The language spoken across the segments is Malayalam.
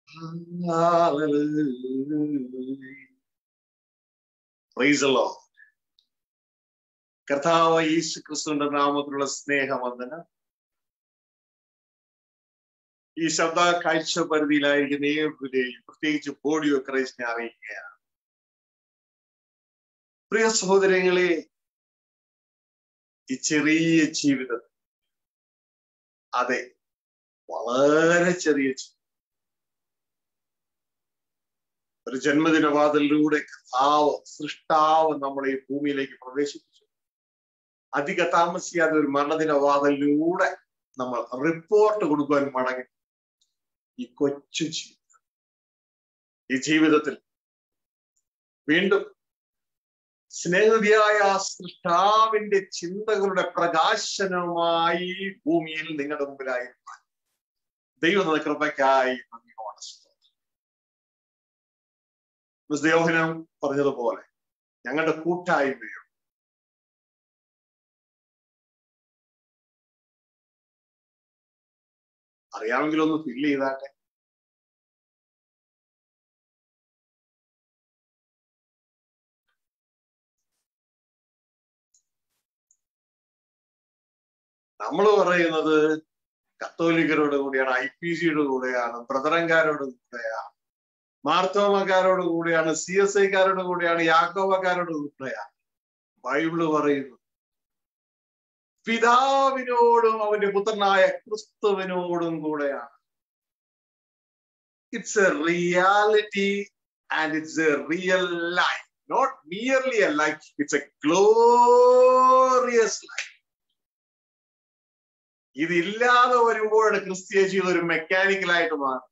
Praise the Lord. കർത്താവ് യേശു ക്രിസ്തുവിന്റെ നാമത്തിലുള്ള സ്നേഹവന്ദന ഈ ശബ്ദ കാഴ്ച പരിധിയിലായിരിക്കുന്ന ഏവരെയും പ്രത്യേകിച്ച് ബോഡിയോ ക്രൈസ്റ്റിനെ അറിയിക്കുകയാണ് പ്രിയ സഹോദരങ്ങളെ ഈ ചെറിയ ജീവിതം അതെ വളരെ ചെറിയ ജീവിതം ഒരു ജന്മദിനവാതിലൂടെ കഥാവ് സൃഷ്ടാവ് നമ്മളെ ഈ ഭൂമിയിലേക്ക് പ്രവേശിപ്പിച്ചു അധിക താമസിയാതെ ഒരു മരണദിനവാതിലൂടെ നമ്മൾ റിപ്പോർട്ട് കൊടുക്കുവാൻ മടങ്ങി ഈ കൊച്ചു ജീവിതം ഈ ജീവിതത്തിൽ വീണ്ടും സ്നേഹിതയായ സൃഷ്ടാവിന്റെ ചിന്തകളുടെ പ്രകാശനവുമായി ഭൂമിയിൽ നിങ്ങളുടെ മുമ്പിലായിരുന്നു ദൈവം കൃപയ്ക്കായി നന്ദിയോടെ ദേവഹനം പറഞ്ഞതുപോലെ ഞങ്ങളുടെ കൂട്ടായ്മയോ അറിയാമെങ്കിൽ ഒന്ന് ഫില്ല് ചെയ്താട്ടെ നമ്മൾ പറയുന്നത് കത്തോലിക്കരോട് കൂടിയാണ് ഐ പി സിയുടെ കൂടെയാണ് ബ്രദറൻകാരോട് കൂടെയാണ് മാർത്തോമക്കാരോട് കൂടിയാണ് സി എസ് ഐക്കാരോട് കൂടിയാണ് യാക്കോബക്കാരോട് കൂടെയാണ് ബൈബിള് പറയുന്നു പിതാവിനോടും അവന്റെ പുത്രനായ ക്രിസ്തുവിനോടും കൂടെയാണ് it's a reality and it's a real life not merely a life it's a glorious life ഇതില്ലാതെ വരുമ്പോഴാണ് ക്രിസ്തീയ ജീവിതം ഒരു മെക്കാനിക്കലായിട്ട് മാറും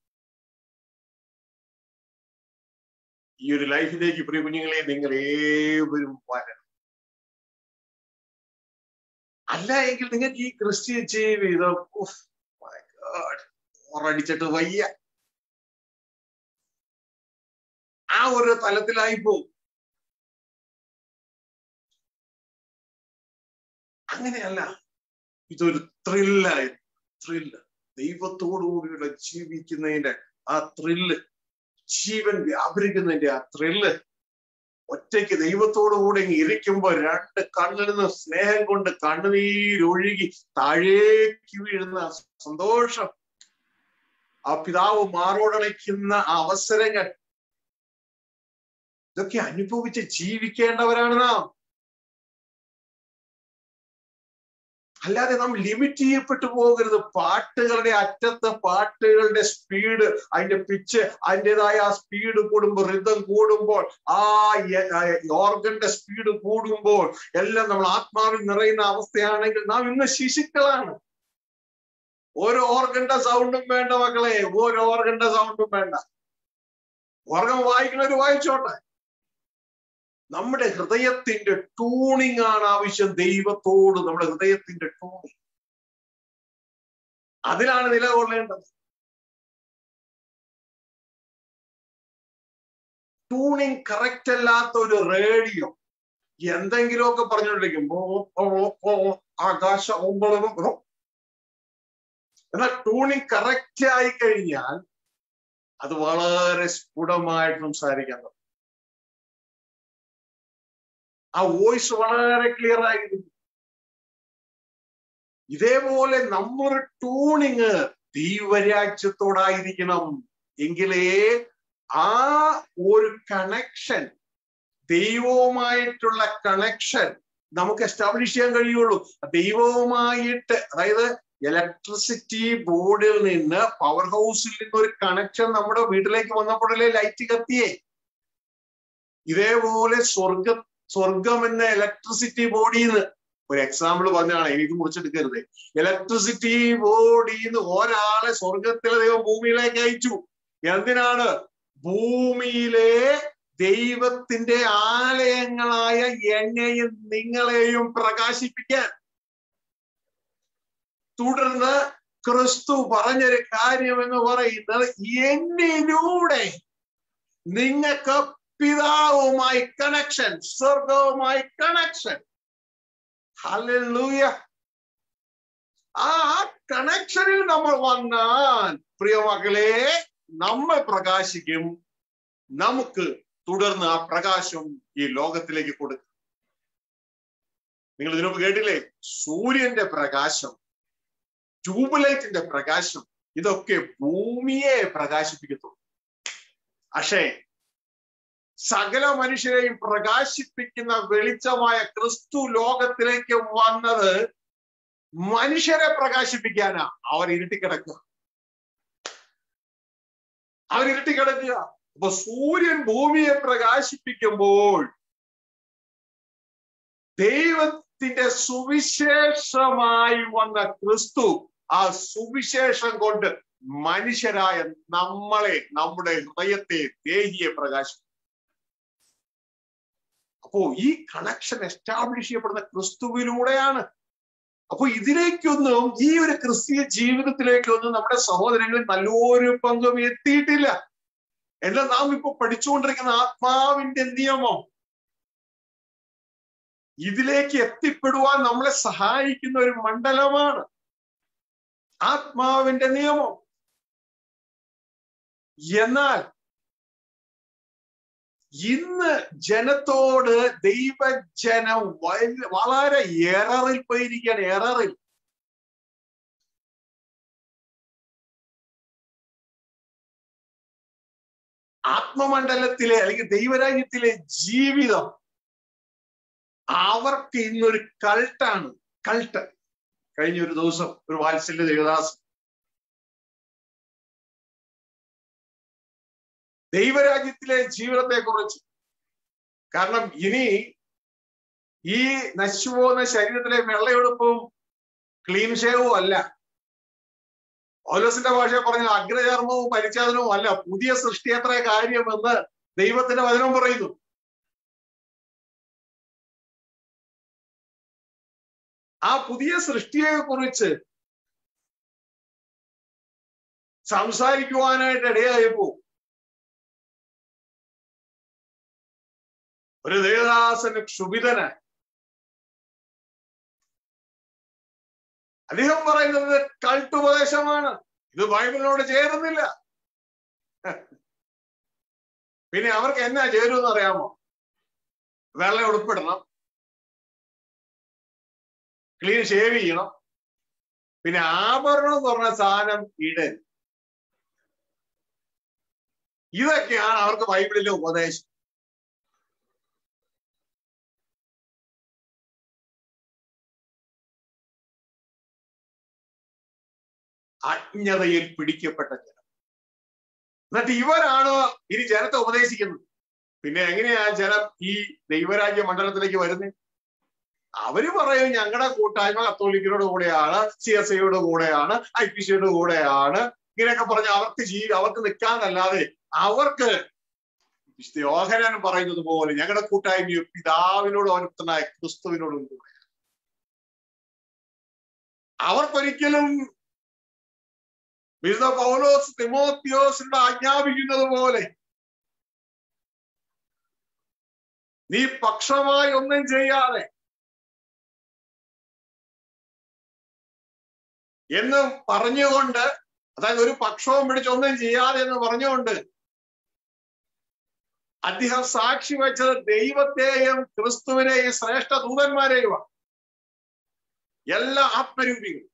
ഈ ഒരു ലൈഫിലേക്ക് പ്രിയ കുഞ്ഞുങ്ങളെ നിങ്ങൾ ഏവരും വരണം അല്ല എങ്കിൽ നിങ്ങൾക്ക് ഈ ക്രിസ്ത്യൻ ജീവിതം ഓറടിച്ചിട്ട് വയ്യ ആ ഒരു തലത്തിലായി പോകും അങ്ങനെയല്ല ഇതൊരു ത്രില്ലായി ത്രില്ല് ദൈവത്തോടുകൂടിയുള്ള ജീവിക്കുന്നതിന്റെ ആ ത്രില്ല് ജീവൻ വ്യാപരിക്കുന്നതിന്റെ ആ ത്രില്ല് ഒറ്റയ്ക്ക് ദൈവത്തോടു കൂടെ ഇരിക്കുമ്പോ രണ്ട് കണ്ണിൽ നിന്ന് സ്നേഹം കൊണ്ട് കണ്ണുനീരൊഴുകി താഴേക്ക് വീഴുന്ന സന്തോഷം ആ പിതാവ് മാറോടണയ്ക്കുന്ന ആ അവസരങ്ങൾ ഇതൊക്കെ അനുഭവിച്ച് ജീവിക്കേണ്ടവരാണ് നാം അല്ലാതെ നാം ലിമിറ്റ് ചെയ്യപ്പെട്ടു പോകരുത് പാട്ടുകളുടെ അറ്റത്ത് പാട്ടുകളുടെ സ്പീഡ് അതിന്റെ പിച്ച് അതിൻ്റെതായ ആ സ്പീഡ് കൂടുമ്പോൾ ഋതം കൂടുമ്പോൾ ആ ഓർഗന്റെ സ്പീഡ് കൂടുമ്പോൾ എല്ലാം നമ്മൾ ആത്മാവിൽ നിറയുന്ന അവസ്ഥയാണെങ്കിൽ നാം ഇന്ന് ശിശുക്കളാണ് ഓരോ ഓർഗന്റെ സൗണ്ടും വേണ്ട മക്കളെ ഓരോ ഓർഗന്റെ സൗണ്ടും വേണ്ട ഓർഗൻ വായിക്കുന്നവർ വായിച്ചോട്ടെ നമ്മുടെ ഹൃദയത്തിന്റെ ടൂണിങ് ആണ് ആവശ്യം ദൈവത്തോട് നമ്മുടെ ഹൃദയത്തിന്റെ ടൂണിങ് അതിലാണ് നിലകൊള്ളേണ്ടത് ടൂണിങ് കറക്റ്റ് അല്ലാത്ത ഒരു റേഡിയോ എന്തെങ്കിലുമൊക്കെ പറഞ്ഞുകൊണ്ടിരിക്കും ആകാശ എന്നാൽ ടൂണിങ് കറക്റ്റ് ആയി കഴിഞ്ഞാൽ അത് വളരെ സ്ഫുടമായിട്ട് സംസാരിക്കാൻ തുടങ്ങും ആ വോയിസ് വളരെ ക്ലിയർ ആയിരുന്നു ഇതേപോലെ നമ്മുടെ ടൂണിങ് ദൈവരാജ്യത്തോടായിരിക്കണം എങ്കിലേ ആ ഒരു കണക്ഷൻ ദൈവവുമായിട്ടുള്ള കണക്ഷൻ നമുക്ക് എസ്റ്റാബ്ലിഷ് ചെയ്യാൻ കഴിയുള്ളൂ ദൈവവുമായിട്ട് അതായത് ഇലക്ട്രിസിറ്റി ബോർഡിൽ നിന്ന് പവർ ഹൗസിൽ നിന്ന് ഒരു കണക്ഷൻ നമ്മുടെ വീട്ടിലേക്ക് വന്നപ്പോഴല്ലേ ലൈറ്റ് കത്തിയേ ഇതേപോലെ സ്വർഗ സ്വർഗം എന്ന ഇലക്ട്രിസിറ്റി ബോഡിന്ന് ഒരു എക്സാമ്പിൾ പറഞ്ഞാണ് എനിക്ക് മുറിച്ചെടുക്കരുത് ഇലക്ട്രിസിറ്റി ബോഡിന്ന് ഒരാളെ സ്വർഗത്തിലെ ദൈവം ഭൂമിയിലേക്ക് അയച്ചു എന്തിനാണ് ഭൂമിയിലെ ദൈവത്തിന്റെ ആലയങ്ങളായ എന്നെയും നിങ്ങളെയും പ്രകാശിപ്പിക്കാൻ തുടർന്ന് ക്രിസ്തു പറഞ്ഞൊരു കാര്യം എന്ന് പറയുന്നത് എന്നിലൂടെ നിങ്ങൾക്ക് പിതാവുമായി കണക്ഷൻ സ്വർഗവുമായി കണക്ഷൻ ഹല്ലേലൂയ ആ കണക്ഷനിൽ നമ്മൾ വന്നാൽ പ്രിയ മക്കളെ നമ്മൾ പ്രകാശിക്കും നമുക്ക് തുടർന്ന് ആ പ്രകാശം ഈ ലോകത്തിലേക്ക് കൊടുക്കും നിങ്ങൾ ഇതിനു കേട്ടില്ലേ സൂര്യന്റെ പ്രകാശം ട്യൂബ്ലൈറ്റിന്റെ പ്രകാശം ഇതൊക്കെ ഭൂമിയെ പ്രകാശിപ്പിക്കത്തുള്ളൂ പക്ഷേ സകല മനുഷ്യരെയും പ്രകാശിപ്പിക്കുന്ന വെളിച്ചമായ ക്രിസ്തു ലോകത്തിലേക്ക് വന്നത് മനുഷ്യരെ പ്രകാശിപ്പിക്കാനാ അവർ ഇരുട്ടിക്കിടക്കുക അവർ ഇരുട്ടിക്കിടക്കുക അപ്പൊ സൂര്യൻ ഭൂമിയെ പ്രകാശിപ്പിക്കുമ്പോൾ ദൈവത്തിന്റെ സുവിശേഷമായി വന്ന ക്രിസ്തു ആ സുവിശേഷം കൊണ്ട് മനുഷ്യരായ നമ്മളെ നമ്മുടെ ഹൃദയത്തെ ദേഹിയെ പ്രകാശിപ്പിക്കും അപ്പോ ഈ കണക്ഷൻ എസ്റ്റാബ്ലിഷ് ചെയ്യപ്പെടുന്ന ക്രിസ്തുവിലൂടെയാണ് അപ്പൊ ഇതിലേക്കൊന്നും ഈ ഒരു ക്രിസ്തീയ ജീവിതത്തിലേക്കൊന്നും നമ്മുടെ സഹോദരങ്ങളിൽ നല്ലൊരു പങ്കും എത്തിയിട്ടില്ല എന്നാൽ നാം ഇപ്പൊ പഠിച്ചുകൊണ്ടിരിക്കുന്ന ആത്മാവിന്റെ നിയമം ഇതിലേക്ക് എത്തിപ്പെടുവാൻ നമ്മളെ സഹായിക്കുന്ന ഒരു മണ്ഡലമാണ് ആത്മാവിന്റെ നിയമം എന്നാൽ ഇന്ന് ജനത്തോട് ദൈവജനം വളരെ എററിൽ പോയിരിക്കുകയാണ് എററിൽ ആത്മമണ്ഡലത്തിലെ അല്ലെങ്കിൽ ദൈവരാജ്യത്തിലെ ജീവിതം അവർക്ക് ഇന്നൊരു കൾട്ടാണ് കൾട്ട് കഴിഞ്ഞ ഒരു ദിവസം ഒരു വാത്സല്യ ദേവദാസ് ദൈവരാജ്യത്തിലെ ജീവിതത്തെ കുറിച്ച് കാരണം ഇനി ഈ നശിച്ചുപോകുന്ന ശരീരത്തിലെ വെള്ളയെടുപ്പും ക്ലീൻ ഷേവും അല്ല പൗലോസിന്റെ ഭാഷ പറഞ്ഞ അഗ്രചർമ്മവും പരിച്ഛേദനവും അല്ല പുതിയ സൃഷ്ടിയത്ര കാര്യമെന്ന് ദൈവത്തിന്റെ വചനം പറയുന്നു ആ പുതിയ സൃഷ്ടിയെ കുറിച്ച് സംസാരിക്കുവാനായിട്ട് ഇടയായപ്പോ ഒരു ദേവദാസന് ക്ഷുഭിതനായി അദ്ദേഹം പറയുന്നത് കൾട്ടുപദേശമാണ് ഇത് ബൈബിളിനോട് ചേരുന്നില്ല പിന്നെ അവർക്ക് എന്നാ ചേരുമെന്ന് അറിയാമോ വെള്ളം ഉൾപ്പെടണം ക്ലീൻ ഷേവ് ചെയ്യണം പിന്നെ ആഭരണം എന്ന് പറഞ്ഞ സാധനം ഇടൻ ഇതൊക്കെയാണ് അവർക്ക് ബൈബിളിലെ ഉപദേശം അജ്ഞതയിൽ പിടിക്കപ്പെട്ട ജനം എന്നിട്ട് ഇവരാണ് ഇനി ജനത്തെ ഉപദേശിക്കുന്നത് പിന്നെ എങ്ങനെയാ ജനം ഈ ദൈവരാജ്യ മണ്ഡലത്തിലേക്ക് വരുന്നത് അവര് പറയും ഞങ്ങളുടെ കൂട്ടായ്മ കത്തോലിക്കരുടെ കൂടെയാണ് സി എസ് ഐയുടെ കൂടെയാണ് ഐ പി സിയുടെ കൂടെയാണ് ഇങ്ങനെയൊക്കെ പറഞ്ഞ് അവർക്ക് ജീ അവർക്ക് നിൽക്കാന്നല്ലാതെ അവർക്ക് യോഹനാൻ പറയുന്നത് പോലെ ഞങ്ങളുടെ കൂട്ടായ്മയും പിതാവിനോട് ഒരുത്തനായ ക്രിസ്തുവിനോടും കൂടെ അവർക്കൊരിക്കലും വിശുദ്ധ പൗലോസ് തിമോത്തിയോസിനോട് ആജ്ഞാപിക്കുന്നത് പോലെ നീ പക്ഷമായി ഒന്നും ചെയ്യാതെ എന്ന് പറഞ്ഞുകൊണ്ട് അതായത് ഒരു പക്ഷവും പിടിച്ചൊന്നും ചെയ്യാതെ എന്ന് പറഞ്ഞുകൊണ്ട് അദ്ദേഹം സാക്ഷി വെച്ചത് ദൈവത്തെയും ക്രിസ്തുവിനെയും ശ്രേഷ്ഠ ദൂതന്മാരെയുമാണ് എല്ലാ ആത്മരൂപികളും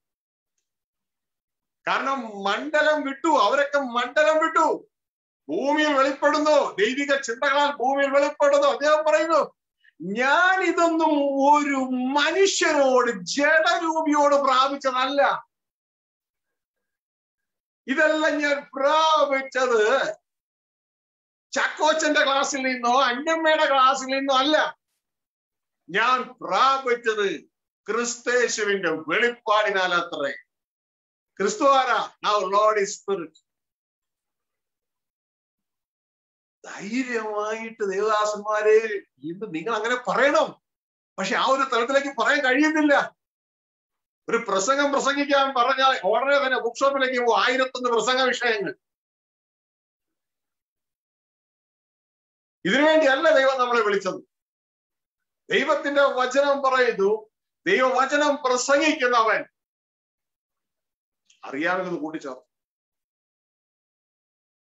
കാരണം മണ്ഡലം വിട്ടു അവരൊക്കെ മണ്ഡലം വിട്ടു ഭൂമിയിൽ വെളിപ്പെടുന്നു ദൈവിക ചിന്തകളാൽ ഭൂമിയിൽ വെളിപ്പെടുന്നു അദ്ദേഹം പറയുന്നു ഞാൻ ഇതൊന്നും ഒരു മനുഷ്യനോട് ജഡരൂപിയോട് പ്രാപിച്ചതല്ല ഇതെല്ലാം ഞാൻ പ്രാപിച്ചത് ചക്കോച്ചന്റെ ക്ലാസ്സിൽ നിന്നോ അന്നമ്മയുടെ ക്ലാസ്സിൽ നിന്നോ അല്ല ഞാൻ പ്രാപിച്ചത് ക്രിസ്തേശുവിന്റെ വെളിപ്പാടിനാൽ അത്രേ ക്രിസ്തു ആരാ നൗ ലോഡ് ഇസ് സ്പിരിറ്റ് ധൈര്യമായിട്ട് ദേവദാസന്മാരെ ഇന്ന് നിങ്ങൾ അങ്ങനെ പറയണം പക്ഷെ ആ ഒരു തലത്തിലേക്ക് പറയാൻ കഴിയുന്നില്ല ഒരു പ്രസംഗം പ്രസംഗിക്കാൻ പറഞ്ഞാൽ ഉടനെ തന്നെ ബുക്ക് ഷോപ്പിലേക്ക് പോകും ആയിരത്തൊന്ന് പ്രസംഗ വിഷയങ്ങൾ ഇതിനുവേണ്ടിയല്ല ദൈവം നമ്മളെ വിളിച്ചത് ദൈവത്തിന്റെ വചനം പറയുന്നു ദൈവവചനം പ്രസംഗിക്കുന്നവൻ അറിയാമെന്നത് കൂട്ടിച്ചേർത്തു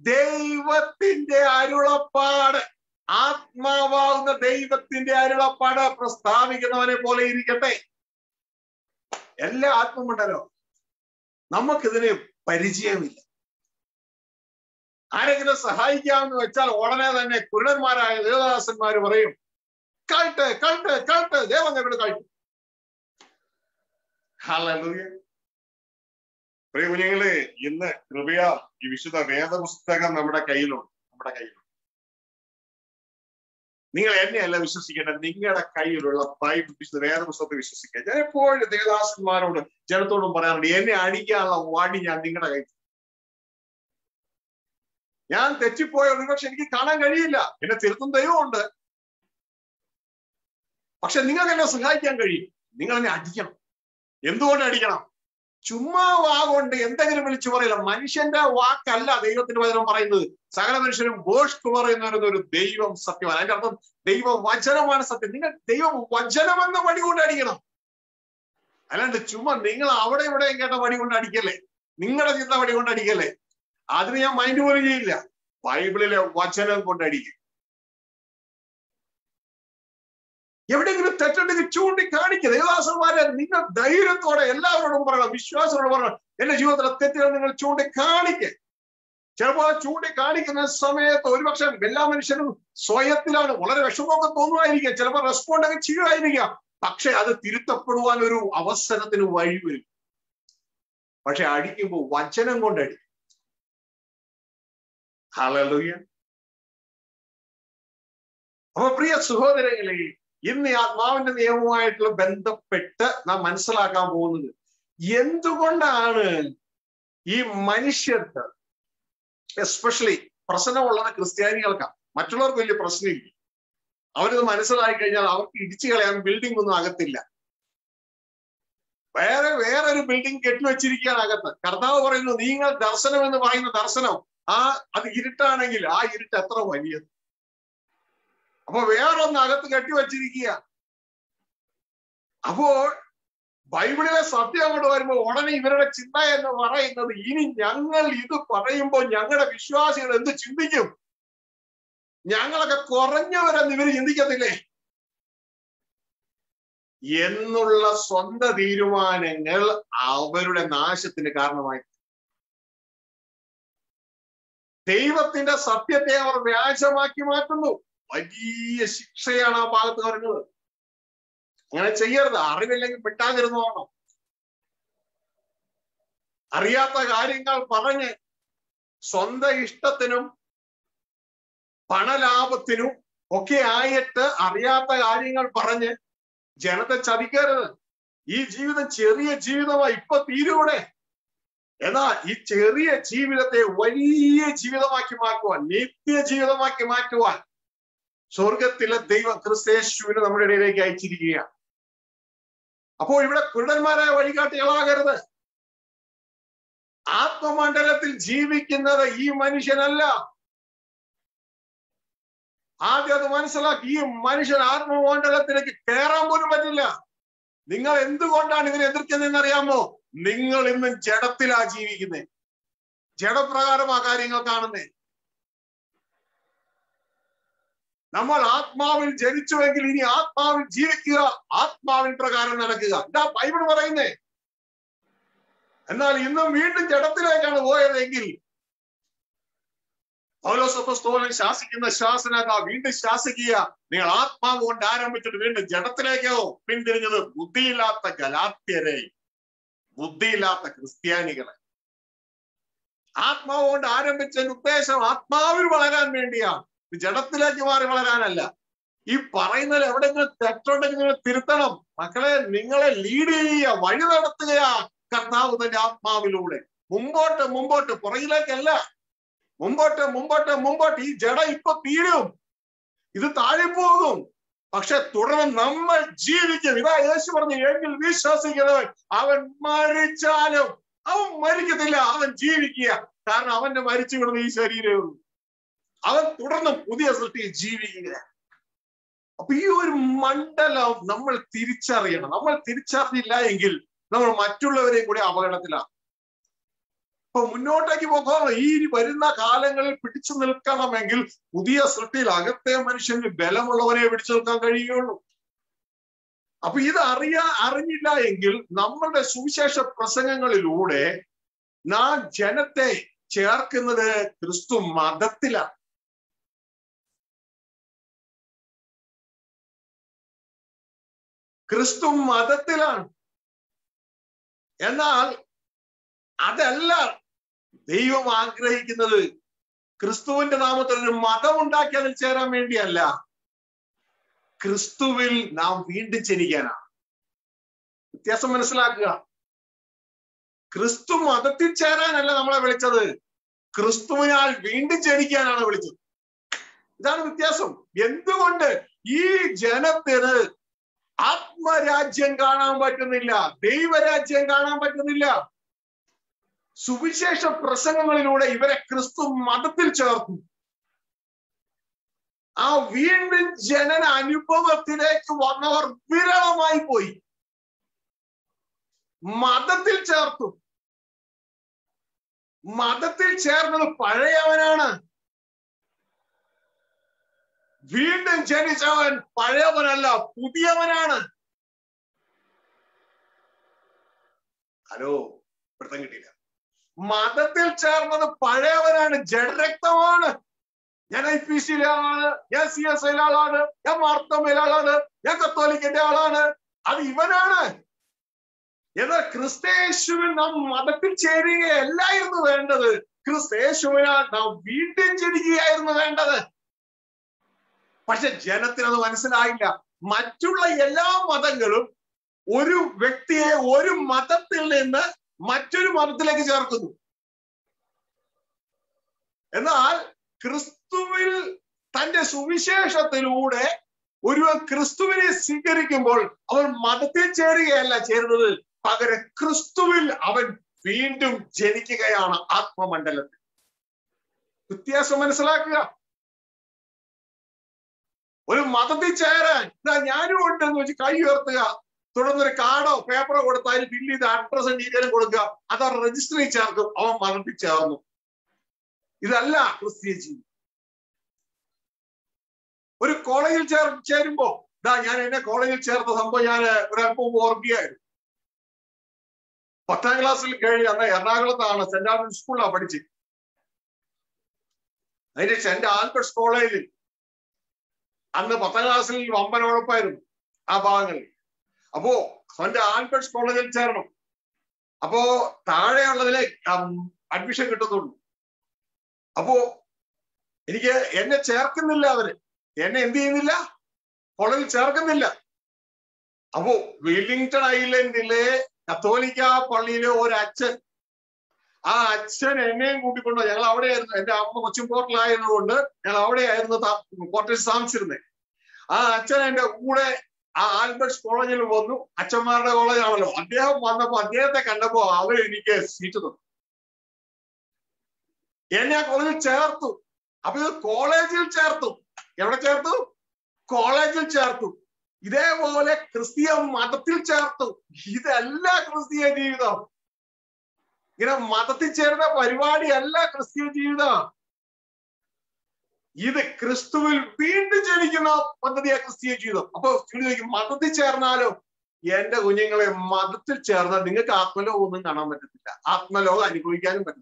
ദൈവത്തിന്റെ അരുളപ്പാട് ആത്മാവാകുന്ന ദൈവത്തിന്റെ അരുളപ്പാട് പ്രസ്താവിക്കുന്നവനെ പോലെ ഇരിക്കട്ടെ എല്ലാ ആത്മമുണ്ടല്ലോ നമുക്കിതിന് പരിചയമില്ല ആരെങ്കിലും സഹായിക്കാമെന്ന് വെച്ചാൽ ഉടനെ തന്നെ കുരുടന്മാരായ ദേവദാസന്മാർ പറയും കൾട്ട് കൾട്ട് കൾട്ട് ദേവൻ എവിടെ കൾട്ട് ഹല്ലേലൂയ പ്രിയ കുഞ്ഞുങ്ങളെ ഇന്ന് കൃപയ ഈ വിശുദ്ധ വേദപുസ്തകം നമ്മുടെ കയ്യിലുണ്ട് നമ്മുടെ കയ്യിലുണ്ട് നിങ്ങൾ എന്നെയല്ല വിശ്വസിക്കേണ്ടത് നിങ്ങളുടെ കയ്യിലുള്ള ബൈബിൾ വിശുദ്ധ വേദപുസ്തകത്തെ വിശ്വസിക്കുക ഞാൻ എപ്പോഴും ദേവദാസന്മാരോട് ജനത്തോടും പറയാറുണ്ട് എന്നെ അടിക്കാനുള്ള വടി ഞാൻ നിങ്ങളുടെ കയ്യിൽ ഞാൻ തെറ്റിപ്പോയ ഒരുപക്ഷെ എനിക്ക് കാണാൻ കഴിയില്ല എന്നെ തിരുത്തും ദൈവമുണ്ട് പക്ഷെ നിങ്ങൾക്ക് എന്നെ സഹായിക്കാൻ കഴിയും നിങ്ങൾ എന്നെ അടിക്കണം എന്തുകൊണ്ട് അടിക്കണം ചുമ്മാ വാഗുകൊണ്ട് എന്തെങ്കിലും വിളിച്ചു പറയില്ല മനുഷ്യന്റെ വാക്കല്ല ദൈവത്തിന്റെ വചനം പറയുന്നത് സകല മനുഷ്യരും ഗോഷ്ക്ക് പറയുന്ന ഒരു ദൈവം സത്യമാണ് അതിന്റെ അർത്ഥം ദൈവ വചനമാണ് സത്യം നിങ്ങൾ ദൈവം വചനം എന്ന വടി കൊണ്ട് അടിക്കണം അല്ലാണ്ട് ചുമ്മാ നിങ്ങൾ അവിടെ ഇവിടെയും കേട്ട വടി കൊണ്ട് അടിക്കല്ലേ നിങ്ങളുടെ ചിന്ത വടി കൊണ്ട് അടിക്കല്ലേ അതിന് ഞാൻ മൈൻഡ് പോലും ചെയ്യില്ല ബൈബിളിലെ വചനം കൊണ്ട് അടിക്കും എവിടെയെങ്കിലും തെറ്റുണ്ടെങ്കിൽ ചൂണ്ടിക്കാണിക്കുക ദേവദാസന്മാരെ നിങ്ങൾ ധൈര്യത്തോടെ എല്ലാവരോടും പറയണം വിശ്വാസത്തോടെ പറയണം എന്റെ ജീവിതത്തിലെ തെറ്റുകൾ നിങ്ങൾ ചൂണ്ടിക്കാണിക്കുക ചിലപ്പോൾ ചൂണ്ടിക്കാണിക്കുന്ന സമയത്ത് ഒരുപക്ഷെ എല്ലാ മനുഷ്യരും സ്വയത്തിലാണ് വളരെ വിഷമമൊക്കെ തോന്നുമായിരിക്കാം ചിലപ്പോൾ റെസ്പോണ്ട് ഒക്കെ ചെയ്യുമായിരിക്കാം പക്ഷെ അത് തിരുത്തപ്പെടുവാൻ ഒരു അവസരത്തിന് വഴി വരും പക്ഷെ അടിക്കുമ്പോൾ വചനം കൊണ്ട് അടിക്കും ഹലലുയ അപ്പൊ പ്രിയ സഹോദരങ്ങളെ ഇന്ന് ഈ ആത്മാവിന്റെ നിയമവുമായിട്ടുള്ള ബന്ധപ്പെട്ട് നാം മനസ്സിലാക്കാൻ പോകുന്നത് എന്തുകൊണ്ടാണ് ഈ മനുഷ്യർക്ക് എസ്പെഷ്യലി പ്രശ്നമുള്ളത് ക്രിസ്ത്യാനികൾക്കാണ് മറ്റുള്ളവർക്ക് വലിയ പ്രശ്നമില്ല അവരിത് മനസ്സിലാക്കി കഴിഞ്ഞാൽ അവർക്ക് ഇടിച്ചു കളയാൻ ബിൽഡിംഗ് ഒന്നും അകത്തില്ല വേറെ വേറെ ഒരു ബിൽഡിംഗ് കെട്ടിവെച്ചിരിക്കുകയാണ് അകത്ത് കർത്താവ് പറയുന്നു നിങ്ങൾ ദർശനം എന്ന് പറയുന്ന ദർശനം ആ അത് ഇരുട്ടാണെങ്കിൽ ആ ഇരുട്ട് എത്ര വലിയത് അപ്പൊ വേറൊന്ന് അകത്ത് കെട്ടിവെച്ചിരിക്കുക അപ്പോൾ ബൈബിളിലെ സത്യം അങ്ങോട്ട് വരുമ്പോൾ ഉടനെ ഇവരുടെ ചിന്ത എന്ന് പറയുന്നത് ഇനി ഞങ്ങൾ ഇത് പറയുമ്പോൾ ഞങ്ങളുടെ വിശ്വാസികൾ എന്ത് ചിന്തിക്കും ഞങ്ങളൊക്കെ കുറഞ്ഞവരെന്ന് ഇവര് ചിന്തിക്കത്തില്ലേ എന്നുള്ള സ്വന്തം തീരുമാനങ്ങൾ അവരുടെ നാശത്തിന് കാരണമായി ദൈവത്തിന്റെ സത്യത്തെ അവർ വ്യാജമാക്കി മാറ്റുന്നു വലിയ ശിക്ഷയാണ് ആ ഭാഗത്ത് പറഞ്ഞത് അങ്ങനെ ചെയ്യരുത് അറിവില്ലെങ്കിൽ പെട്ടാതിരുന്നോണം അറിയാത്ത കാര്യങ്ങൾ പറഞ്ഞ് സ്വന്തം ഇഷ്ടത്തിനും പണലാഭത്തിനും ഒക്കെ ആയിട്ട് അറിയാത്ത കാര്യങ്ങൾ പറഞ്ഞ് ജനത്തെ ചതിക്കരുത് ഈ ജീവിതം ചെറിയ ജീവിതമായി ഇപ്പൊ തീരൂടെ എന്നാൽ ഈ ചെറിയ ജീവിതത്തെ വലിയ ജീവിതമാക്കി മാറ്റുവാൻ നിത്യ ജീവിതമാക്കി മാറ്റുവാൻ സ്വർഗത്തിലെ ദൈവം ക്രിസ്തേശുവിനെ നമ്മുടെ ഇടയിലേക്ക് അയച്ചിരിക്കുകയാണ് അപ്പോൾ ഇവിടെ കുരുടന്മാരായ വഴികാട്ടികളാകരുത് ആത്മമണ്ഡലത്തിൽ ജീവിക്കുന്നത് ഈ മനുഷ്യനല്ല ആദ്യം അത് മനസ്സിലാക്കി ഈ മനുഷ്യൻ ആത്മമണ്ഡലത്തിലേക്ക് കയറാൻ പോലും പറ്റില്ല നിങ്ങൾ എന്തുകൊണ്ടാണ് ഇതിനെ എതിർക്കുന്നതെന്ന് അറിയാമോ നിങ്ങൾ ഇന്നും ജഡത്തിലാ ജീവിക്കുന്നത് ജഡപ്രകാരം ആ കാര്യങ്ങൾ കാണുന്നേ നമ്മൾ ആത്മാവിൽ ജനിച്ചുവെങ്കിൽ ഇനി ആത്മാവിൽ ജീവിക്കുക ആത്മാവിൻ പ്രകാരം നടക്കുക ഇതാ ബൈബിൾ പറയുന്നേ എന്നാൽ ഇന്നും വീണ്ടും ജഡത്തിലേക്കാണ് പോയതെങ്കിൽ പൗലോസപ്പസ്തോലൻ ശാസിക്കുന്ന ശാസനത വീണ്ടും ശാസിക്കുക നിങ്ങൾ ആത്മാവ് കൊണ്ട് ആരംഭിച്ചിട്ട് വീണ്ടും ജഡത്തിലേക്കോ പിന്തിരിഞ്ഞത് ബുദ്ധിയില്ലാത്ത ഗലാത്യരെ ബുദ്ധിയില്ലാത്ത ക്രിസ്ത്യാനികളെ ആത്മാവ് കൊണ്ട് ആരംഭിച്ചതിന്റെ ഉദ്ദേശം ആത്മാവിൽ വളരാൻ വേണ്ടിയാണ് ജഡത്തിലേക്ക് മാറി വളരാനല്ല ഈ പറയുന്നതിൽ എവിടെയെങ്കിലും തെറ്റുണ്ടെങ്കിൽ നിങ്ങൾ തിരുത്തണം മക്കളെ നിങ്ങളെ ലീഡ് ചെയ്യുക വഴി നടത്തുകയാ കർത്താവ് തന്റെ ആത്മാവിലൂടെ മുമ്പോട്ട് മുമ്പോട്ട് പുറകിലേക്കല്ല മുമ്പോട്ട് മുമ്പോട്ട് മുമ്പോട്ട് ഈ ജഡ ഇപ്പൊ തീരും ഇത് താഴെ പോകും പക്ഷെ തുടർന്ന് നമ്മൾ ജീവിക്കും ഇതാ യേശു പറഞ്ഞു എങ്കിൽ വിശ്വസിക്കുന്നവൻ അവൻ മരിച്ചാലും അവൻ മരിക്കത്തില്ല അവൻ ജീവിക്കുക കാരണം അവന്റെ മരിച്ചു വിടുന്ന ഈ ശരീരമേ ഉള്ളൂ അവൻ തുടർന്ന് പുതിയ സൃഷ്ടിയിൽ ജീവിക്കുക അപ്പൊ ഈ ഒരു മണ്ഡലം നമ്മൾ തിരിച്ചറിയണം നമ്മൾ തിരിച്ചറിഞ്ഞില്ല എങ്കിൽ നമ്മൾ മറ്റുള്ളവരെയും കൂടി അപകടത്തിലാണ് അപ്പൊ മുന്നോട്ടേക്ക് പോകണം ഈ വരുന്ന കാലങ്ങളിൽ പിടിച്ചു നിൽക്കണമെങ്കിൽ പുതിയ സൃഷ്ടിയിൽ അകത്തെ മനുഷ്യന് ബലമുള്ളവനെ പിടിച്ചു നിൽക്കാൻ കഴിയുകയുള്ളൂ അപ്പൊ ഇത് അറിയാ അറിഞ്ഞില്ല എങ്കിൽ നമ്മളുടെ സുവിശേഷ പ്രസംഗങ്ങളിലൂടെ നാം ജനത്തെ ചേർക്കുന്നത് ക്രിസ്തു മതത്തിലാണ് ക്രിസ്തു മതത്തിലാണ് എന്നാൽ അതല്ല ദൈവം ആഗ്രഹിക്കുന്നത് ക്രിസ്തുവിന്റെ നാമത്തിൽ ഒരു മതം ഉണ്ടാക്കി അതിൽ ചേരാൻ വേണ്ടിയല്ല ക്രിസ്തുവിൽ നാം വീണ്ടും ജനിക്കാനാണ് വ്യത്യാസം മനസ്സിലാക്കുക ക്രിസ്തു മതത്തിൽ ചേരാനല്ല നമ്മളെ വിളിച്ചത് ക്രിസ്തുവിനാൽ വീണ്ടും ജനിക്കാനാണ് വിളിച്ചത് ഇതാണ് വ്യത്യാസം എന്തുകൊണ്ട് ഈ ജനത്തിന് ആത്മരാജ്യം കാണാൻ പറ്റുന്നില്ല ദൈവരാജ്യം കാണാൻ പറ്റുന്നില്ല സുവിശേഷ പ്രസംഗങ്ങളിലൂടെ ഇവരെ ക്രിസ്തു മതത്തിൽ ചേർത്തു ആ വീണ്ടും ജനന അനുഭവത്തിലേക്ക് വന്നവർ വിരളമായി പോയി മതത്തിൽ ചേർത്തു മതത്തിൽ ചേർന്നത് പഴയവനാണ് വീണ്ടും ജനിച്ചവൻ പഴയവനല്ല പുതിയവനാണ് ഹലോ പിടുത്തം കിട്ടിയില്ല മതത്തിൽ ചേർന്നത് പഴയവനാണ് ജഡരക്തമാണ് ഞാൻ ഐ പി സിയിലെ ആളാണ് ഞാൻ സി എസ് ഐയിലെ ആളാണ് ഞാൻ മാർത്തമ്മയിലെ ആളാണ് ഞാൻ കത്തോലിക്കന്റെ ആളാണ് അത് ഇവനാണ് എന്നാൽ ക്രിസ്തേശുവിൽ നാം മതത്തിൽ ചേരുകയല്ലായിരുന്നു വേണ്ടത് ക്രിസ്തേശുവിനാൽ നാം വീണ്ടും ജനിക്കുകയായിരുന്നു വേണ്ടത് പക്ഷെ ജനത്തിനത് മനസ്സിലായില്ല മറ്റുള്ള എല്ലാ മതങ്ങളും ഒരു വ്യക്തിയെ ഒരു മതത്തിൽ നിന്ന് മറ്റൊരു മതത്തിലേക്ക് ചേർക്കുന്നു എന്നാൽ ക്രിസ്തുവിൽ തന്റെ സുവിശേഷത്തിലൂടെ ഒരു ക്രിസ്തുവിനെ സ്വീകരിക്കുമ്പോൾ അവൻ മതത്തിൽ ചേരുകയല്ല ചേരുന്നത് പകരം ക്രിസ്തുവിൽ അവൻ വീണ്ടും ജനിക്കുകയാണ് ആത്മമണ്ഡലത്തിൽ വ്യത്യാസം മനസ്സിലാക്കുക ഒരു മതത്തിൽ ചേരാൻ ഇതാ ഞാനും ഉണ്ടെന്ന് വെച്ച് കൈ ഉയർത്തുക തുടർന്നൊരു കാർഡോ പേപ്പറോ കൊടുത്ത് അതിൽ ഫില്ല് ചെയ്ത് അഡ്രസ്സും ഡീറ്റെയിലും കൊടുക്കുക അത് രജിസ്റ്ററിൽ ചേർക്കും അവൻ മതത്തിൽ ചേർന്നു ഇതല്ല ക്രിസ്തീയ ജീവിതം ഒരു കോളേജിൽ ചേർ ചേരുമ്പോ ഇതാ ഞാൻ എന്നെ കോളേജിൽ ചേർത്ത സംഭവം ഞാൻ ഒരല്പം ഓർക്കുകയായിരുന്നു പത്താം ക്ലാസ്സിൽ കഴിഞ്ഞ് അന്ന് എറണാകുളത്താണ് സെന്റ് ആൽബർട്സ് സ്കൂളിലാണ് പഠിച്ചത് അതിന്റെ സെന്റ് ആൽബർട്സ് കോളേജിൽ അന്ന് പത്താം ക്ലാസ്സിൽ വമ്പൻ ഉഴപ്പായിരുന്നു ആ ഭാഗങ്ങളിൽ അപ്പോ സെന്റ് ആൽബർട്സ് കോളേജിൽ ചേരണം അപ്പോ താഴെയുള്ളതിലെ അഡ്മിഷൻ കിട്ടുന്നുള്ളൂ അപ്പോ എനിക്ക് എന്നെ ചേർക്കുന്നില്ല അവര് എന്നെ എന്ത് ചെയ്യുന്നില്ല കോളേജിൽ ചേർക്കുന്നില്ല അപ്പോ വെല്ലിംഗ്ടൺ ഐലൻഡിലെ കത്തോലിക്ക പള്ളിയിലെ ഒരു അച്ഛൻ ആ അച്ഛൻ എന്നെയും കൂട്ടിക്കൊണ്ട് ഞങ്ങൾ അവിടെയായിരുന്നു എന്റെ അമ്മ കൊച്ചിൻ പോർട്ടിലായിരുന്നതുകൊണ്ട് ഞങ്ങൾ അവിടെയായിരുന്നു ക്വാർട്ടേഴ്സ് താമസിച്ചിരുന്നത് ആ അച്ഛൻ എന്റെ കൂടെ ആ ആൽബർട്സ് കോളേജിൽ വന്നു അച്ഛന്മാരുടെ കോളേജാണല്ലോ അദ്ദേഹം വന്നപ്പോ അദ്ദേഹത്തെ കണ്ടപ്പോ അവർ എനിക്ക് സീറ്റ് തന്നു എന്നെ ആ കോളേജിൽ ചേർത്തു അപ്പൊ ഇത് കോളേജിൽ ചേർത്തു എവിടെ ചേർത്തു കോളേജിൽ ചേർത്തു ഇതേപോലെ ക്രിസ്തീയ മതത്തിൽ ചേർത്തു ഇതല്ല ക്രിസ്തീയ ജീവിതം ഇങ്ങനെ മതത്തിൽ ചേരുന്ന പരിപാടിയല്ല ക്രിസ്തീയ ജീവിതം ഇത് ക്രിസ്തുവിൽ വീണ്ടും ജനിക്കുന്ന പദ്ധതിയാ ക്രിസ്തീയ ജീവിതം അപ്പൊ മതത്തിൽ ചേർന്നാലോ എന്റെ കുഞ്ഞുങ്ങളെ മതത്തിൽ ചേർന്നാൽ നിങ്ങൾക്ക് ആത്മലോകം ഒന്നും കാണാൻ പറ്റത്തില്ല ആത്മലോകം അനുഭവിക്കാനും പറ്റില്ല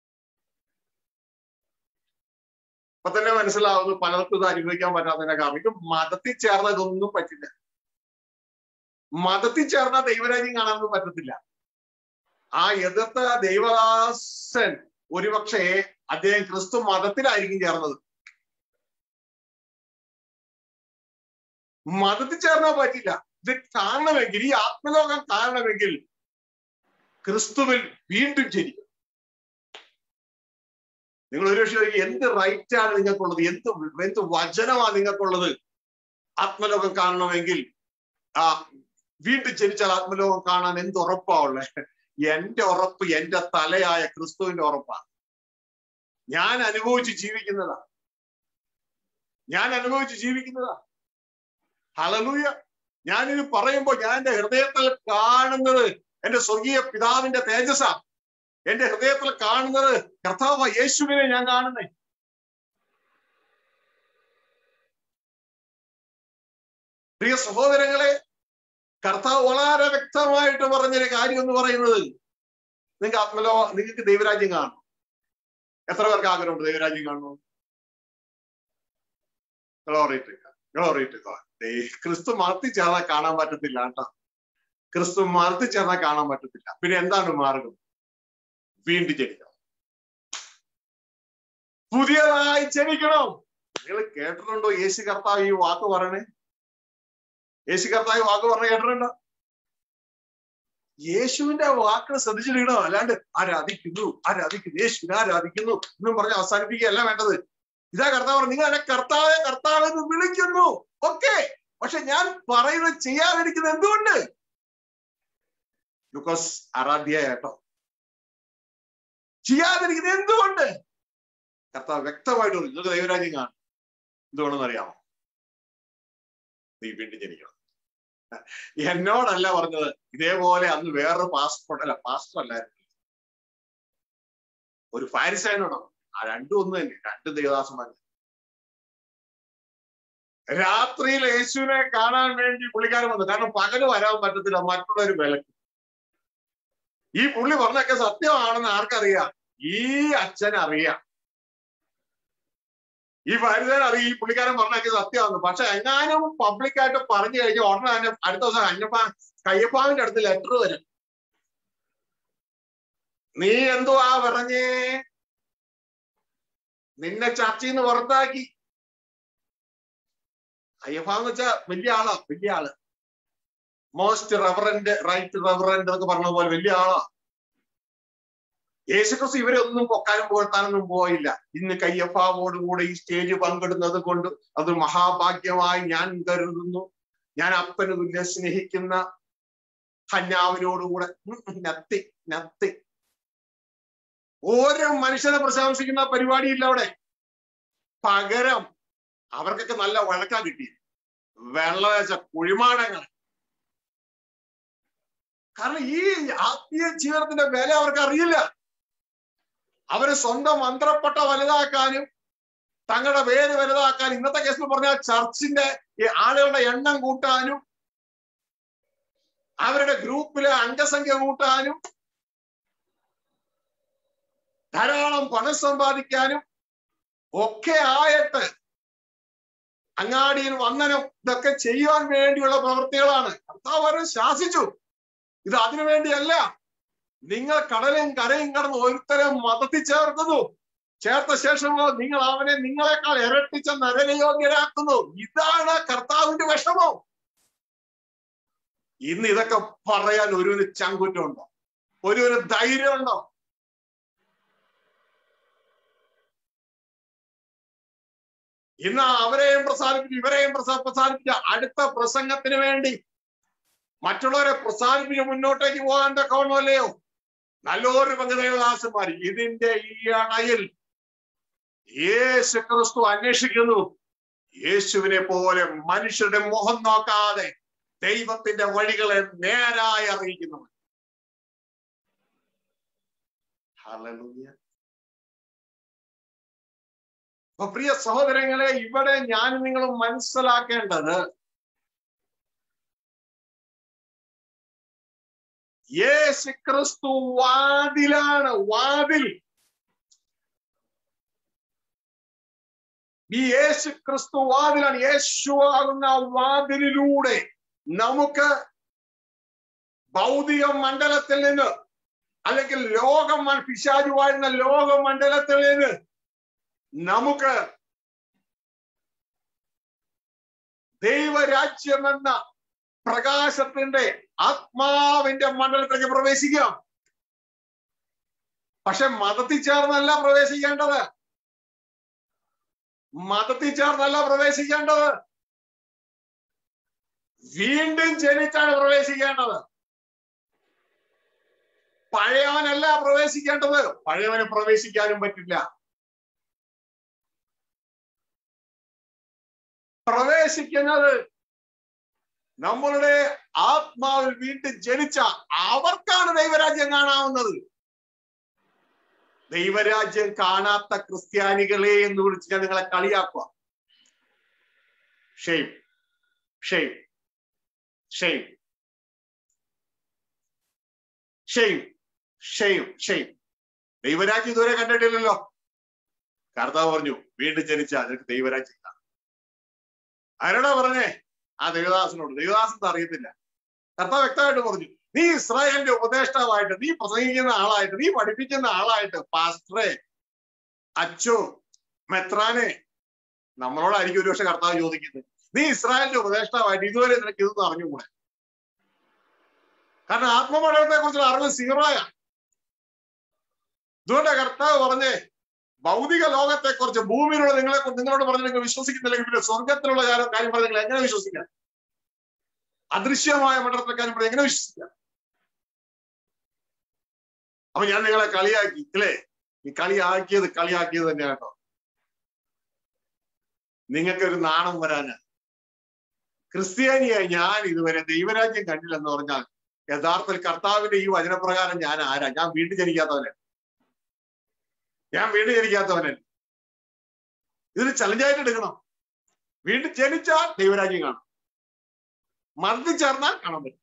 അപ്പൊ തന്നെ മനസ്സിലാവുന്നു പലർക്കും ഇത് അനുഭവിക്കാൻ പറ്റാത്തതിന്റെ കാരണം ഇത് മതത്തിൽ ചേർന്ന ഇതൊന്നും പറ്റില്ല മതത്തിൽ ചേർന്ന ദൈവരാജ്യം കാണാനൊന്നും പറ്റത്തില്ല ആ എതിർത്ത ദൈവദാസൻ ഒരുപക്ഷെ അദ്ദേഹം ക്രിസ്തു മതത്തിലായിരിക്കും ചേർന്നത് മതത്തിൽ ചേർന്നാൽ പറ്റില്ല ഇത് കാണണമെങ്കിൽ ഈ ആത്മലോകം കാണണമെങ്കിൽ ക്രിസ്തുവിൽ വീണ്ടും ജനിക്കും നിങ്ങൾ ഒരു പക്ഷേ എന്ത് റൈറ്റ് ആണ് നിങ്ങൾക്കുള്ളത് എന്ത് എന്ത് വചനമാണ് നിങ്ങൾക്കുള്ളത് ആത്മലോകം കാണണമെങ്കിൽ ആ വീണ്ടും ജനിച്ചാൽ ആത്മലോകം കാണാൻ എന്ത് ഉറപ്പാ ഉള്ളത് എന്റെ ഉറപ്പ് എന്റെ തലയായ ക്രിസ്തുവിന്റെ ഉറപ്പാണ് ഞാൻ അനുഭവിച്ച് ജീവിക്കുന്നതാ ഞാൻ അനുഭവിച്ച് ജീവിക്കുന്നതാ ഹലലൂയ ഞാനിത് പറയുമ്പോൾ ഞാൻ എന്റെ ഹൃദയത്തിൽ കാണുന്നത് എന്റെ സ്വർഗീയ പിതാവിന്റെ തേജസ്സാ എന്റെ ഹൃദയത്തിൽ കാണുന്നത് കർത്താവ് യേശുവിനെ ഞാൻ കാണുന്നേ പ്രിയ സഹോദരങ്ങളെ കർത്താവ് വളരെ വ്യക്തമായിട്ട് പറഞ്ഞൊരു കാര്യം എന്ന് പറയുന്നത് നിങ്ങൾക്ക് ആത്മലോ നിങ്ങൾക്ക് ദൈവരാജ്യം കാണണം എത്ര പേർക്ക് ആഗ്രഹമുണ്ട് ദൈവരാജ്യം കാണണം ഗ്ലോറി ടു ഗ്ലോറി ടു ക്രിസ്തു മറത്തി ചേർന്നാൽ കാണാൻ പറ്റത്തില്ല കേട്ടോ ക്രിസ്തു മറത്തി ചേർന്നാൽ കാണാൻ പറ്റത്തില്ല പിന്നെ എന്താണ് മാർഗം വീണ്ടും ജനിക്കണം പുതിയതായി ജനിക്കണം നിങ്ങൾ കേട്ടിട്ടുണ്ടോ യേശു കർത്താവ് ഈ വാക്ക് പറയണേ യേശു കർത്താവ് ഈ വാക്ക് പറഞ്ഞ കേട്ടിട്ടുണ്ടോ യേശുവിന്റെ വാക്ക് ശ്രദ്ധിച്ചിരിക്കണോ അല്ലാണ്ട് ആരാധിക്കുന്നു ആരാധിക്കുന്നു യേശുവിനെ ആരാധിക്കുന്നു എന്നും പറഞ്ഞ് അവസാനിപ്പിക്കുകയല്ല വേണ്ടത് ഇതാ കർത്താവ് പറഞ്ഞു നിങ്ങൾ എന്നെ കർത്താവെ കർത്താവ് എന്ന് വിളിക്കുന്നു ഓക്കെ പക്ഷെ ഞാൻ പറയുന്നത് ചെയ്യാതിരിക്കുന്നത് എന്തുകൊണ്ട് ബിക്കോസ് ആരാധ്യ കേട്ടോ ചെയ്യാതിരിക്കുന്നത് എന്തുകൊണ്ട് കർത്താവ് വ്യക്തമായിട്ട് പറഞ്ഞു നിങ്ങൾക്ക് ദൈവരാജ്യം കാണും എന്തുകൊണ്ടെന്ന് അറിയാമോ നീ വീണ്ടും ജനിക്കണം എന്നോടല്ല പറഞ്ഞത് ഇതേപോലെ അന്ന് വേറൊരു പാസ്പോർട്ട് അല്ല പാസ്പോർട്ട് അല്ലായിരുന്നു ഒരു ഫാരിസൈനോടോ ആ രണ്ടും ഒന്ന് തന്നെ രണ്ട് ദേവദാസന്മാർ രാത്രിയിൽ യേശുവിനെ കാണാൻ വേണ്ടി പുള്ളിക്കാരൻ വന്നു കാരണം പകല് വരാൻ പറ്റത്തില്ല മറ്റുള്ളവർ വിലക്ക് ഈ പുള്ളി പറഞ്ഞൊക്കെ സത്യമാണെന്ന് ആർക്കറിയാം ഈ അച്ഛൻ അറിയാം ഈ ഭാര്യൻ അറിയാം ഈ പുള്ളിക്കാരൻ പറഞ്ഞൊക്കെ സത്യമാണ് പക്ഷെ എങ്ങാനും പബ്ലിക്കായിട്ട് പറഞ്ഞു കഴിഞ്ഞാൽ ഉടനെ തന്നെ അടുത്ത ദിവസം അയ്യപ്പ കയ്യപ്പാവിന്റെ അടുത്ത് ലെറ്റർ വരും നീ എന്തുവാ പറഞ്ഞേ നിന്നെ ചർച്ചയിൽ നിന്ന് പുറത്താക്കി അയ്യപ്പാന്ന് വെച്ചാ വലിയ ആളാ വലിയ ആള് മോസ്റ്റ് റെവറന്റ് റൈറ്റ് റെവറന്റ് എന്നൊക്കെ പറഞ്ഞ പോലെ വലിയ ആളാ യേശുക്രിസ്തു ഇവരൊന്നും പൊക്കാനും പുകഴ്ത്താനൊന്നും പോയില്ല ഇന്ന് കയ്യപ്പാവോട് കൂടെ ഈ സ്റ്റേജ് പങ്കിടുന്നത് കൊണ്ട് അത് മഹാഭാഗ്യമായി ഞാൻ കരുതുന്നു ഞാൻ അപ്പന് തുല്യ സ്നേഹിക്കുന്ന ഹന്നാവിനോടുകൂടെ നത്തി നത്തി ഓരോ മനുഷ്യനെ പ്രശംസിക്കുന്ന പരിപാടിയില്ല അവിടെ പകരം അവർക്കൊക്കെ നല്ല വഴക്കാ കിട്ടി വെള്ളവേച്ച കുഴിമാടങ്ങൾ കാരണം ഈ ആത്മീയ ജീവിതത്തിന്റെ വില അവർക്ക് അറിയില്ല അവര് സ്വന്തം മന്ത്രപ്പെട്ട വലുതാക്കാനും തങ്ങളുടെ പേര് വലുതാക്കാനും ഇന്നത്തെ കേസിൽ പറഞ്ഞാൽ ചർച്ചിന്റെ ഈ ആളുകളുടെ എണ്ണം കൂട്ടാനും അവരുടെ ഗ്രൂപ്പിലെ അംഗസംഖ്യ കൂട്ടാനും ധാരാളം പണം സമ്പാദിക്കാനും ഒക്കെ ആയിട്ട് അങ്ങാടിയിൽ വന്ദനം ഇതൊക്കെ ചെയ്യുവാൻ വേണ്ടിയുള്ള പ്രവൃത്തികളാണ് കർത്താവ് അവരെ ശാസിച്ചു ഇത് അതിനു വേണ്ടിയല്ല നിങ്ങൾ കടലും കരയും കടന്ന് ഒരുത്തരെ മതത്തിൽ ചേർക്കുന്നു ചേർത്ത ശേഷമോ നിങ്ങൾ അവനെ നിങ്ങളെക്കാൾ ഇരട്ടിച്ച നരകയോഗ്യരാക്കുന്നു ഇതാണ് കർത്താവിന്റെ വിഷമം ഇന്ന് ഇതൊക്കെ പറയാൻ ഒരു ഒരു ചങ്കുറ്റുണ്ടോ ഒരു ഒരു ധൈര്യമുണ്ടോ ഇന്ന് അവരെയും പ്രസാദിപ്പിച്ചു ഇവരെയും പ്രസാദിപ്പിച്ച അടുത്ത പ്രസംഗത്തിന് വേണ്ടി മറ്റുള്ളവരെ പ്രസാദിപ്പിച്ച് മുന്നോട്ടേക്ക് പോകാൻ തക്കവണ്ണമല്ലയോ നല്ലൊരു പങ്കുദേവദാസന്മാർ ഇതിന്റെ ഈ അണയിൽ യേശു ക്രിസ്തു അന്വേഷിക്കുന്നു യേശുവിനെ പോലെ മനുഷ്യരുടെ മുഖം നോക്കാതെ ദൈവത്തിന്റെ വഴികളെ നേരായി അറിയിക്കുന്നു അപ്പൊ പ്രിയ സഹോദരങ്ങളെ ഇവിടെ ഞാൻ നിങ്ങൾ മനസ്സിലാക്കേണ്ടത് യേശു ക്രിസ്തു വാതിലാണ് വാതിൽ ഈ യേശു ക്രിസ്തു വാതിലാണ് യേശു ആകുന്ന വാതിലിലൂടെ നമുക്ക് ഭൗതിക മണ്ഡലത്തിൽ നിന്ന് അല്ലെങ്കിൽ ലോകം പിശാചു വാഴുന്ന ലോകമണ്ഡലത്തിൽ നിന്ന് നമുക്ക് ദൈവരാജ്യം എന്ന പ്രകാശത്തിന്റെ ആത്മാവിന്റെ മണ്ഡലത്തിലേക്ക് പ്രവേശിക്കാം പക്ഷെ മതത്തിൽ ചേർന്നല്ല പ്രവേശിക്കേണ്ടത് മതത്തിൽ ചേർന്നല്ല പ്രവേശിക്കേണ്ടത് വീണ്ടും ജനിച്ചാണ് പ്രവേശിക്കേണ്ടത് പഴയവനല്ല പ്രവേശിക്കേണ്ടത് പഴയവന് പ്രവേശിക്കാനും പറ്റില്ല പ്രവേശിക്കുന്നത് നമ്മളുടെ ആത്മാവിൽ വീണ്ടും ജനിച്ച അവർക്കാണ് ദൈവരാജ്യം കാണാവുന്നത് ദൈവരാജ്യം കാണാത്ത ക്രിസ്ത്യാനികളെ എന്ന് വിളിച്ച് ഞാൻ നിങ്ങളെ കളിയാക്കുക shame shame shame shame shame shame ദൈവരാജ്യം ഇതുവരെ കണ്ടിട്ടില്ലല്ലോ കർത്താവ് പറഞ്ഞു വീണ്ടും ജനിച്ചാൽ നിനക്ക് ദൈവരാജ്യം കാണാം ആരോടാ പറഞ്ഞേ ആ ദേവദാസനോട് ദേവദാസൻ അറിയത്തില്ല കർത്താവ് വ്യക്തമായിട്ട് പറഞ്ഞു നീ ഇസ്രായേലിന്റെ ഉപദേഷ്ടാവായിട്ട് നീ പ്രസംഗിക്കുന്ന ആളായിട്ട് നീ പഠിപ്പിക്കുന്ന ആളായിട്ട് പാസ്റ്ററെ അച്ചോ മെത്രാനെ നമ്മളോടായിരിക്കും ഒരു പക്ഷെ കർത്താവ് ചോദിക്കുന്നത് നീ ഇസ്രായേലിന്റെ ഉപദേഷ്ടാവായിട്ട് ഇതുവരെ നിനക്ക് ഇതൊന്നും അറിഞ്ഞുകൂടെ കാരണം ആത്മമണ്ഡലത്തെ കുറിച്ചുള്ള അറിവ് സീറോയ ഇതുകൊണ്ട് കർത്താവ് പറഞ്ഞേ ഭൗതിക ലോകത്തെ കുറിച്ച് ഭൂമിയിലുള്ള നിങ്ങളെ നിങ്ങളോട് പറഞ്ഞ് നിങ്ങൾ വിശ്വസിക്കുന്നില്ലെങ്കിൽ പിന്നെ സ്വർഗത്തിലുള്ള കാര്യം കാര്യം പറഞ്ഞ് നിങ്ങൾ എങ്ങനെ വിശ്വസിക്കാം അദൃശ്യമായ മണ്ഡലത്തിലെ കാര്യം പറഞ്ഞ് എങ്ങനെ വിശ്വസിക്കാം അപ്പൊ ഞാൻ നിങ്ങളെ കളിയാക്കി അല്ലേ ഈ കളിയാക്കിയത് കളിയാക്കിയത് തന്നെയാണ് കേട്ടോ നിങ്ങൾക്ക് ഒരു നാണം വരാന് ക്രിസ്ത്യാനിയായി ഞാൻ ഇതുവരെ ദൈവരാജ്യം കണ്ടില്ലെന്ന് പറഞ്ഞാൽ യഥാർത്ഥത്തിൽ കർത്താവിന്റെ ഈ വചനപ്രകാരം ഞാൻ ആരാ ഞാൻ വീണ്ടും ജനിക്കാത്തവനെ ഞാൻ വീണ്ടും ജനിക്കാത്തവനൻ ഇതിന് ചലഞ്ചായിട്ട് എടുക്കണം വീണ്ടും ജനിച്ചാൽ ദൈവരാജ്യം കാണും മർദ്ദി ചേർന്നാൽ കാണാൻ പറ്റും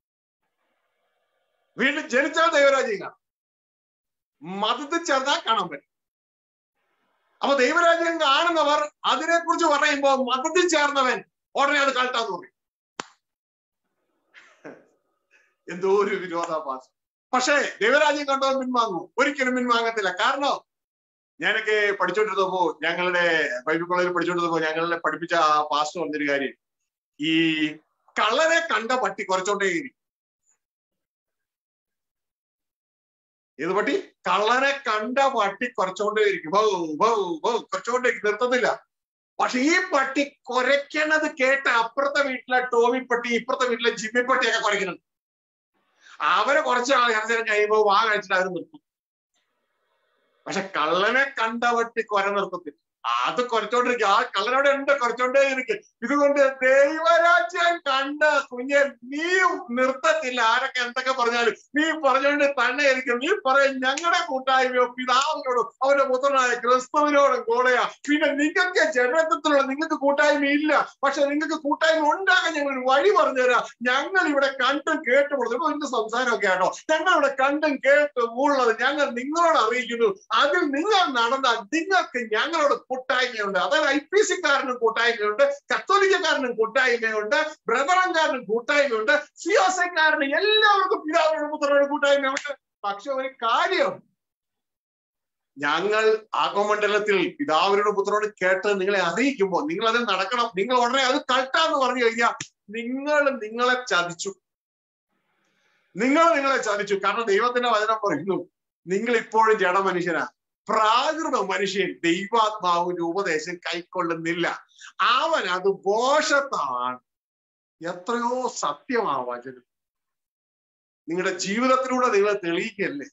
വീണ്ടും ജനിച്ചാൽ ദൈവരാജ്യം കാണും മതത്തിൽ ചേർന്നാൽ കാണാൻ പറ്റും അപ്പൊ ദൈവരാജ്യം കാണുന്നവർ അതിനെക്കുറിച്ച് പറയുമ്പോ മതത്തിൽ ചേർന്നവൻ ഉടനെ അത് കൾട്ടാന്ന് പറയും എന്തോ ഒരു വിരോധാഭാസം പക്ഷേ ദൈവരാജ്യം കണ്ടവൻ പിൻവാങ്ങും ഒരിക്കലും പിൻവാങ്ങത്തില്ല കാരണം ഞാനൊക്കെ പഠിച്ചോണ്ടിരുന്നപ്പോ ഞങ്ങളുടെ ബൈബിൾ കോളേജിൽ പഠിച്ചോണ്ടിരുന്നപ്പോ ഞങ്ങളെ പഠിപ്പിച്ച ആ പാസ്റ്റർ പറഞ്ഞൊരു കാര്യം ഈ കള്ളനെ കണ്ട പട്ടി കുറച്ചോണ്ടേ ഏത് പട്ടി കള്ളനെ കണ്ട പട്ടി കുറച്ചോണ്ടേ ഇരിക്കും ഭൗ ഭൗ ഭൗ കുറച്ചോണ്ടേ നിർത്തത്തില്ല പക്ഷെ ഈ പട്ടി കുരയ്ക്കണത് കേട്ട് അപ്പുറത്തെ വീട്ടിലെ ടോമി പട്ടി ഇപ്പുറത്തെ വീട്ടിലെ ജിമ്മി പട്ടിയൊക്കെ കുരയ്ക്കുന്നുണ്ട് അവരെ കുറച്ച് ആൾ ഇറച്ചേരം കഴിയുമ്പോ വാ കഴിച്ചിട്ട് അവർ നിർത്തും പക്ഷെ കള്ളനെ കണ്ട പട്ടി കുര നിർത്തത്തില്ല അത് കുറച്ചോണ്ടിരിക്കും ആ കള്ളനോടെ ഉണ്ട് കുറച്ചോണ്ടേ ഇരിക്കും ഇതുകൊണ്ട് ദൈവരാജ്യം കണ്ട കുഞ്ഞെ നീ നിർത്തത്തില്ല ആരൊക്കെ എന്തൊക്കെ പറഞ്ഞാലും നീ പറഞ്ഞുകൊണ്ട് തന്നെ ഇരിക്കും നീ പറയും ഞങ്ങളുടെ കൂട്ടായ്മയോ പിതാവിനോടും അവന്റെ പുത്രനായ ക്രിസ്തുവിനോടും കൂടെയാ പിന്നെ നിങ്ങൾക്ക് ജനത്വത്തിലുള്ള നിങ്ങൾക്ക് കൂട്ടായ്മ ഇല്ല പക്ഷെ നിങ്ങൾക്ക് കൂട്ടായ്മ ഉണ്ടാകാൻ ഞങ്ങൾ ഒരു വഴി പറഞ്ഞുതരാം ഞങ്ങൾ ഇവിടെ കണ്ടും കേട്ടും ഇപ്പൊ ഇതിന്റെ സംസാരമൊക്കെ ആണോ ഞങ്ങൾ ഇവിടെ കണ്ടും കേട്ടും ഉള്ളത് ഞങ്ങൾ നിങ്ങളോട് അറിയിക്കുന്നു അതിൽ നിങ്ങൾ നടന്നാൽ നിങ്ങൾക്ക് ഞങ്ങളോട് കൂട്ടായ്മയുണ്ട് അതായത് ഐ പി സിക്കാരനും കൂട്ടായ്മയുണ്ട് കത്തോലിക്കക്കാരനും കൂട്ടായ്മയുണ്ട് ബ്രദറൻകാരനും കൂട്ടായ്മയുണ്ട് സിയോസക്കാരനും എല്ലാവർക്കും പിതാവിനോട് പുത്രനോട് കൂട്ടായ്മയുണ്ട് പക്ഷെ ഒരു കാര്യം ഞങ്ങൾ ആഗമണ്ഡലത്തിൽ പിതാവിനോട് പുത്രനോട് കേട്ട് നിങ്ങളെ അറിയിക്കുമ്പോൾ നിങ്ങൾ അതിൽ നടക്കണം നിങ്ങൾ ഉടനെ അത് കൾട്ടാന്ന് പറഞ്ഞു കഴിഞ്ഞാൽ നിങ്ങൾ നിങ്ങളെ ചതിച്ചു നിങ്ങൾ നിങ്ങളെ ചതിച്ചു കാരണം ദൈവത്തിന്റെ വചനം പറയുന്നു നിങ്ങൾ ഇപ്പോഴും ജഡമനുഷ്യനാ പ്രാകൃത മനുഷ്യൻ ദൈവാത്മാവിന്റെ ഉപദേശം കൈക്കൊള്ളുന്നില്ല അവൻ അത് ദോഷത്താണ് എത്രയോ സത്യമാ വചനം നിങ്ങളുടെ ജീവിതത്തിലൂടെ നിങ്ങൾ തെളിയിക്കല്ലേ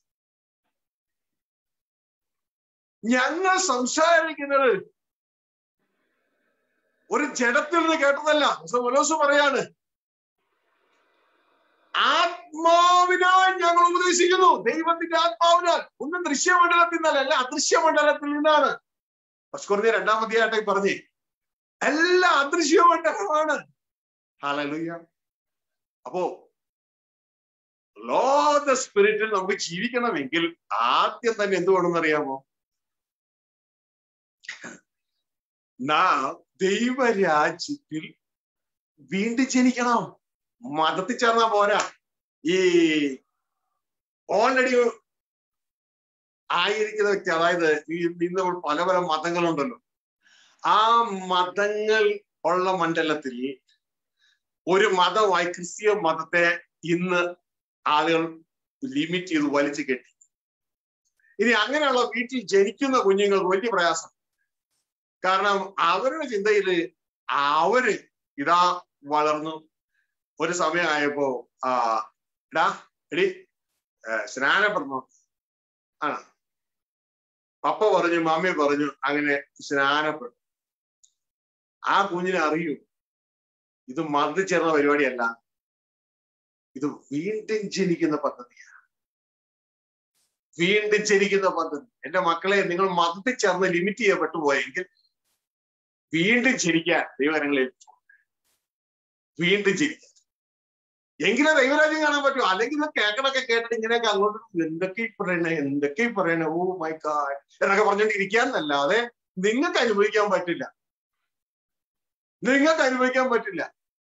ഞങ്ങൾ സംസാരിക്കുന്നത് ഒരു ജഡത്തിൽ നിന്ന് കേട്ടതല്ല മനോസ് പറയാണ് ആത്മാവിനാൽ ഞങ്ങൾ ഉപദേശിക്കുന്നു ദൈവത്തിന്റെ ആത്മാവിനാൽ ഒന്നും ദൃശ്യമണ്ഡലത്തിൽ നിന്നല്ല അല്ല അദൃശ്യമണ്ഡലത്തിൽ നിന്നാണ് പസ്കുറിഞ്ഞ രണ്ടാമധ്യായിട്ടായി പറഞ്ഞേ എല്ലാം അദൃശ്യമണ്ഡലമാണ് ഹാലലുയ്യ അപ്പോ ലോ ദ സ്പിരിറ്റിൽ നമുക്ക് ജീവിക്കണമെങ്കിൽ ആദ്യം തന്നെ എന്ത് വേണമെന്ന് അറിയാമോ നാം ദൈവരാജ്യത്തിൽ വീണ്ടും ജനിക്കണം മതത്തിൽ ചേർന്നാ പോരാ ഈ ഓൾറെഡി ആയിരിക്കുന്ന വ്യക്തി അതായത് ഈ ഇന്ന് നമ്മൾ പല പല മതങ്ങളുണ്ടല്ലോ ആ മതങ്ങൾ ഉള്ള മണ്ഡലത്തിൽ ഒരു മതമായി ക്രിസ്തീയ മതത്തെ ഇന്ന് ആളുകൾ ലിമിറ്റ് ചെയ്ത് വലിച്ചു കെട്ടി ഇനി അങ്ങനെയുള്ള വീട്ടിൽ ജനിക്കുന്ന കുഞ്ഞുങ്ങൾക്ക് വലിയ പ്രയാസം കാരണം അവരുടെ ചിന്തയില് അവര് ഇതാ വളർന്നു ഒരു സമയമായപ്പോ ആ എടാ എടി സ്നാനപ്പെടുന്നു ആണ് പപ്പ പറഞ്ഞു മമ്മി പറഞ്ഞു അങ്ങനെ സ്നാനപ്പെട്ടു ആ കുഞ്ഞിനെ അറിയൂ ഇത് മർദ്ദി ചേർന്ന പരിപാടിയല്ല ഇത് വീണ്ടും ജനിക്കുന്ന പദ്ധതിയാണ് വീണ്ടും ജനിക്കുന്ന പദ്ധതി എന്റെ മക്കളെ നിങ്ങൾ മതത്തിൽ ചേർന്ന് ലിമിറ്റ് ചെയ്യപ്പെട്ടു പോയെങ്കിൽ വീണ്ടും ജനിക്കാൻ ദൈവകരങ്ങളിൽ വീണ്ടും ജനിക്കാൻ എങ്കിലേ ദൈവരാജ്യം കാണാൻ പറ്റും അല്ലെങ്കിൽ ഇത് കേക്കണൊക്കെ കേട്ടിട്ട് ഇങ്ങനെയൊക്കെ അങ്ങോട്ട് എന്തൊക്കെ പറയണേ എന്തൊക്കെ പറയണേ ഓ മൈ ഗാഡ് എന്നൊക്കെ പറഞ്ഞോണ്ടിരിക്കാന്നല്ലാതെ നിങ്ങൾക്ക് അനുഭവിക്കാൻ പറ്റില്ല നിങ്ങൾക്ക് അനുഭവിക്കാൻ പറ്റില്ല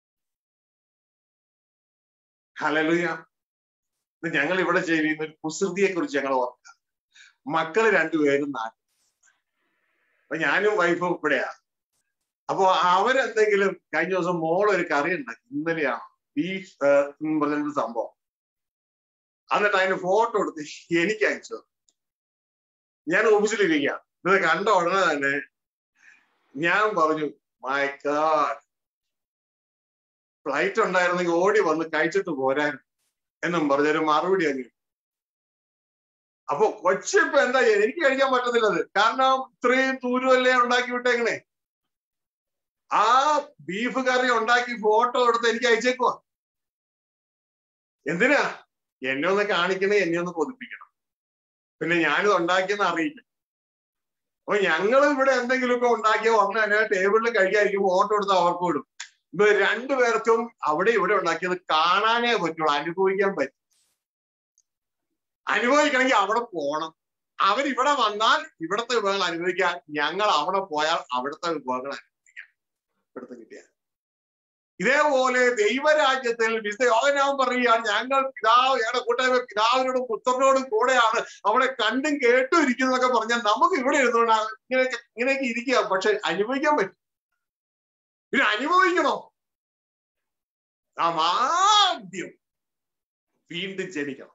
ഹലലുയ ഞങ്ങൾ ഇവിടെ ചെയ്യുന്ന ഒരു കുസൃതിയെ കുറിച്ച് ഞങ്ങൾ ഓർക്കുക മക്കള് രണ്ടുപേരും നാട്ടിൽ അപ്പൊ ഞാനും വൈഫും ഇവിടെയാ അപ്പൊ അവരെന്തെങ്കിലും കഴിഞ്ഞ ദിവസം മോളൊരു കറി ഉണ്ടാക്കി ഇന്നലെയാണ് ബീഫ് എന്ന് പറഞ്ഞൊരു സംഭവം എന്നിട്ട് അതിന് ഫോട്ടോ എടുത്ത് എനിക്ക് അയച്ചു ഞാൻ ഓഫീസിലിരിക്കുക ഇത് കണ്ട ഉടനെ തന്നെ ഞാൻ പറഞ്ഞു മൈ ഗാഡ് ഫ്ലൈറ്റ് ഉണ്ടായിരുന്നെങ്കിൽ ഓടി വന്ന് കഴിച്ചിട്ട് പോരാൻ എന്നും പറഞ്ഞൊരു മറുപടി അങ്ങ് അപ്പൊ കൊച്ചിപ്പോ എന്താ ചെയ്യുന്നത് എനിക്ക് കഴിക്കാൻ പറ്റത്തില്ലത് കാരണം ഇത്രയും ദൂരമല്ലേ ഉണ്ടാക്കി വിട്ടേക്കണേ ആ ബീഫ് കറി ഉണ്ടാക്കി ഫോട്ടോ എടുത്ത് എനിക്ക് അയച്ചേക്കുവാ എന്തിനാ എന്നെ ഒന്ന് കാണിക്കണേ എന്നെ ഒന്ന് കൊതിപ്പിക്കണം പിന്നെ ഞാനിത് ഉണ്ടാക്കിയെന്ന് അറിയില്ല അപ്പൊ ഞങ്ങൾ ഇവിടെ എന്തെങ്കിലുമൊക്കെ ഉണ്ടാക്കിയ ഉടനെ തന്നെ ടേബിളിൽ കഴിക്കാതിരിക്കും ഫോട്ടോ എടുത്ത് അവർക്ക് വിടും ഇപ്പൊ രണ്ടുപേർക്കും അവിടെ ഇവിടെ ഉണ്ടാക്കിയത് കാണാനേ പറ്റുള്ളൂ അനുഭവിക്കാൻ പറ്റും അനുഭവിക്കണമെങ്കിൽ അവിടെ പോണം അവരിവിടെ വന്നാൽ ഇവിടുത്തെ വിഭവങ്ങൾ അനുഭവിക്കാൻ ഞങ്ങൾ അവിടെ പോയാൽ അവിടുത്തെ വിഭവങ്ങൾ അനുഭവിക്കാം ഇവിടുത്തെ കിട്ടിയാൽ ഇതേപോലെ ദൈവരാജ്യത്തിൽ വിശുദ്ധ യോഗനാമം പറയുകയാണ് ഞങ്ങൾ പിതാവ് ഞങ്ങളുടെ കൂട്ടായ്മ പിതാവിനോടും പുത്രനോടും കൂടെയാണ് അവിടെ കണ്ടും കേട്ടും ഇരിക്കുന്നതൊക്കെ പറഞ്ഞാൽ നമുക്ക് ഇവിടെ ഇരുന്നുകൊണ്ടാണ് ഇങ്ങനെയൊക്കെ ഇങ്ങനെയൊക്കെ ഇരിക്കുക പക്ഷെ അനുഭവിക്കാൻ പറ്റും പിന്നെ അനുഭവിക്കണോ നാം ആദ്യം വീണ്ടും ജനിക്കണം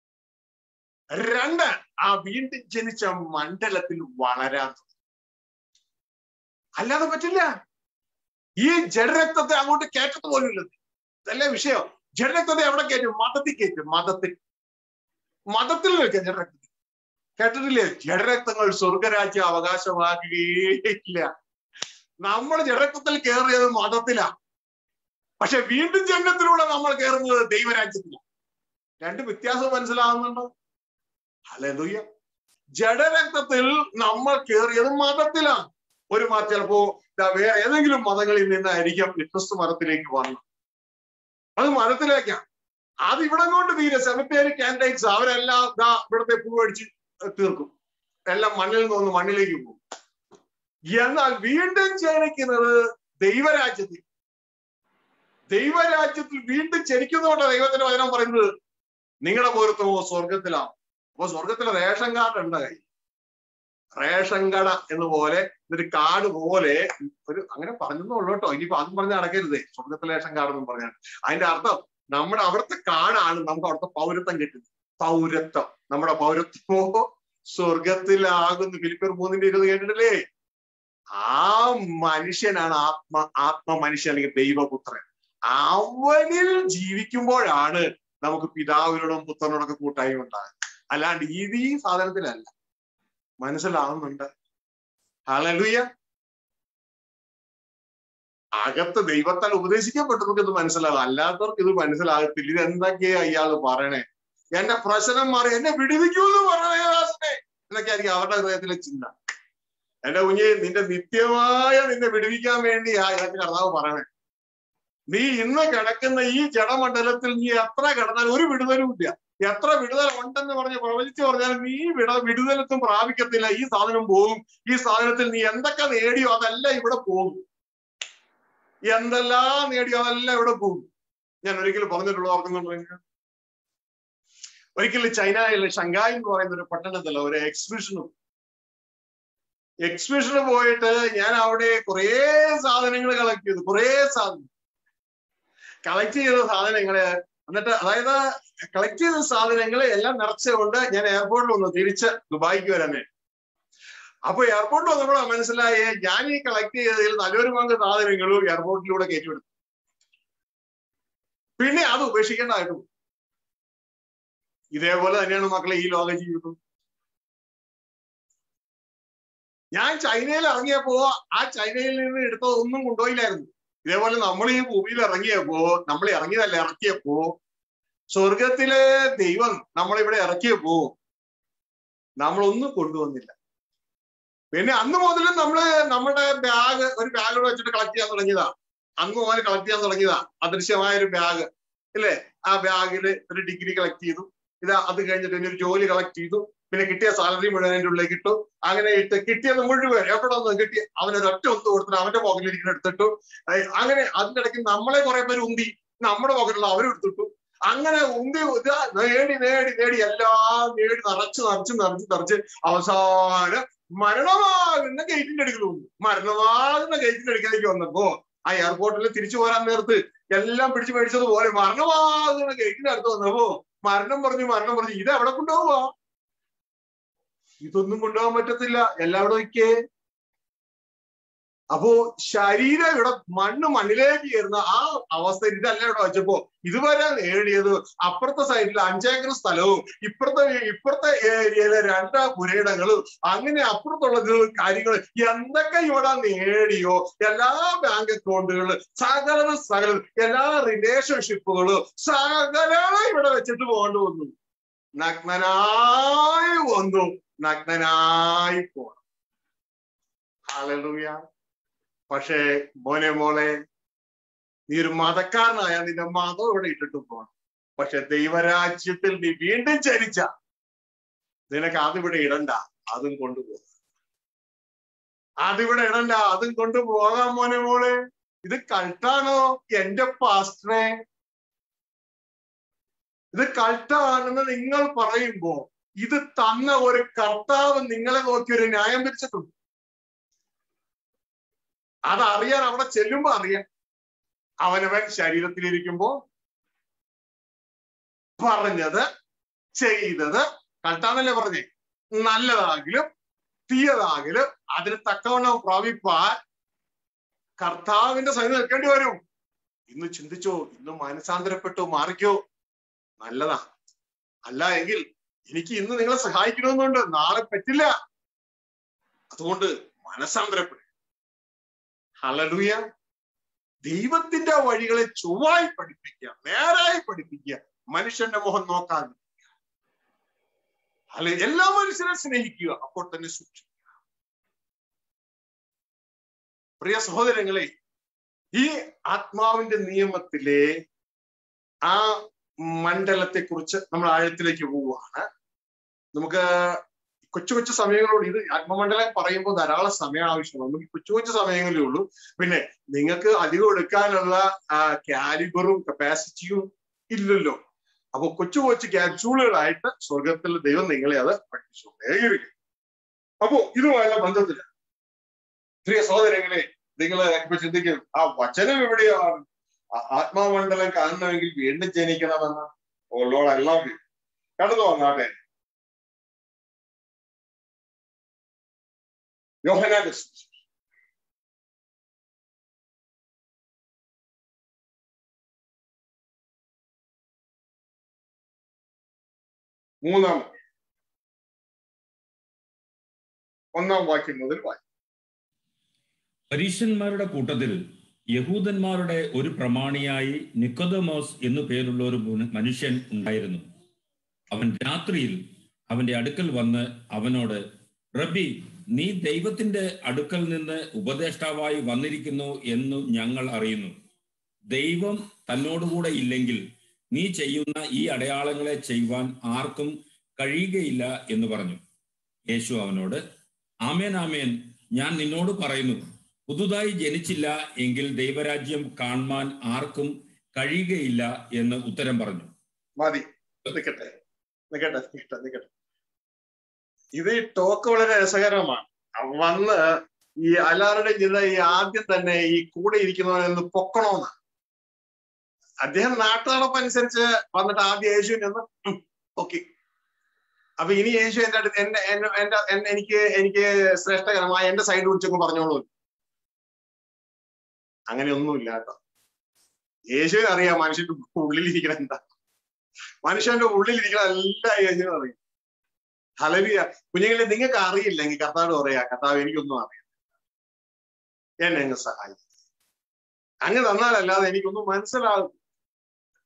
രണ്ട് ആ വീണ്ടും ജനിച്ച മണ്ഡലത്തിൽ വളരാൻ അല്ലാതെ പറ്റില്ല ഈ ജഡരക്തത്തെ അങ്ങോട്ട് കയറ്റത്ത് പോലുമില്ല ഇതല്ലേ വിഷയം ജഡരക്തത്തെ എവിടെ കയറ്റും മതത്തിൽ കയറ്റും മതത്തിൽ മതത്തിൽ വെക്കാം ജഡരക്തത്തിൽ കേട്ടിട്ടില്ലേ ജഡരക്തങ്ങൾ സ്വർഗരാജ്യം അവകാശമാക്കുകയില്ല നമ്മൾ ജഡരക്തത്തിൽ കയറിയത് മതത്തിലാ പക്ഷെ വീണ്ടും ജന്മത്തിലൂടെ നമ്മൾ കയറുന്നത് ദൈവരാജ്യത്തിലാണ് രണ്ട് വ്യത്യാസം മനസ്സിലാവുന്നുണ്ടോ അല്ലെന്തുയ്യ ജഡരക്തത്തിൽ നമ്മൾ കയറിയത് മതത്തിലാണ് ഒരു മാ ചിലപ്പോ വേറെ ഏതെങ്കിലും മതങ്ങളിൽ നിന്നായിരിക്കാം ക്രിസ്തു മതത്തിലേക്ക് വന്നത് അത് മതത്തിലേക്കാണ് അത് ഇവിടെ കൊണ്ട് തീരെ സെമിത്തേരി കാൻഡിഡേറ്റ്സ് അവരെല്ലാം ഇതാ ഇവിടുത്തെ പൂവടിച്ച് തീർക്കും എല്ലാം മണ്ണിൽ നിന്ന് മണ്ണിലേക്ക് പോകും എന്നാൽ വീണ്ടും ജനിക്കുന്നത് ദൈവരാജ്യത്തിൽ ദൈവരാജ്യത്തിൽ വീണ്ടും ജനിക്കുന്നതുകൊണ്ട് ദൈവത്തിന്റെ വചനം പറയുന്നത് നിങ്ങളുടെ പൗരത്വമോ സ്വർഗത്തിലാണ് അപ്പൊ സ്വർഗത്തിലെ റേഷൻ കാർഡ് ഉണ്ട് കൈ റേഷൻ കട എന്ന് പോലെ ഒരു കാർഡ് പോലെ ഒരു അങ്ങനെ പറഞ്ഞെന്നുള്ളൂ കേട്ടോ ഇനിയിപ്പോ അതും പറഞ്ഞ് നടക്കരുതേ സ്വർഗത്തിലെ റേഷൻ കാർഡ് എന്ന് പറഞ്ഞാൽ അതിന്റെ അർത്ഥം നമ്മുടെ അവിടുത്തെ കാർഡാണ് നമുക്ക് അവിടുത്തെ പൗരത്വം കിട്ടുന്നത് പൗരത്വം നമ്മുടെ പൗരത്വമോ സ്വർഗത്തിലാകുന്നു ഫിലിപ്പർ മൂന്നിന്റെ ഇരുപത് കേട്ടിട്ടില്ലേ ആ മനുഷ്യനാണ് ആത്മ ആത്മ മനുഷ്യൻ അല്ലെങ്കിൽ ദൈവപുത്രൻ അവനിൽ ജീവിക്കുമ്പോഴാണ് നമുക്ക് പിതാവിനോടും പുത്രനോടൊക്കെ കൂട്ടായ്മ ഉണ്ടാകുന്നത് അല്ലാണ്ട് ഇത് ഈ സാധനത്തിലല്ല മനസ്സിലാവുന്നുണ്ട് ഹലലുയ അകത്ത് ദൈവത്താൽ ഉപദേശിക്കപ്പെട്ടവർക്ക് ഇത് മനസ്സിലാകും അല്ലാത്തവർക്ക് ഇത് മനസ്സിലാകത്തില്ല ഇത് എന്തൊക്കെയാ ഇയാൾ പറയണേ എന്റെ പ്രശ്നം മാറി എന്നെ വിടുവിക്കൂ എന്ന് പറയണേ എന്നൊക്കെ ആയിരിക്കും അവരുടെ ഹൃദയത്തിലെ ചിന്ത എന്റെ കുഞ്ഞ് നിന്റെ നിത്യമായ നിന്നെ വിടുവിക്കാൻ വേണ്ടി ആ ഇതൊക്കെ കർത്താവ് പറയണേ നീ ഇന്ന് കിടക്കുന്ന ഈ ജഡമണ്ഡലത്തിൽ നീ എത്ര കിടന്നാൽ ഒരു വിടുതലും ഇല്ല എത്ര വിടുതൽ ഉണ്ടെന്ന് പറഞ്ഞ് പ്രവചിച്ചു പറഞ്ഞാൽ നീ വിട വിടുതലത്തും പ്രാപിക്കത്തില്ല ഈ സാധനം പോകും ഈ സാധനത്തിൽ നീ എന്തൊക്കെ നേടിയോ അതെല്ലാം ഇവിടെ പോകും എന്തെല്ലാം നേടിയോ അതെല്ലാം ഇവിടെ പോകും ഞാൻ ഒരിക്കലും പറഞ്ഞിട്ടുള്ള ഓർക്കുന്നുണ്ടെങ്കിൽ ഒരിക്കലും ചൈനയിലെ ഷങ്കായ് എന്ന് പറയുന്ന ഒരു പട്ടണത്തിൽ ഒരു എക്സിബിഷനും എക്സിബിഷന് പോയിട്ട് ഞാൻ അവിടെ കുറേ സാധനങ്ങൾ കളക്ട് ചെയ്തു കുറേ സാധനം കളക്ട് ചെയ്ത സാധനങ്ങള് എന്നിട്ട് അതായത് കളക്ട് ചെയ്ത സാധനങ്ങൾ എല്ലാം നിറച്ചുകൊണ്ട് ഞാൻ എയർപോർട്ടിൽ വന്നു തിരിച്ച് ദുബായിക്ക് വരാൻ വേണ്ടി അപ്പൊ എയർപോർട്ടിൽ വന്നപ്പോഴാണ് മനസ്സിലായേ ഞാൻ ഈ കളക്ട് ചെയ്തതിൽ നല്ലൊരു പങ്ക് സാധനങ്ങളും എയർപോർട്ടിലൂടെ കയറ്റിവിടും പിന്നെ അത് ഉപേക്ഷിക്കേണ്ടതായിട്ട് ഇതേപോലെ തന്നെയാണ് മക്കളെ ഈ ലോക ജീവിതം ഞാൻ ചൈനയിൽ ഇറങ്ങിയപ്പോ ആ ചൈനയിൽ നിന്ന് എടുത്തതൊന്നും കൊണ്ടുപോയില്ലായിരുന്നു ഇതേപോലെ നമ്മൾ ഈ ഭൂമിയിൽ ഇറങ്ങിയപ്പോ നമ്മൾ ഇറങ്ങിയതല്ല ഇറക്കിയപ്പോ സ്വർഗത്തിലെ ദൈവം നമ്മളിവിടെ ഇറക്കിയപ്പോ നമ്മളൊന്നും കൊണ്ടുവന്നില്ല പിന്നെ അന്ന് മുതലും നമ്മള് നമ്മുടെ ബാഗ് ഒരു ബാഗ് വെച്ചിട്ട് കളക്ട് ചെയ്യാൻ തുടങ്ങിയതാ അന്ന് മുതൽ കളക്ട് ചെയ്യാൻ തുടങ്ങിയതാ അദൃശ്യമായ ഒരു ബാഗ് ഇല്ലേ ആ ബാഗിൽ ഒരു ഡിഗ്രി കളക്ട് ചെയ്തു ഇത് അത് കഴിഞ്ഞിട്ട് ഇനി ഒരു ജോലി കളക്ട് ചെയ്തു പിന്നെ കിട്ടിയ സാലറി മുഴുവൻ അതിന്റെ ഉള്ളിലേക്ക് ഇട്ടു അങ്ങനെ ഇട്ട് കിട്ടിയത് മുഴുവൻ എവിടെ നിന്ന് കിട്ടി അവനൊരു ഒറ്റ ഒന്ന് കൊടുത്തിട്ട് അവന്റെ പോക്കറ്റിലിരിക്കുന്ന എടുത്തിട്ടു ഏഹ് അങ്ങനെ അതിന്റെ ഇടയ്ക്ക് നമ്മളെ കുറെ പേര് ഉന്തി നമ്മുടെ പോക്കറ്റിലുള്ള അവരും എടുത്തിട്ടു അങ്ങനെ ഉന്തി ഇതാ നേടി നേടി നേടി എല്ലാം നേടി നിറച്ച് നിറച്ച് നിറച്ച് നിറച്ച് അവസാനം മരണമാകുന്ന ഗേറ്റിന്റെ അടുക്കൽ വന്നു മരണമാകുന്ന ഗേറ്റിന്റെ അടുക്കലേക്ക് വന്നപ്പോ ആ എയർപോർട്ടിൽ തിരിച്ചു പോരാൻ നേരത്ത് എല്ലാം പിടിച്ചു മേടിച്ചതുപോലെ മരണമാകുന്ന ഗേറ്റിന്റെ അടുത്ത് വന്നപ്പോ മരണം പറഞ്ഞു മരണം പറഞ്ഞു ഇത് എവിടെ കൊണ്ടുപോവാ ഇതൊന്നും കൊണ്ടുപോകാൻ പറ്റത്തില്ല എല്ലാവിടെ വയ്ക്കേ അപ്പോ ശരീരം ഇവിടെ മണ്ണ് മണ്ണിലേക്ക് കയറുന്ന ആ അവസ്ഥ ഇതല്ല ഇവിടെ വെച്ചപ്പോ ഇതുവരെ നേടിയത് അപ്പുറത്തെ സൈഡിൽ അഞ്ചേക്കർ സ്ഥലവും ഇപ്പുറത്തെ ഇപ്പുറത്തെ ഏരിയയിലെ രണ്ട് പുരയിടങ്ങളും അങ്ങനെ അപ്പുറത്തുള്ള കാര്യങ്ങൾ എന്തൊക്കെ ഇവിടെ നേടിയോ എല്ലാ ബാങ്ക് അക്കൗണ്ടുകള് സകല സകല എല്ലാ റിലേഷൻഷിപ്പുകളും സകല ഇവിടെ വെച്ചിട്ട് പോകേണ്ടി വന്നു നഗ്നനായി വന്നു നഗ്നനായി പോണം ഹല്ലേലൂയ പക്ഷേ മോനെ മോളെ നീ ഒരു മതക്കാരനായ നിന്റെ മതം ഇവിടെ ഇട്ടിട്ട് പോകണം പക്ഷെ ദൈവരാജ്യത്തിൽ നീ വീണ്ടും ചരിച്ച നിനക്ക് അതിവിടെ ഇടണ്ട അതും കൊണ്ടുപോകാം അതിവിടെ ഇടണ്ട അതും കൊണ്ടുപോകാം മോനെ മോളെ ഇത് കൾട്ടാണോ എന്റെ പാസ്റ്ററെ ഇത് കൾട്ടാണെന്ന് നിങ്ങൾ പറയുമ്പോ ഇത് തന്ന ഒരു കർത്താവ് നിങ്ങളെ നോക്കി ഒരു ന്യായം വിരിച്ചിട്ടുണ്ട് അതറിയാൻ അവിടെ ചെല്ലുമ്പോ അറിയാം അവനവൻ ശരീരത്തിലിരിക്കുമ്പോ പറഞ്ഞത് ചെയ്തത് കൾട്ടാന്നല്ലേ പറഞ്ഞേ നല്ലതാകിലും തീയതാകിലും അതിന് തക്കവണ്ണം പ്രാപിപ്പാൻ കർത്താവിന്റെ സൈന്യം നിൽക്കേണ്ടി വരും ഇന്ന് ചിന്തിച്ചോ ഇന്ന് മാനസാന്തരപ്പെട്ടോ മാറിക്കോ നല്ലതാ അല്ല എങ്കിൽ എനിക്ക് ഇന്ന് നിങ്ങളെ സഹായിക്കണമെന്നുണ്ട് നാളെ പറ്റില്ല അതുകൊണ്ട് മനസാന്തരപ്പെടും ഹലലുയ ദൈവത്തിന്റെ വഴികളെ ചൊവ്വായി പഠിപ്പിക്കുക നേരായി പഠിപ്പിക്കുക മനുഷ്യന്റെ മുഖം നോക്കാൻ അല്ലെ എല്ലാ മനുഷ്യരെ സ്നേഹിക്കുക അപ്പോൾ തന്നെ സൂക്ഷിക്കുക പ്രിയ സഹോദരങ്ങളെ ഈ ആത്മാവിന്റെ നിയമത്തിലെ ആ മണ്ഡലത്തെ കുറിച്ച് നമ്മൾ ആഴത്തിലേക്ക് പോവുകയാണ് നമുക്ക് കൊച്ചു കൊച്ചു സമയങ്ങളോട് ഇത് ആത്മമണ്ഡലം പറയുമ്പോൾ ധാരാളം സമയം ആവശ്യമാണ് നമുക്ക് കൊച്ചു കൊച്ചു സമയങ്ങളേ ഉള്ളൂ പിന്നെ നിങ്ങൾക്ക് അധികം എടുക്കാനുള്ള കാലിബറും കപ്പാസിറ്റിയും ഇല്ലല്ലോ അപ്പൊ കൊച്ചു കൊച്ചു ക്യാപ്സ്യൂളുകളായിട്ട് സ്വർഗത്തിൽ ദൈവം നിങ്ങളെ അത് പഠിപ്പിച്ചുകൊണ്ടേയിരിക്കും അപ്പോ ഇതുമായുള്ള ബന്ധത്തില് പ്രിയ സഹോദരങ്ങളെ നിങ്ങൾ ഇപ്പൊ ചിന്തിക്കും ആ വചനം എവിടെയാണ് ആത്മാമണ്ഡലം കാണണമെങ്കിൽ വീണ്ടും ജനിക്കണമെന്ന് ഓളോട് എല്ലാം കടന്നു വന്നാട്ടെ യോഹനാന്റെ മൂന്നാം ഒന്നാം വാക്യം മുതൽ വായിക്കും പരീശന്മാരുടെ കൂട്ടത്തിൽ യഹൂദന്മാരുടെ ഒരു പ്രമാണിയായി നിക്കോദമോസ് എന്നു പേരുള്ള ഒരു മനുഷ്യൻ ഉണ്ടായിരുന്നു അവൻ രാത്രിയിൽ അവന്റെ അടുക്കൽ വന്ന് അവനോട് റബി നീ ദൈവത്തിന്റെ അടുക്കൽ നിന്ന് ഉപദേഷ്ടാവായി വന്നിരിക്കുന്നു എന്ന് ഞങ്ങൾ അറിയുന്നു ദൈവം തന്നോടുകൂടെ ഇല്ലെങ്കിൽ നീ ചെയ്യുന്ന ഈ അടയാളങ്ങളെ ചെയ്യുവാൻ ആർക്കും കഴിയുകയില്ല എന്ന് പറഞ്ഞു യേശു അവനോട് ആമേൻ ആമേൻ ഞാൻ നിന്നോട് പറയുന്നു പുതുതായി ജനിച്ചില്ല എങ്കിൽ ദൈവരാജ്യം കാണുവാൻ ആർക്കും കഴിയുകയില്ല എന്ന് ഉത്തരം പറഞ്ഞു മതി നിൽക്കട്ടെ നിൽക്കട്ടെ നിൽക്കട്ടെ നിൽക്കട്ടെ ഇത് ഈ ടോക്ക് വളരെ രസകരമാണ് വന്ന് ഈ എല്ലാവരുടെയും ചെയ്ത ഈ ആദ്യം തന്നെ ഈ കൂടെ ഇരിക്കുന്നവനൊന്ന് പൊക്കണോന്ന് അദ്ദേഹം നാട്ടുനടപ്പനുസരിച്ച് വന്നിട്ട് ആദ്യം യേശുവിനെ ഒന്ന് ഓക്കെ അപ്പൊ ഇനി യേശു എന്റെ അടുത്ത് എന്റെ എന്റെ എന്റെ എനിക്ക് എനിക്ക് ശ്രേഷ്ഠകരമായ എന്റെ സൈഡ് പിടിച്ചൊക്കെ പറഞ്ഞോളൂ അങ്ങനെയൊന്നുമില്ല കേട്ടോ യേശുവിന് അറിയാം മനുഷ്യന്റെ ഉള്ളിലിരിക്കണ എന്താ മനുഷ്യന്റെ ഉള്ളിലിരിക്കണ എല്ലാ യേശുവിനും അറിയാം ഹലവിയ കുഞ്ഞുങ്ങളെ നിങ്ങൾക്ക് അറിയില്ലെങ്കിൽ കർത്താവ് പറയാ കർത്താവ് എനിക്കൊന്നും അറിയാം എന്നെ അങ്ങ് സഹായിക്കും അങ്ങ് തന്നാലല്ലാതെ എനിക്കൊന്നും മനസ്സിലാകും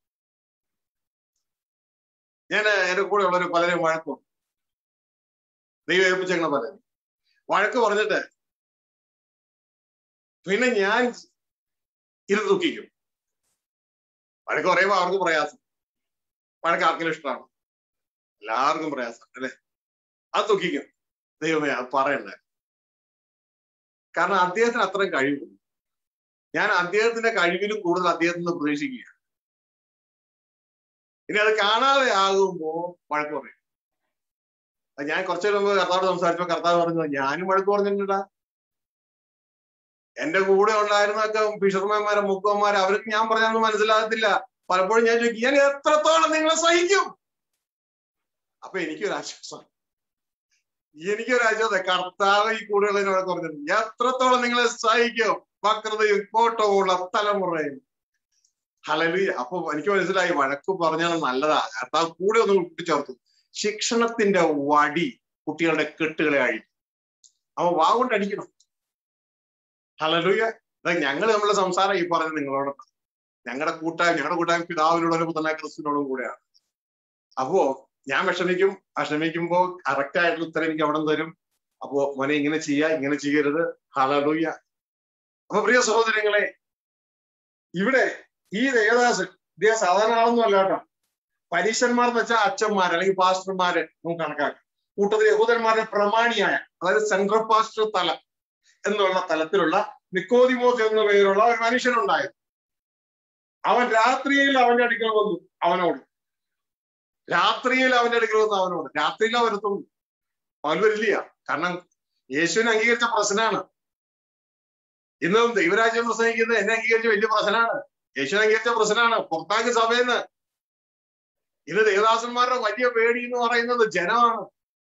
ഞാൻ എന്റെ കൂടെ ഉള്ളവർ പലരും വഴക്കും ദൈവം ഏൽപ്പിച്ചെങ്ങനെ പറയാം വഴക്ക് പറഞ്ഞിട്ട് പിന്നെ ഞാൻ ഇരുന്ന് ദുഃഖിക്കും വഴക്ക് പറയുമ്പോൾ അവർക്ക് പ്രയാസം വഴക്ക് ആർക്കെങ്കിലും ഇഷ്ടമാണ് എല്ലാവർക്കും പ്രയാസം അല്ലെ അത് ദുഃഖിക്കും ദൈവമേ അത് പറയണ്ടേ കാരണം അദ്ദേഹത്തിന് അത്രയും കഴിവുണ്ട് ഞാൻ അദ്ദേഹത്തിന്റെ കഴിവിലും കൂടുതൽ അദ്ദേഹത്തിൽ നിന്ന് പ്രതീക്ഷിക്കുക ഇനി അത് കാണാതെ ആകുമ്പോ വഴക്ക് പറയും അത് ഞാൻ കുറച്ചു മുമ്പ് കർത്താവോട് സംസാരിച്ചപ്പോ കർത്താവ് പറഞ്ഞു ഞാനും വഴക്ക് പറഞ്ഞിട്ടുണ്ടാ എന്റെ കൂടെ ഉണ്ടായിരുന്നൊക്കെ ഫിഷർമാന്മാരെ മുക്കന്മാരെ അവർക്ക് ഞാൻ പറഞ്ഞൊന്നും മനസ്സിലാകത്തില്ല പലപ്പോഴും ഞാൻ ചോദിക്കും ഞാൻ എത്രത്തോളം നിങ്ങളെ സഹിക്കും അപ്പൊ എനിക്കൊരു ആശ്വാസം എനിക്കൊരു ആശ്വാസം കർത്താവ് ഈ കൂടുതലിനോട് പറഞ്ഞിട്ടുണ്ട് ഞാൻ എത്രത്തോളം നിങ്ങളെ സഹിക്കും വക്രതയും കോട്ടവുമുള്ള തലമുറയും ഹലലി അപ്പൊ എനിക്ക് മനസ്സിലായി വഴക്ക് പറഞ്ഞാൽ നല്ലതാ കർത്താവ് കൂടെ ഒന്ന് കൂട്ടിച്ചേർത്തു ശിക്ഷണത്തിന്റെ വടി കുട്ടികളുടെ കെട്ടുകളെ അഴിക്കും അവ വാ കൊണ്ട് അടിക്കണം ഹലലുയ ഞങ്ങൾ നമ്മളുടെ സംസാരം ഈ പറഞ്ഞത് നിങ്ങളോട് ഞങ്ങളുടെ കൂട്ടായ്മ ഞങ്ങളുടെ കൂട്ടായ്മ പിതാവിനോടും പുതനായ ക്രിസ്തുവിനോടും കൂടെയാണ് അപ്പോ ഞാൻ വിഷമിക്കും വിഷമിക്കുമ്പോ കറക്റ്റ് ആയിട്ടുള്ള ഉത്തരം എനിക്ക് അവിടെ തരും അപ്പോ മോനെ ഇങ്ങനെ ചെയ്യാ ഇങ്ങനെ ചെയ്യരുത് ഹലലുയ അപ്പൊ പ്രിയ സഹോദരങ്ങളെ ഇവിടെ ഈ ദേവദാസൻ ഇദ്ദേഹം സാധാരണ ആളൊന്നും അല്ല കേട്ടോ പരീശന്മാർ എന്ന് വെച്ചാൽ അച്ഛന്മാർ അല്ലെങ്കിൽ പാസ്റ്റർമാര് നമുക്ക് കണക്കാക്കാം കൂട്ടത്തിൽ യഹൂദന്മാരുടെ പ്രമാണിയായ അതായത് സെൻട്രൽ പാസ്റ്റർ തലം എന്നുള്ള തലത്തിലുള്ള നിക്കോദിമോസ് എന്ന പേരുള്ള ഒരു മനുഷ്യനുണ്ടായിരുന്നു അവൻ രാത്രിയിൽ അവന്റെ അടുക്കൽ വന്നു അവനോട് രാത്രിയിൽ അവന്റെ അടുക്കൽ വന്നു അവനോട് രാത്രിയിൽ അവരെത്തും പകൽ വരില്ല കാരണം യേശുവിനെ അംഗീകരിച്ച പ്രശ്നമാണ് ഇന്നും ദൈവരാജ്യം പ്രസംഗിക്കുന്നത് എന്നെ അംഗീകരിച്ച വലിയ പ്രശ്നമാണ് യേശുവിനെ അംഗീകരിച്ച പ്രശ്നമാണ് പുറത്താക്കി സഭയെന്ന് ഇത് ദേവദാസന്മാരുടെ വലിയ പേടി എന്ന് പറയുന്നത് ജനമാണ്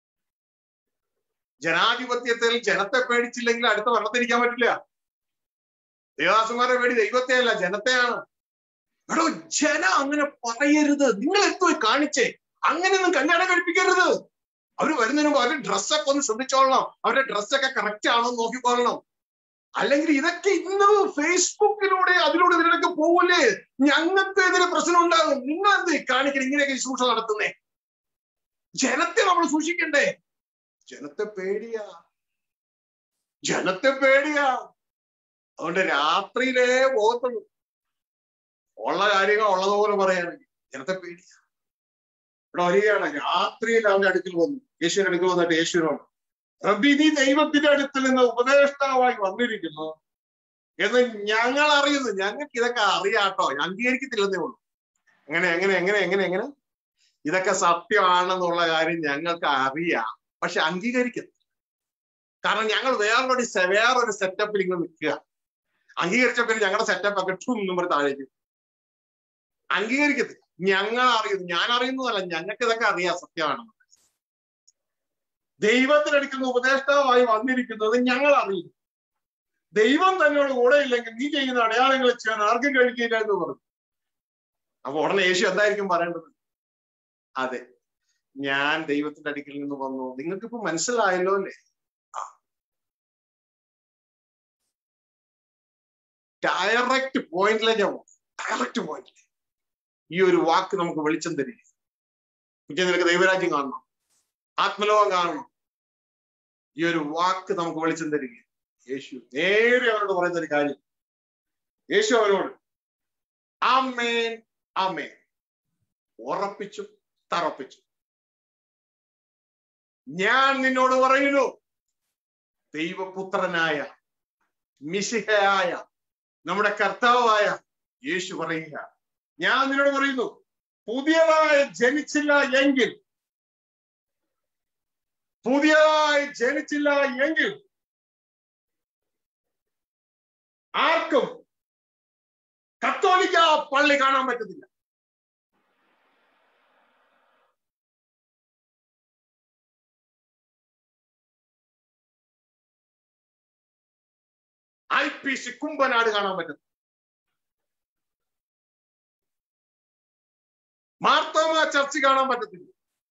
ജനാധിപത്യത്തിൽ ജനത്തെ പേടിച്ചില്ലെങ്കിൽ അടുത്ത ഭരണത്തിരിക്കാൻ പറ്റില്ല ദേവദാസന്മാരുടെ പേടി ദൈവത്തെ അല്ല ജനത്തെയാണ് എടോ ജനം അങ്ങനെ പറയരുത് നിങ്ങൾ എത്തുപോയി കാണിച്ചേ അങ്ങനെയൊന്നും കല്യാണം കഴിപ്പിക്കരുത് അവര് വരുന്നതിന് മുമ്പ് അവരുടെ ഡ്രസ്സൊക്കെ ഒന്ന് ശ്രദ്ധിച്ചോളണം അവരുടെ ഡ്രസ്സൊക്കെ കറക്റ്റ് ആണോ എന്ന് നോക്കിക്കൊള്ളണം അല്ലെങ്കിൽ ഇതൊക്കെ ഇന്ന് ഫേസ്ബുക്കിലൂടെ അതിലൂടെ ഇതിലൊക്കെ പോകൂലേ ഞങ്ങൾക്ക് ഇതിന് പ്രശ്നം ഉണ്ടാകും നിങ്ങൾ എന്ത് കാണിക്കണം ഇങ്ങനെയൊക്കെ ശുശ്രൂഷ നടത്തുന്നേ ജനത്തെ നമ്മൾ സൂക്ഷിക്കണ്ടേ ജനത്തെ പേടിയാ ജനത്തെ പേടിയാ അതുകൊണ്ട് രാത്രിയിലേ പോകത്തുള്ളൂ ഉള്ള കാര്യങ്ങൾ ഉള്ളതുപോലെ പറയാനെങ്കിൽ ജനത്തെ പേടിയാ ഇവിടെ വരികയാണ് രാത്രിയിൽ അവന്റെ അടുക്കൽ വന്നു യേശുവിന്റെ അടുക്കൽ വന്നിട്ട് യേശുവിനോട് റബി നീ ദൈവത്തിന്റെ അടുത്തിൽ നിന്ന് ഉപദേഷ്ടാവായി വന്നിരിക്കുന്നു എന്ന് ഞങ്ങൾ അറിയുന്നു ഞങ്ങൾക്ക് ഇതൊക്കെ അറിയാട്ടോ അംഗീകരിക്കത്തില്ലെന്നേ ഉള്ളൂ എങ്ങനെ എങ്ങനെ എങ്ങനെ എങ്ങനെ എങ്ങനെ ഇതൊക്കെ സത്യമാണെന്നുള്ള കാര്യം ഞങ്ങൾക്ക് അറിയാം പക്ഷെ അംഗീകരിക്കത്തില്ല കാരണം ഞങ്ങൾ വേറൊരു വേറൊരു സെറ്റപ്പിൽ ഇങ്ങനെ നിൽക്കുക അംഗീകരിച്ച പിന്നെ ഞങ്ങളുടെ സെറ്റപ്പ് ഒക്കെ ടു നമ്മൾ താഴേക്ക് അംഗീകരിക്കത്തില്ല ഞങ്ങൾ അറിയുന്നു ഞാൻ അറിയുന്നതല്ല ഞങ്ങൾക്ക് ഇതൊക്കെ അറിയാം സത്യമാണെന്ന് ദൈവത്തിനടുക്കുന്ന ഉപദേഷ്ടാവായി വന്നിരിക്കുന്നത് ഞങ്ങൾ അറിയുന്നു ദൈവം തന്നോട് കൂടെ ഇല്ലെങ്കിൽ നീ ചെയ്യുന്ന അടയാളങ്ങൾ ചെയ്യാൻ ആർക്കും കഴിക്കില്ല എന്ന് പറഞ്ഞു അപ്പൊ ഉടനെ യേശു എന്തായിരിക്കും പറയേണ്ടത് അതെ ഞാൻ ദൈവത്തിന്റെ അടുക്കൽ നിന്ന് വന്നു നിങ്ങൾക്ക് ഇപ്പൊ മനസ്സിലായല്ലോ അല്ലേ ഡയറക്റ്റ് പോയിന്റിലേക്ക് ഞാൻ ഡയറക്റ്റ് പോയിന്റ് ഈ ഒരു വാക്ക് നമുക്ക് വെളിച്ചം തരിക കുഞ്ഞെ നിനക്ക് ദൈവരാജ്യം കാണണം ആത്മലോകം കാണണം ഈ ഒരു വാക്ക് നമുക്ക് വെളിച്ചം തരിക യേശു നേരെ അവരോട് പറയുന്ന ഒരു കാര്യം യേശു അവരോട് ആമേൻ ആമേൻ ഉറപ്പിച്ചു തറപ്പിച്ചു ഞാൻ നിന്നോട് പറയുന്നു ദൈവപുത്രനായ മിശിഹയായ നമ്മുടെ കർത്താവായ യേശു പറയുക ഞാൻ നിന്നോട് പറയുന്നു പുതിയതായി ജനിച്ചില്ല എങ്കിൽ പുതിയതായി ജനിച്ചില്ല എങ്കിൽ ആർക്കും കത്തോലിക്ക പള്ളി കാണാൻ പറ്റത്തില്ല ഐ പി സി കുമ്പനാട് കാണാൻ പറ്റും മാർത്തോമ ചർച്ച് കാണാൻ പറ്റത്തില്ല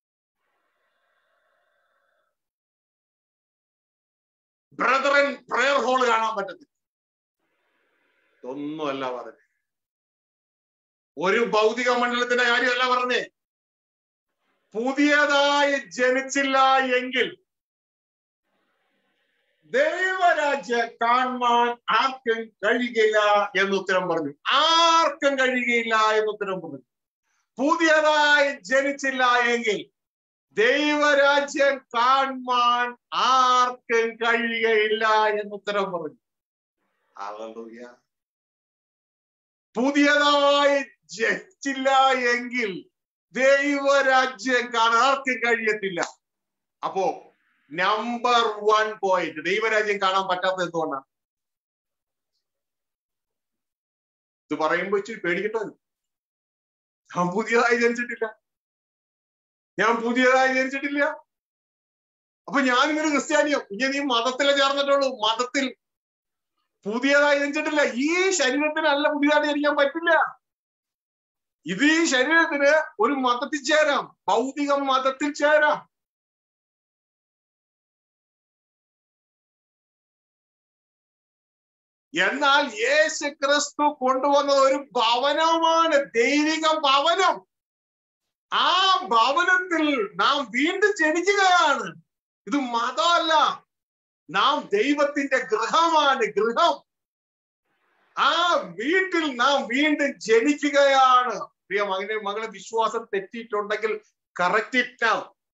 ബ്രദറൻ പ്രയർ ഹോൾ കാണാൻ പറ്റത്തില്ല ഒന്നുമല്ല പറഞ്ഞത് ഒരു ഭൗതിക മണ്ഡലത്തിന്റെ കാര്യമല്ല പറഞ്ഞേ പുതിയതായി ജനിച്ചില്ല എങ്കിൽ ദൈവരാജ്യം കാണുവാൻ ആർക്കും കഴിയുകയില്ല എന്ന് ഉത്തരം പറഞ്ഞു ആർക്കും കഴിയുകയില്ല എന്ന് ഉത്തരം പറഞ്ഞു പുതിയതായി ജനിച്ചില്ല എങ്കിൽ ദൈവരാജ്യം കാണുവാൻ ആർക്കും കഴിയുകയില്ല എന്ന് ഉത്തരം പറഞ്ഞു ഹല്ലേലൂയ പുതിയതായി ജനിച്ചില്ല എങ്കിൽ ദൈവരാജ്യം കാണാൻ ആർക്കും കഴിയത്തില്ല അപ്പോ നമ്പർ വൺ പോയിന്റ് ദൈവരാജ്യം കാണാൻ പറ്റാത്തത് എന്തുകൊണ്ടാണ് ഇത് പറയുമ്പോ ഇച്ചിരി പേടിക്കട്ടോ ഞാൻ പുതിയതായി ജനിച്ചിട്ടില്ല ഞാൻ പുതിയതായി ജനിച്ചിട്ടില്ല അപ്പൊ ഞാൻ ഇങ്ങനെ ക്രിസ്ത്യാനിയോ ഇനി നീ മതത്തിലെ ചേർന്നിട്ടുള്ളൂ മതത്തിൽ പുതിയതായി ജനിച്ചിട്ടില്ല ഈ ശരീരത്തിനല്ല പുതിയതായിട്ട് ജനിക്കാൻ പറ്റില്ല ഇത് ഈ ശരീരത്തിന് ഒരു മതത്തിൽ ചേരാം ഭൗതിക മതത്തിൽ ചേരാം എന്നാൽ യേശു ക്രിസ്തു കൊണ്ടുവന്നത് ഒരു ഭവനമാണ് ദൈവിക ഭവനം ആ ഭവനത്തിൽ നാം വീണ്ടും ജനിക്കുകയാണ് ഇത് മതമല്ല നാം ദൈവത്തിന്റെ ഗൃഹമാണ് ഗൃഹം ആ വീട്ടിൽ നാം വീണ്ടും ജനിക്കുകയാണ് പ്രിയ മകനെ മകളെ വിശ്വാസം തെറ്റിയിട്ടുണ്ടെങ്കിൽ കറക്റ്റ് ഇറ്റ്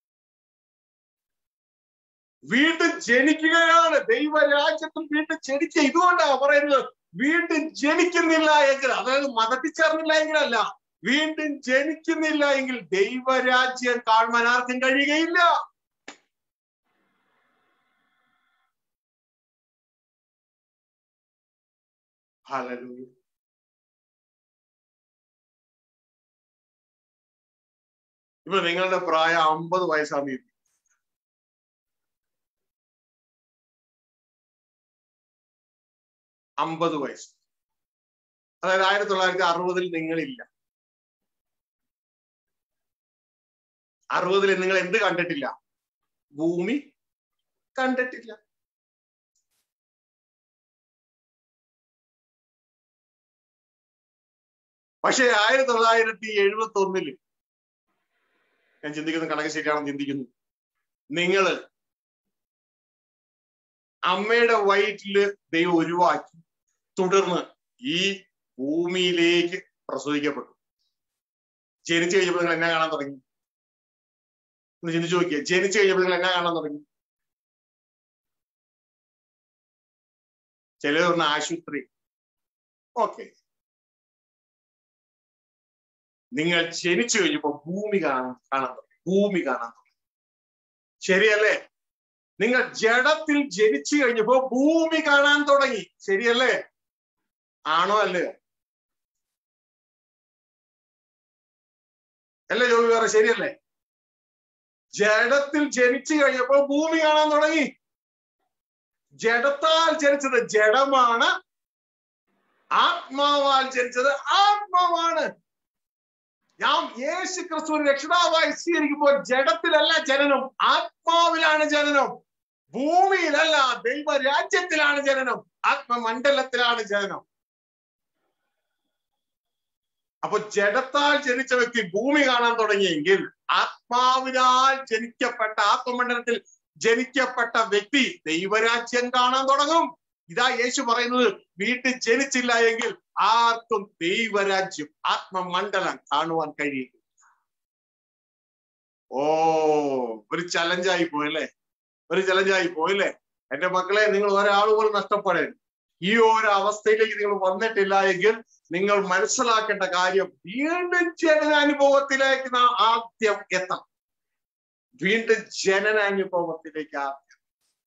വീണ്ടും ജനിക്കുകയാണ് ദൈവരാജ്യത്തിൽ വീണ്ടും ജനിക്കുക ഇതുകൊണ്ടാണ് പറയുന്നത് വീണ്ടും ജനിക്കുന്നില്ല എങ്കിൽ അതായത് മതത്തിൽ ചേർന്നില്ല എങ്കിലല്ല വീണ്ടും ജനിക്കുന്നില്ല എങ്കിൽ ദൈവരാജ്യം കാണുവാൻ ആർക്കും കഴിയുകയില്ല ഹല്ലേലൂയ ഇപ്പൊ നിങ്ങളുടെ പ്രായം അമ്പത് വയസ്സാണ് അമ്പത് വയസ്സ് അതായത് ആയിരത്തി തൊള്ളായിരത്തി അറുപതിൽ നിങ്ങളില്ല അറുപതിൽ നിങ്ങൾ എന്ത് കണ്ടിട്ടില്ല ഭൂമി കണ്ടിട്ടില്ല പക്ഷേ ആയിരത്തി തൊള്ളായിരത്തി എഴുപത്തി ഒന്നില് ഞാൻ ചിന്തിക്കുന്ന കണക്ക് ശരിയാണെന്ന് ചിന്തിക്കുന്നു നിങ്ങള് അമ്മയുടെ വയറ്റില് ദൈവം ഒഴിവാക്കി തുടർന്ന് ഈ ഭൂമിയിലേക്ക് പ്രസവിക്കപ്പെട്ടു ജനിച്ചു കഴിഞ്ഞപ്പോൾ നിങ്ങൾ എന്നാ കാണാൻ തുടങ്ങി ഒന്ന് ചിന്തിച്ചു നോക്കിയ ജനിച്ചു കഴിഞ്ഞപ്പോൾ നിങ്ങൾ എന്നാ കാണാൻ തുടങ്ങി ചിലർ പറഞ്ഞ ആശുപത്രി ഓക്കെ നിങ്ങൾ ജനിച്ചു കഴിഞ്ഞപ്പോ ഭൂമി കാണാൻ കാണാൻ തുടങ്ങി ഭൂമി കാണാൻ തുടങ്ങി ശരിയല്ലേ നിങ്ങൾ ജഡത്തിൽ ജനിച്ചു കഴിഞ്ഞപ്പോ ഭൂമി കാണാൻ തുടങ്ങി ശരിയല്ലേ ആണോ അല്ലയോ അല്ലേ ജോബി വേറെ ശരിയല്ലേ ജഡത്തിൽ ജനിച്ചു കഴിഞ്ഞപ്പോ ഭൂമി കാണാൻ തുടങ്ങി ജഡത്താൽ ജനിച്ചത് ജഡമാണ് ആത്മാവാൽ ജനിച്ചത് ആത്മാവാണ് ഞാൻ യേശു ക്രിസ്തു രക്ഷിതാവായി സ്വീകരിക്കുമ്പോൾ ജഡത്തിലല്ല ജനനം ആത്മാവിലാണ് ജനനം ഭൂമിയിലല്ല ദൈവരാജ്യത്തിലാണ് ജനനം ആത്മമണ്ഡലത്തിലാണ് ജനനം അപ്പൊ ജഡത്താൽ ജനിച്ച വ്യക്തി ഭൂമി കാണാൻ തുടങ്ങിയെങ്കിൽ ആത്മാവിനാൽ ജനിക്കപ്പെട്ട ആത്മമണ്ഡലത്തിൽ ജനിക്കപ്പെട്ട വ്യക്തി ദൈവരാജ്യം കാണാൻ തുടങ്ങും ഇതാ യേശു പറയുന്നത് വീട്ടിൽ ജനിച്ചില്ല എങ്കിൽ ആർക്കും ദൈവരാജ്യം ആത്മമണ്ഡലം കാണുവാൻ കഴിയും ഓ ഒരു ചലഞ്ചായി പോയല്ലേ ഒരു ചലഞ്ചായി പോയല്ലേ എന്റെ മക്കളെ നിങ്ങൾ ഒരാൾ പോലും നഷ്ടപ്പെടരുത് ഈ ഒരു അവസ്ഥയിലേക്ക് നിങ്ങൾ വന്നിട്ടില്ല എങ്കിൽ നിങ്ങൾ മനസ്സിലാക്കേണ്ട കാര്യം വീണ്ടും ജനനാനുഭവത്തിലേക്ക് നാം ആദ്യം എത്തണം വീണ്ടും ജനനാനുഭവത്തിലേക്ക് ആദ്യം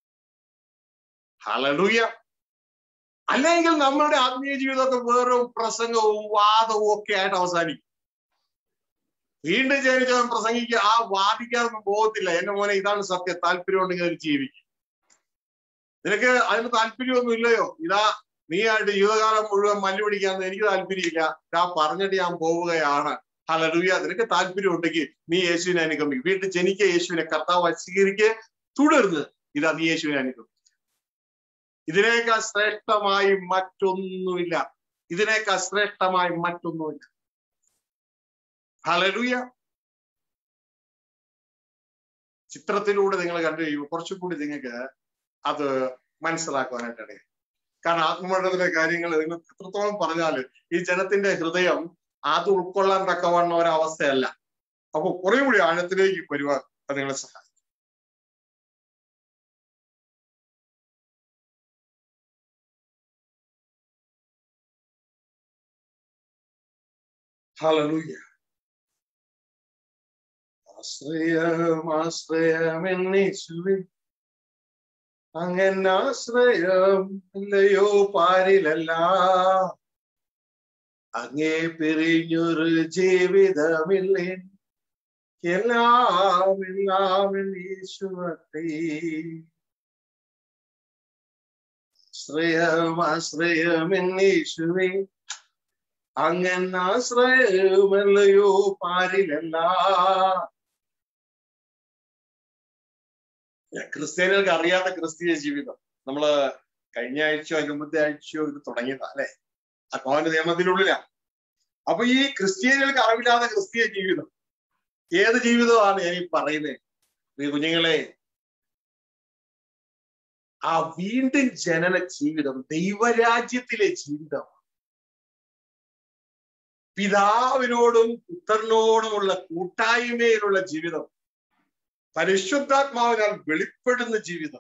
ഹലലൂയ അല്ലെങ്കിൽ നമ്മളുടെ ആത്മീയ ജീവിതമൊക്കെ വെറും പ്രസംഗവും വാദവും ഒക്കെ ആയിട്ട് അവസാനിക്കും വീണ്ടും ജനിച്ചവൻ പ്രസംഗിക്കുക ആ വാദിക്കാതൊന്നും പോകത്തില്ല എന്റെ മോനെ ഇതാണ് സത്യം താല്പര്യം ഉണ്ടെങ്കിൽ അതിൽ ജീവിക്കും നിനക്ക് അതിന് താല്പര്യമൊന്നും ഇല്ലയോ ഇതാ നീ ആയിട്ട് ജീവിതകാലം മുഴുവൻ മല്ലു പിടിക്കാന്ന് എനിക്ക് താല്പര്യമില്ല ഇതാ പറഞ്ഞിട്ട് ഞാൻ പോവുകയാണ് ഹലലുയ നിനക്ക് താല്പര്യം ഉണ്ടെങ്കിൽ നീ യേശുവിനെ അനുഗമിക്കും വീട്ടിൽ ജനിക്ക യേശുവിനെ കർത്താവ് സ്വീകരിക്കുക തുടർന്ന് ഇതാ നീ യേശുവിനെ അനുഗമിക്കും ഇതിനേക്കാൾ ശ്രേഷ്ഠമായി മറ്റൊന്നുമില്ല ഇതിനേക്കാൾ ശ്രേഷ്ഠമായി മറ്റൊന്നുമില്ല ഹലലുയ ചിത്രത്തിലൂടെ നിങ്ങൾ കണ്ടു കഴിയുമ്പോൾ കുറച്ചും കൂടി നിങ്ങൾക്ക് അത് മനസ്സിലാക്കുവാനായിട്ട് ഇടയായി കാരണം ആത്മമണ്ഡലത്തിലെ കാര്യങ്ങൾ നിങ്ങൾ എത്രത്തോളം പറഞ്ഞാല് ഈ ജനത്തിന്റെ ഹൃദയം അത് ഉൾക്കൊള്ളാൻ തക്കവണ്ണ ഒരവസ്ഥയല്ല അപ്പൊ കുറെ കൂടി ആഴത്തിലേക്ക് വരുവാൻ അത് നിങ്ങളെ സഹായിക്കും ഹല്ലേലൂയ ആശ്രയം ആശ്രയം എന്നേശുവേ അങ്ങനെ ആശ്രയം ഇല്ലയോ പാരിലല്ല അങ്ങേ പിരിഞ്ഞൊരു ജീവിതമില്ലേ എല്ലാം എല്ലാം യേശുവത്തെ ആശ്രയം ആശ്രയം എന്നേശുവേ അങ്ങനെ ആശ്രയമല്ലയോ പാരിലല്ല ക്രിസ്ത്യാനികൾക്ക് അറിയാത്ത ക്രിസ്തീയ ജീവിതം നമ്മള് കഴിഞ്ഞ ആഴ്ചയോ അതിന് മുമ്പത്തെ ആഴ്ചയോ ഇത് തുടങ്ങിയതാ അല്ലെ അത്മാവിന്റെ നിയമത്തിനുള്ളിലാ അപ്പൊ ഈ ക്രിസ്ത്യാനികൾക്ക് അറിവില്ലാത്ത ക്രിസ്തീയ ജീവിതം ഏത് ജീവിതമാണ് ഞാൻ ഈ പറയുന്നത് ഈ കുഞ്ഞുങ്ങളെ ആ വീണ്ടും ജനന ജീവിതം ദൈവരാജ്യത്തിലെ ജീവിതം പിതാവിനോടും പുത്രനോടുമുള്ള കൂട്ടായ്മയിലുള്ള ജീവിതം പരിശുദ്ധാത്മാവിനാൽ വെളിപ്പെടുന്ന ജീവിതം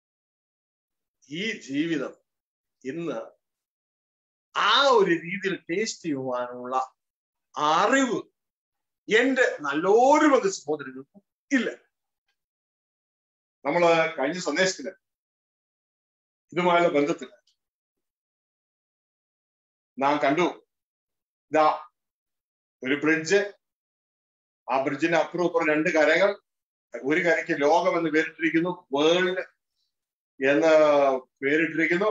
ഈ ജീവിതം ഇന്ന് ആ ഒരു രീതിയിൽ ടേസ്റ്റ് ചെയ്യുവാനുള്ള അറിവ് എന്റെ നല്ലൊരു പങ്ക് സഹോദരങ്ങൾക്കും ഇല്ല നമ്മള് കഴിഞ്ഞ സന്ദേശത്തില് ഇതുമായുള്ള ബന്ധത്തില് നാം കണ്ടു ഇതാ ഒരു ബ്രിഡ്ജ് ആ ബ്രിഡ്ജിന്റെ അപ്പുറം ഇപ്പുറം രണ്ട് കരകൾ ഒരു കരയ്ക്ക് ലോകം എന്ന് പേരിട്ടിരിക്കുന്നു വേൾഡ് എന്ന് പേരിട്ടിരിക്കുന്നു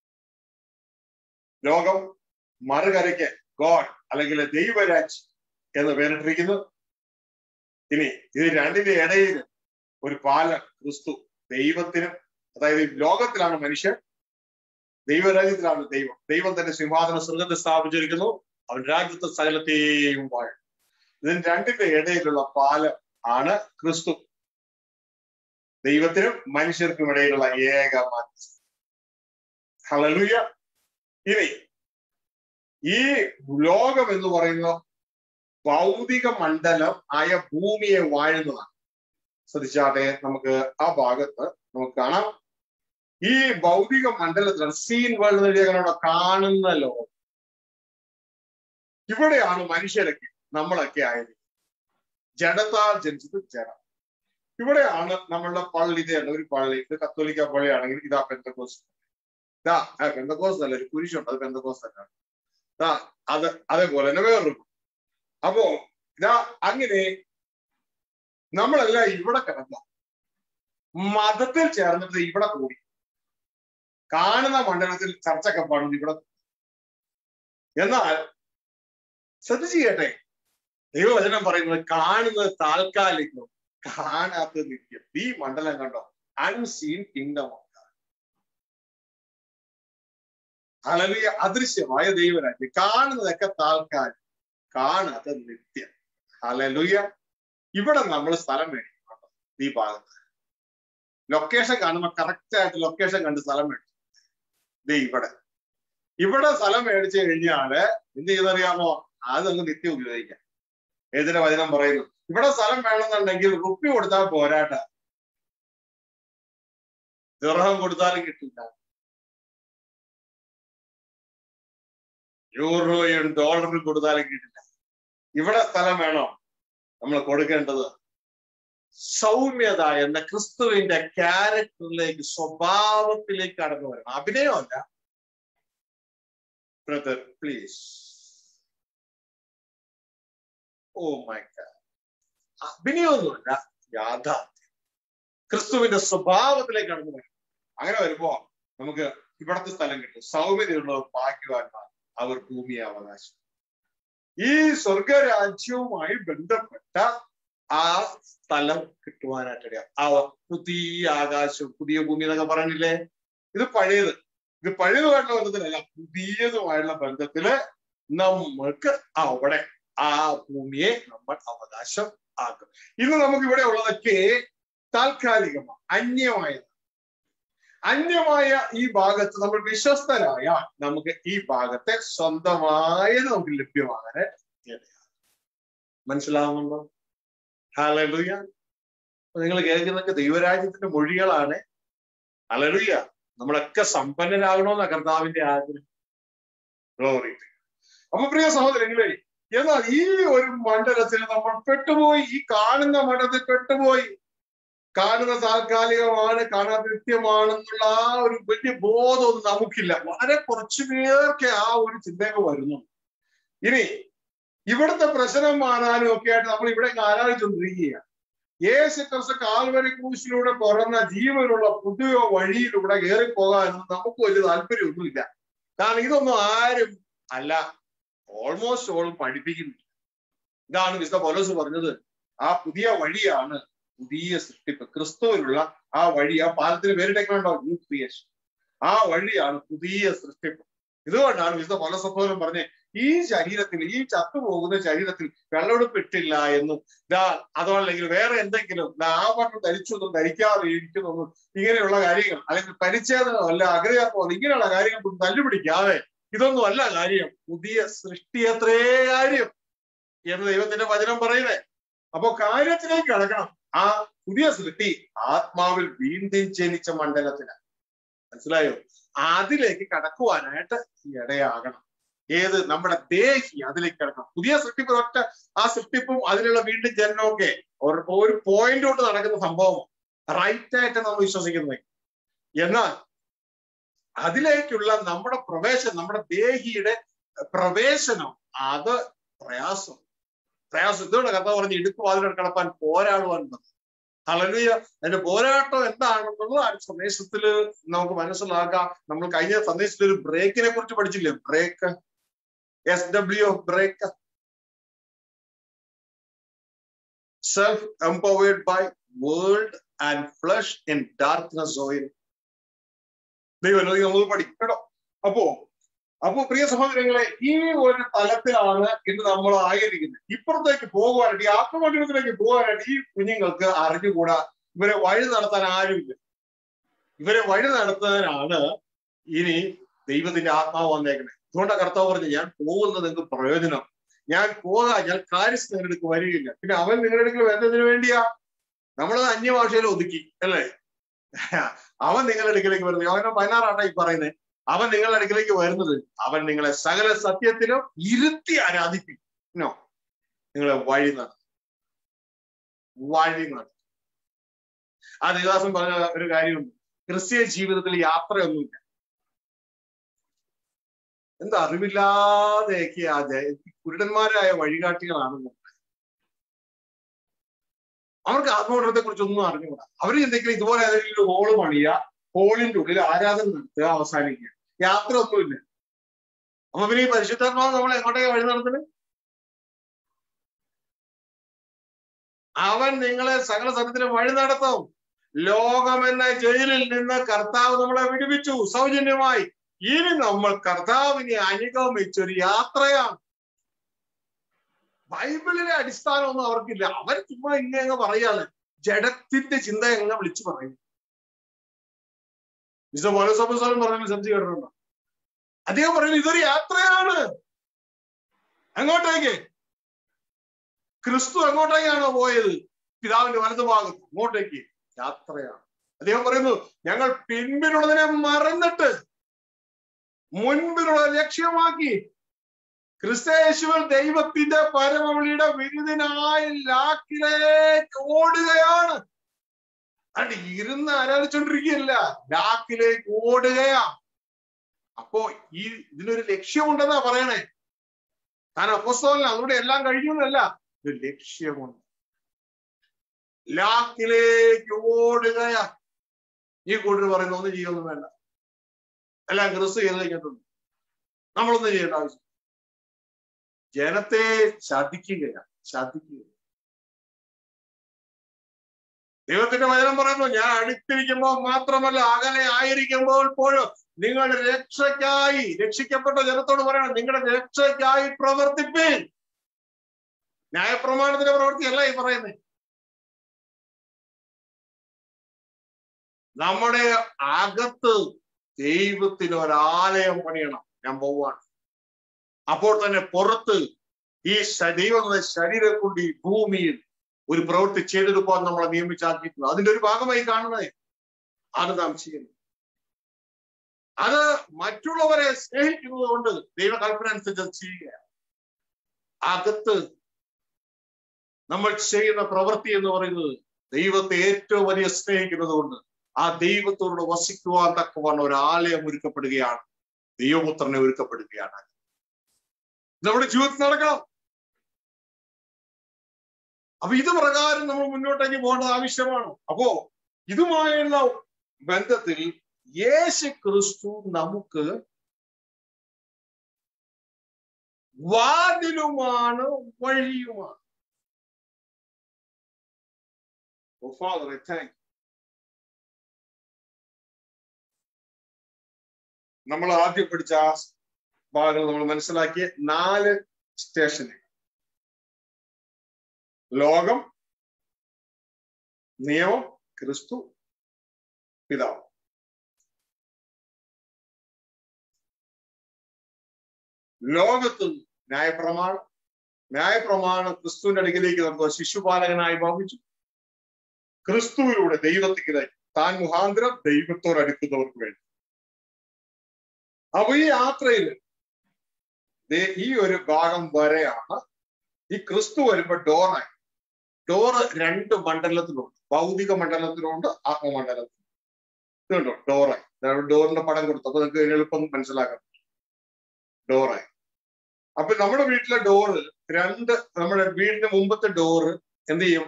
ലോകം മറുകരയ്ക്ക് ഗോഡ് അല്ലെങ്കിൽ ദൈവരാജ് എന്ന് പേരിട്ടിരിക്കുന്നു ഇനി ഇത് രണ്ടിന്റെ ഇടയിൽ ഒരു പാലം ക്രിസ്തു ദൈവത്തിനും അതായത് ലോകത്തിലാണ് മനുഷ്യൻ ദൈവരാജ്യത്തിലാണ് ദൈവം ദൈവം തന്റെ സിംഹാസന സ്വർഗത്തെ സ്ഥാപിച്ചിരിക്കുന്നു അവൻ രാജ്യത്തെ സകലത്തെയും വാഴും ഇതിന് രണ്ടിന്റെ ഇടയിലുള്ള പാലം ആണ് ക്രിസ്തു ദൈവത്തിനും മനുഷ്യർക്കും ഇടയിലുള്ള ഏക മധ്യസ്ഥ ഹലലുയ ഇനി ഈ ലോകം എന്ന് പറയുന്ന ഭൗതിക മണ്ഡലം ആയ ഭൂമിയെ വാഴുന്നതാണ് ശ്രദ്ധിച്ചാട്ടെ നമുക്ക് ആ ഭാഗത്ത് നമുക്ക് കാണാം ഈ ഭൗതിക മണ്ഡലത്തിലാണ് സീൻ വേൾഡ് എഴുതിയ കാണുന്ന ലോകം ഇവിടെയാണ് മനുഷ്യരൊക്കെ നമ്മളൊക്കെ ആയത് ജഡത്താൽ ജനിച്ചത് ജഡം ഇവിടെയാണ് നമ്മളുടെ പള്ളി ഇതേണ്ട ഒരു പള്ളി ഇത് കത്തോലിക്ക പള്ളിയാണെങ്കിൽ ഇതാ പെന്തക്കോസ് ഇതാ പെന്തക്കോസ് അല്ല ഒരു കുരിശുണ്ട് അത് പെന്തക്കോസ് തന്നെയാണ് ഇതാ അത് അതേപോലെ തന്നെ വേറൊരു അപ്പോ ഇതാ അങ്ങനെ നമ്മളെല്ലാം ഇവിടെ കിടന്ന മതത്തിൽ ചേർന്നിട്ട് ഇവിടെ കൂടി കാണുന്ന മണ്ഡലത്തിൽ ചർച്ചയൊക്കെ പാടുന്നത് ഇവിടെ എന്നാൽ ശ്രദ്ധിച്ചു കേട്ടെ ദൈവവചനം പറയുന്നത് കാണുന്നത് താൽക്കാലികം കാണാത്ത നിത്യം ഈ മണ്ഡലം കണ്ടോ അൺസീൻ കിങ്ഡം ഓഫ് അളവിയ അദൃശ്യമായ ദൈവരാജ്യം കാണുന്നതൊക്കെ താൽക്കാലികം കാണാത്ത നിത്യം ഹലലുയ ഇവിടെ നമ്മൾ സ്ഥലം മേടിക്കുന്നുണ്ടോ ഈ ഭാഗത്ത് ലൊക്കേഷൻ കാണുമ്പോൾ കറക്റ്റ് ആയിട്ട് ലൊക്കേഷൻ കണ്ട് സ്ഥലം മേടിച്ചു ദേ ഇവിടെ ഇവിടെ സ്ഥലം മേടിച്ചു കഴിഞ്ഞാല് എന്ത് ചെയ്തറിയാമോ അതങ്ങ് നിത്യം ഉപയോഗിക്കാം ഏതിന്റെ വചനം പറയുന്നു ഇവിടെ സ്ഥലം വേണമെന്നുണ്ടെങ്കിൽ റുപ്പി കൊടുത്താൽ പോരാട്ട ദുർഹം കൊടുത്താലും കിട്ടില്ല യൂറോയും ഡോളറും കൊടുത്താലും കിട്ടില്ല ഇവിടെ സ്ഥലം വേണോ നമ്മൾ കൊടുക്കേണ്ടത് സൗമ്യത എന്ന ക്രിസ്തുവിന്റെ ക്യാരക്ടറിലേക്ക് സ്വഭാവത്തിലേക്ക് കടന്നു വരണം അഭിനയമല്ല brother please oh my God അഭിനയമൊന്നുമല്ല യാഥാർത്ഥ്യം ക്രിസ്തുവിന്റെ സ്വഭാവത്തിലേക്ക് കടന്നു വരണം അങ്ങനെ വരുമ്പോ നമുക്ക് ഇവിടത്തെ സ്ഥലം കിട്ടും സൗമ്യതയുള്ളവർ ഭാഗ്യവാന്മാർ അവർ ഭൂമിയെ അവകാശം ഈ സ്വർഗരാജ്യവുമായി ബന്ധപ്പെട്ട ആ സ്ഥലം കിട്ടുവാനായിട്ടിടയാ ആ പുതിയ ആകാശം പുതിയ ഭൂമി എന്നൊക്കെ പറഞ്ഞില്ലേ ഇത് പഴയത് ഇത് പഴയതുമായിട്ടുള്ള ബന്ധത്തിലല്ല പുതിയതുമായുള്ള ബന്ധത്തില് നമ്മൾക്ക് അവിടെ ആ ഭൂമിയെ നമ്മൾ അവകാശം ആക്കും ഇന്ന് നമുക്ക് ഇവിടെ ഉള്ളതൊക്കെ താൽക്കാലികമാണ് അന്യമായത് അന്യമായ ഈ ഭാഗത്ത് നമ്മൾ വിശ്വസ്തരായാൽ നമുക്ക് ഈ ഭാഗത്തെ സ്വന്തമായത് നമുക്ക് ലഭ്യമാകാനായിട്ട് ഇടയാകും. മനസ്സിലാവുന്നുണ്ടോ ഹാലലുയ നിങ്ങൾ കേൾക്കുന്നൊക്കെ ദൈവരാജ്യത്തിന്റെ മൊഴികളാണ് ഹലലുയ നമ്മളൊക്കെ സമ്പന്നരാകണമെന്ന കർത്താവിന്റെ ആഗ്രഹം Glory to God. അപ്പൊ പ്രിയ സഹോദരങ്ങളെ എന്നാൽ ഈ ഒരു മണ്ഡലത്തിൽ നമ്മൾ പെട്ടുപോയി ഈ കാണുന്ന മണ്ഡലത്തിൽ പെട്ടുപോയി കാണുന്ന താൽക്കാലികമാണ് കാണാൻ നിത്യമാണെന്നുള്ള ആ ഒരു വലിയ ബോധമൊന്നും നമുക്കില്ല വളരെ കുറച്ചു പേർക്ക് ആ ഒരു ചിന്തയൊക്കെ വരുന്നു ഇനി ഇവിടുത്തെ പ്രശ്നം മാറാനും ഒക്കെ ആയിട്ട് നമ്മൾ ഇവിടെ ആരാധിച്ചുകൊണ്ടിരിക്കുകയാണ് യേശു ക്രിസ്തു കാൽവരി ക്രൂശിലൂടെ തുറന്ന ജീവനുള്ള പുതിയ വഴിയിലൂടെ കയറിപ്പോകാനൊന്നും നമുക്ക് വലിയ താല്പര്യമൊന്നുമില്ല കാരണം ഇതൊന്നും ആരും അല്ല ഓൾമോസ്റ്റ് ഓൾ പഠിപ്പിക്കുന്നില്ല ഇതാണ് വിശുദ്ധ പോലോസ് പറഞ്ഞത് ആ പുതിയ വഴിയാണ് പുതിയ സൃഷ്ടിപ്പ് ക്രിസ്തുവിനുള്ള ആ വഴി ആ പാലത്തിന് പേരിട്ടേക്കുണ്ടോ ന്യൂ ക്രിയേഷൻ ആ വഴിയാണ് പുതിയ സൃഷ്ടിപ്പ് ഇതുകൊണ്ടാണ് വിശുദ്ധ പലസപ്പോലും പറഞ്ഞ് ഈ ശരീരത്തിൽ ഈ ചത്തുപോകുന്ന ശരീരത്തിൽ വെള്ളമെടുപ്പിട്ടില്ല എന്നും ഇതാ അതോ അല്ലെങ്കിൽ വേറെ എന്തെങ്കിലും ദാ ആ വണ്ണം ധരിച്ചൊന്നും ധരിക്കാതെ ഇരിക്കുന്നൊന്നും ഇങ്ങനെയുള്ള കാര്യങ്ങൾ അല്ലെങ്കിൽ പരിച്ഛേദനോ അല്ല ആഗ്രഹമോ ഇങ്ങനെയുള്ള കാര്യങ്ങൾ തല്ലുപിടിക്കാതെ ഇതൊന്നും അല്ല കാര്യം പുതിയ സൃഷ്ടി അത്രേ കാര്യം എന്ന് ദൈവത്തിന്റെ വചനം പറയുന്നേ അപ്പോ കാര്യത്തിലേക്ക് കടക്കണം ആ പുതിയ സൃഷ്ടി ആത്മാവിൽ വീണ്ടും ജനിച്ച മണ്ഡലത്തിലാണ് മനസ്സിലായോ അതിലേക്ക് കടക്കുവാനായിട്ട് ഇടയാകണം ഏത് നമ്മുടെ ദേഹി അതിലേക്ക് കിടക്കണം പുതിയ സൃഷ്ടിപ്പ് ഒറ്റ ആ സൃഷ്ടിപ്പും അതിലുള്ള വീണ്ടും ജനനമൊക്കെ ഒരു ഒരു പോയിന്റ് കൊണ്ട് നടക്കുന്ന സംഭവം റൈറ്റ് ആയിട്ട് നമ്മൾ വിശ്വസിക്കുന്നത് എന്നാൽ അതിലേക്കുള്ള നമ്മുടെ പ്രവേശനം നമ്മുടെ ദേഹിയുടെ പ്രവേശനം അത് പ്രയാസം പ്രയാസം ഇതുകൊണ്ട് കഥ പറഞ്ഞ് ഇടുക്ക് വാതിലോട് കിടപ്പാൻ പോരാടുവാൻ ഹളലുയ അതിന്റെ പോരാട്ടം എന്താണെന്നുള്ളത് ആ സന്ദേശത്തില് നമുക്ക് മനസ്സിലാക്കാം നമ്മൾ കഴിഞ്ഞ സന്ദേശത്തിൽ ഒരു ബ്രേക്കിനെ കുറിച്ച് പഠിച്ചില്ലേ break S W break self empowered by world and flush in darkness oil ദൈവം നമ്മൾ പഠിക്കും കേട്ടോ അപ്പോ അപ്പോ പ്രിയ സഹോദരങ്ങളെ ഈ ഒരു തലത്തിലാണ് ഇന്ന് നമ്മൾ ആയിരിക്കുന്നത് ഇപ്പുറത്തേക്ക് പോകുവാനായിട്ട് ഈ ആത്മമണ്ഡലത്തിലേക്ക് പോകാനായിട്ട് ഈ കുഞ്ഞുങ്ങൾക്ക് അറിഞ്ഞുകൂടാ ഇവരെ വഴി നടത്താൻ ആരുമില്ല ഇവരെ വഴി നടത്താനാണ് ഇനി ദൈവത്തിന്റെ ആത്മാവ് വന്നേക്കുന്നത് അതുകൊണ്ടാണ് കർത്താവ് പറഞ്ഞു ഞാൻ പോകുന്നത് നിങ്ങൾക്ക് പ്രയോജനം ഞാൻ പോകാൻ ഞാൻ കാര്യസ്ഥ നിങ്ങളുടെ അടുക്ക് വരികയില്ല പിന്നെ അവൻ നിങ്ങളുടെ അടുക്കൽ വരുന്നതിന് വേണ്ടിയാ നമ്മളത് അന്യഭാഷയിൽ ഒതുക്കി അല്ലേ അവൻ നിങ്ങളുടെ അടുക്കിലേക്ക് വരുന്നത് അവനെ പതിനാറാട്ടാ ഈ പറയുന്നത് അവൻ നിങ്ങളുടെ അടുക്കിലേക്ക് വരുന്നത് അവൻ നിങ്ങളെ സകല സത്യത്തിലും ഇരുത്തി ആരാധിപ്പിക്കുന്നോ നിങ്ങളെ വഴി നടത്തും വഴി നടത്തും ആ ദേവദാസൻ പറഞ്ഞ ഒരു കാര്യമുണ്ട് ക്രിസ്തീയ ജീവിതത്തിൽ യാത്രയൊന്നുമില്ല എന്താ അറിവില്ലാതെയൊക്കെ ആ കുരുടന്മാരായ വഴികാട്ടികളാണ് അവർക്ക് ആത്മമണ്ഡലത്തെ കുറിച്ച് ഒന്നും അറിഞ്ഞുകൂടാ അവർ എന്തെങ്കിലും ഇതുപോലെ ഏതെങ്കിലും ഒരു ഹോള് പണിയുക ഹോളിന്റെ ഉള്ളിൽ ആരാധന നടത്തുക അവസാനിക്കുക യാത്ര ഒന്നുമില്ല അപ്പൊ പിന്നെ ഈ പരിശുദ്ധാത്മാവ് നമ്മൾ എങ്ങോട്ടേക്ക് വഴി നടത്തുന്നത് അവൻ നിങ്ങളെ സകല സ്ഥലത്തിലും വഴി നടത്തും ലോകം എന്ന ജയിലിൽ നിന്ന് കർത്താവ് നമ്മളെ വിടുവിച്ചു സൗജന്യമായി ഇനി നമ്മൾ കർത്താവിനെ അനുഗമിച്ചൊരു യാത്രയാണ് ബൈബിളിലെ അടിസ്ഥാനമൊന്നും അവർക്കില്ല അവർ ചുമ്മാ ഇങ്ങനെ അങ്ങ് പറയാണ് ജഡത്തിന്റെ ചിന്ത എങ്ങനെ വിളിച്ചു പറയും മിസ്റ്റർ പോലീസ് പറഞ്ഞ സംശയം കേട്ടിട്ടുണ്ടോ അദ്ദേഹം പറയുന്നത് ഇതൊരു യാത്രയാണ് എങ്ങോട്ടേക്ക് ക്രിസ്തു എങ്ങോട്ടേക്കാണോ പോയത് പിതാവിന്റെ വലതുഭാഗത്ത് അങ്ങോട്ടേക്ക് യാത്രയാണ് അദ്ദേഹം പറയുന്നു ഞങ്ങൾ പിൻപിലുള്ളതിനെ മറന്നിട്ട് മുൻപിലുള്ള ലക്ഷ്യമാക്കി ക്രിസ്തയേശുവിൽ ദൈവത്തിന്റെ പരമവിളിയുടെ വിരുദിനായി ലാക്കിലേക്ക് ഓടുകയാണ് അണ്ട് ഇരുന്ന് ആരാധിച്ചോണ്ടിരിക്കുകയല്ല ലാക്കിലേക്ക് ഓടുകയാ അപ്പോ ഈ ഇതിനൊരു ലക്ഷ്യമുണ്ടെന്നാ പറയണേ താൻ അപ്പസ്തോലന അതുകൊണ്ട് എല്ലാം കഴിയുന്നല്ല ഒരു ലക്ഷ്യമുണ്ട് ലാക്കിലേക്ക് ഓടുകയാ ഈ കൂട്ടർ പറയുന്ന ഒന്നും ചെയ്യൊന്നും വേണ്ട എല്ലാം ക്രിസ്തു ചെയ്ത് കഴിഞ്ഞിട്ടുണ്ട് നമ്മളൊന്നും ചെയ്യേണ്ട ആവശ്യം ജനത്തെ ചതിക്കുകയാണ് ചതിക്കുക ദൈവത്തിന്റെ വചനം പറയുന്നു ഞാൻ അടുത്തിരിക്കുമ്പോൾ മാത്രമല്ല അകലെ ആയിരിക്കുമ്പോൾ പോലും നിങ്ങളുടെ രക്ഷയ്ക്കായി രക്ഷിക്കപ്പെട്ട ജനത്തോട് പറയണം നിങ്ങളുടെ രക്ഷയ്ക്കായി പ്രവർത്തിപ്പേൻ ന്യായപ്രമാണത്തിന്റെ പ്രവൃത്തിയല്ല ഈ പറയുന്നത് നമ്മുടെ അകത്ത് ദൈവത്തിന് ഒരാലയം പണിയണം ഞാൻ പോവാണ് അപ്പോൾ തന്നെ പുറത്ത് ഈ ശ- ദൈവം എന്ന ശരീരം കൊണ്ട് ഈ ഭൂമിയിൽ ഒരു പ്രവൃത്തി ചെയ്തെടുക്കാൻ നമ്മളെ നിയമിച്ചാക്കിയിട്ടുണ്ട് അതിന്റെ ഒരു ഭാഗമായി കാണുന്നത് ആണ് നാം ചെയ്യുന്നത് അത് മറ്റുള്ളവരെ സ്നേഹിക്കുന്നത് കൊണ്ട് ദൈവകൽപ്പന അനുസരിച്ച് അത് ചെയ്യുക അകത്ത് നമ്മൾ ചെയ്യുന്ന പ്രവൃത്തി എന്ന് പറയുന്നത് ദൈവത്തെ ഏറ്റവും വലിയ സ്നേഹിക്കുന്നത് കൊണ്ട് ആ ദൈവത്തോട് വസിക്കുവാൻ തക്കവണ്ണം ഒരു ആലയം ഒരുക്കപ്പെടുകയാണ് ദൈവപുത്രനെ ഒരുക്കപ്പെടുകയാണ് നമ്മുടെ ജീവിതത്തിൽ നടക്കണം അപ്പൊ ഇത് പ്രകാരം നമ്മൾ മുന്നോട്ടേക്ക് പോകേണ്ടത് ആവശ്യമാണ് അപ്പോ ഇതുമായുള്ള ബന്ധത്തിൽ യേശു ക്രിസ്തു നമുക്ക് വാതിലുമാണ് വഴിയുമാണ് Oh, Father, I thank you. നമ്മൾ ആദ്യം പഠിച്ച ആ ഭാഗങ്ങൾ നമ്മൾ മനസ്സിലാക്കിയ നാല് സ്റ്റേഷനുകൾ ലോകം നിയമം ക്രിസ്തു പിതാവ് ലോകത്ത് ന്യായപ്രമാണം ന്യായപ്രമാണം ക്രിസ്തുവിന്റെ അടുക്കിലേക്ക് നമുക്ക് ശിശുപാലകനായി ഭാവിച്ചു ക്രിസ്തുവിലൂടെ ദൈവത്തിലേക്ക് താൻ മുഖാന്തരം ദൈവത്തോട് അടുക്കുന്നവർക്ക് വേണ്ടി അപ്പൊ ഈ യാത്രയിൽ ഈ ഒരു ഭാഗം വരെയാണ് ഈ ക്രിസ്തു വരുമ്പോ ഡോറായി ഡോറ് രണ്ട് മണ്ഡലത്തിലുണ്ട് ഭൗതിക മണ്ഡലത്തിലുണ്ട് ആത്മമണ്ഡലത്തിലും ഇതുണ്ടോ ഡോറായി ഡോറിന്റെ പടം കൊടുത്തു അപ്പൊ നിങ്ങൾക്ക് എളുപ്പം മനസ്സിലാക്കാം ഡോറായി അപ്പൊ നമ്മുടെ വീട്ടിലെ ഡോറ് രണ്ട് നമ്മുടെ വീടിന്റെ മുമ്പത്തെ ഡോറ് എന്ത് ചെയ്യും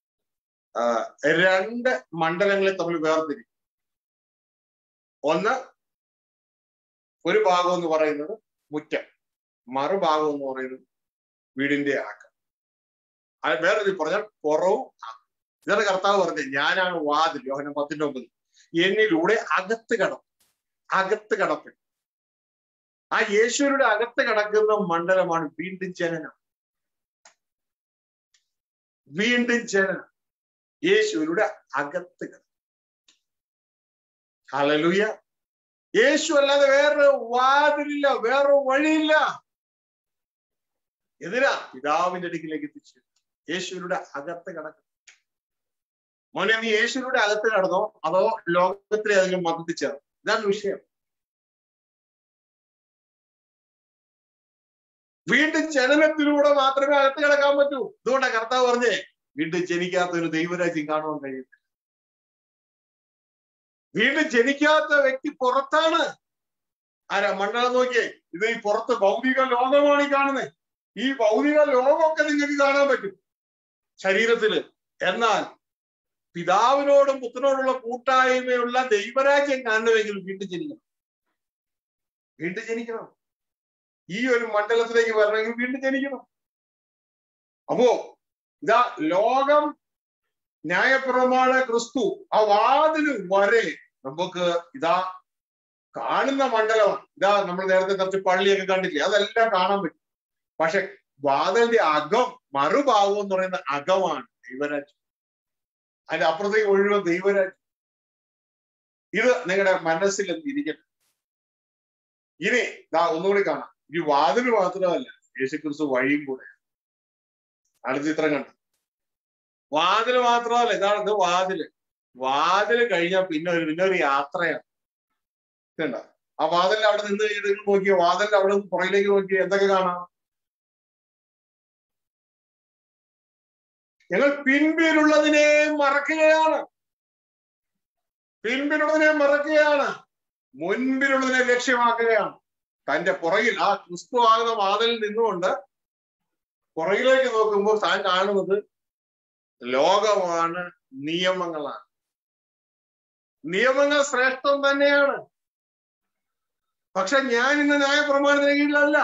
രണ്ട് മണ്ഡലങ്ങളെ തമ്മിൽ വേർതിരിക്കും ഒന്ന് ഒരു ഭാഗം എന്ന് പറയുന്നത് മുറ്റം മറുഭാഗം എന്ന് പറയുന്നത് വീടിന്റെ ആക്കം അത് വേറെ രീതി പറഞ്ഞാൽ പുറവും ഇതാണ് കർത്താവ് പറഞ്ഞത് ഞാനാണ് വാതിൽ യോഹനം പത്തിന്റെ ഒമ്പത് എന്നിലൂടെ അകത്ത് കടം അകത്ത് കടപ്പെട്ടു ആ യേശുവിയുടെ അകത്ത് കിടക്കുന്ന മണ്ഡലമാണ് വീണ്ടും ജനനം വീണ്ടും ജനനം യേശുവിലൂടെ അകത്ത് കിടക്കും ഹലലുയ യേശു അല്ലാതെ വേറെ വാതിലില്ല വേറെ വഴിയില്ല എതിരാ പിതാവിന്റെ അടുക്കിലേക്ക് എത്തിച്ചു യേശുവിലൂടെ അകത്ത് കിടക്കും മോനെ നീ യേശുവിലൂടെ അകത്ത് കടന്നോ അതോ ലോകത്തിലെ ഏതെങ്കിലും മതത്തിൽ ചേർന്നോ ഇതാണ് വിഷയം വീണ്ടും ജനനത്തിലൂടെ മാത്രമേ അകത്ത് കിടക്കാൻ പറ്റൂ ഇതുകൊണ്ടാണ് കർത്താവ് പറഞ്ഞേ വീണ്ടും ജനിക്കാത്ത ഒരു ദൈവരാജ്യം കാണുവാൻ കഴിയും വീണ്ടും ജനിക്കാത്ത വ്യക്തി പുറത്താണ് ആരാ മണ്ഡലം നോക്കിയേ ഇത് ഈ പുറത്ത് ഭൗതിക ലോകമാണ് ഈ കാണുന്നത് ഈ ഭൗതിക ലോകമൊക്കെ നിങ്ങൾക്ക് കാണാൻ പറ്റും ശരീരത്തില് എന്നാൽ പിതാവിനോടും പുത്രനോടുള്ള കൂട്ടായ്മയുള്ള ദൈവരാജ്യം കാണണമെങ്കിൽ വീണ്ടും ജനിക്കണം വീണ്ടും ജനിക്കണം ഈ ഒരു മണ്ഡലത്തിലേക്ക് വരണമെങ്കിൽ വീണ്ടും ജനിക്കണം അപ്പോ ഇതാ ലോകം ന്യായപ്രമാണ ക്രിസ്തു ആ വാതില് വരെ നമുക്ക് ഇതാ കാണുന്ന മണ്ഡലമാണ് ഇതാ നമ്മൾ നേരത്തെ കുറച്ച് പള്ളിയൊക്കെ കണ്ടില്ലേ അതെല്ലാം കാണാൻ പറ്റും പക്ഷെ വാതിലിന്റെ അകം മറുഭാഗം എന്ന് പറയുന്ന അകമാണ് ദൈവരാജ്യം അതിന്റെ അപ്പുറത്തേക്ക് ഒഴിവ് ദൈവരാജ്യം ഇത് നിങ്ങളുടെ മനസ്സിൽ ഇരിക്കട്ടെ ഇനി ഇതാ ഒന്നുകൂടി കാണാം ഈ വാതിൽ മാത്രമല്ല യേശുക്രിസ്തു വഴിയും കൂടെ അടുത്ത ചിത്രം കണ്ടു വാതിൽ മാത്രമല്ല ഇതാണ് ഇത് വാതില് വാതില് കഴിഞ്ഞാൽ പിന്നെ ഒരു പിന്നെ ഒരു യാത്രയാണ് ഇതുണ്ട ആ വാതിലിൽ അവിടെ നിന്ന് കഴിഞ്ഞിട്ട് നോക്കിയ വാതിലിൽ അവിടെ നിന്ന് പുറകിലേക്ക് നോക്കി എന്തൊക്കെ കാണാം ഞങ്ങൾ പിൻപിലുള്ളതിനെ മറക്കുകയാണ് പിൻപിലുള്ളതിനെ മറക്കുകയാണ് മുൻപിലുള്ളതിനെ ലക്ഷ്യമാക്കുകയാണ് തന്റെ പുറകിൽ ആ ക്രിസ്തു ആകുന്ന വാതിലിൽ നിന്നുകൊണ്ട് പുറകിലേക്ക് നോക്കുമ്പോൾ താൻ കാണുന്നത് ലോകമാണ് നിയമങ്ങളാണ് നിയമങ്ങൾ ശ്രേഷ്ഠം തന്നെയാണ് പക്ഷെ ഞാൻ ഇന്ന് ന്യായപ്രമാണത്തിന് കീഴിലല്ല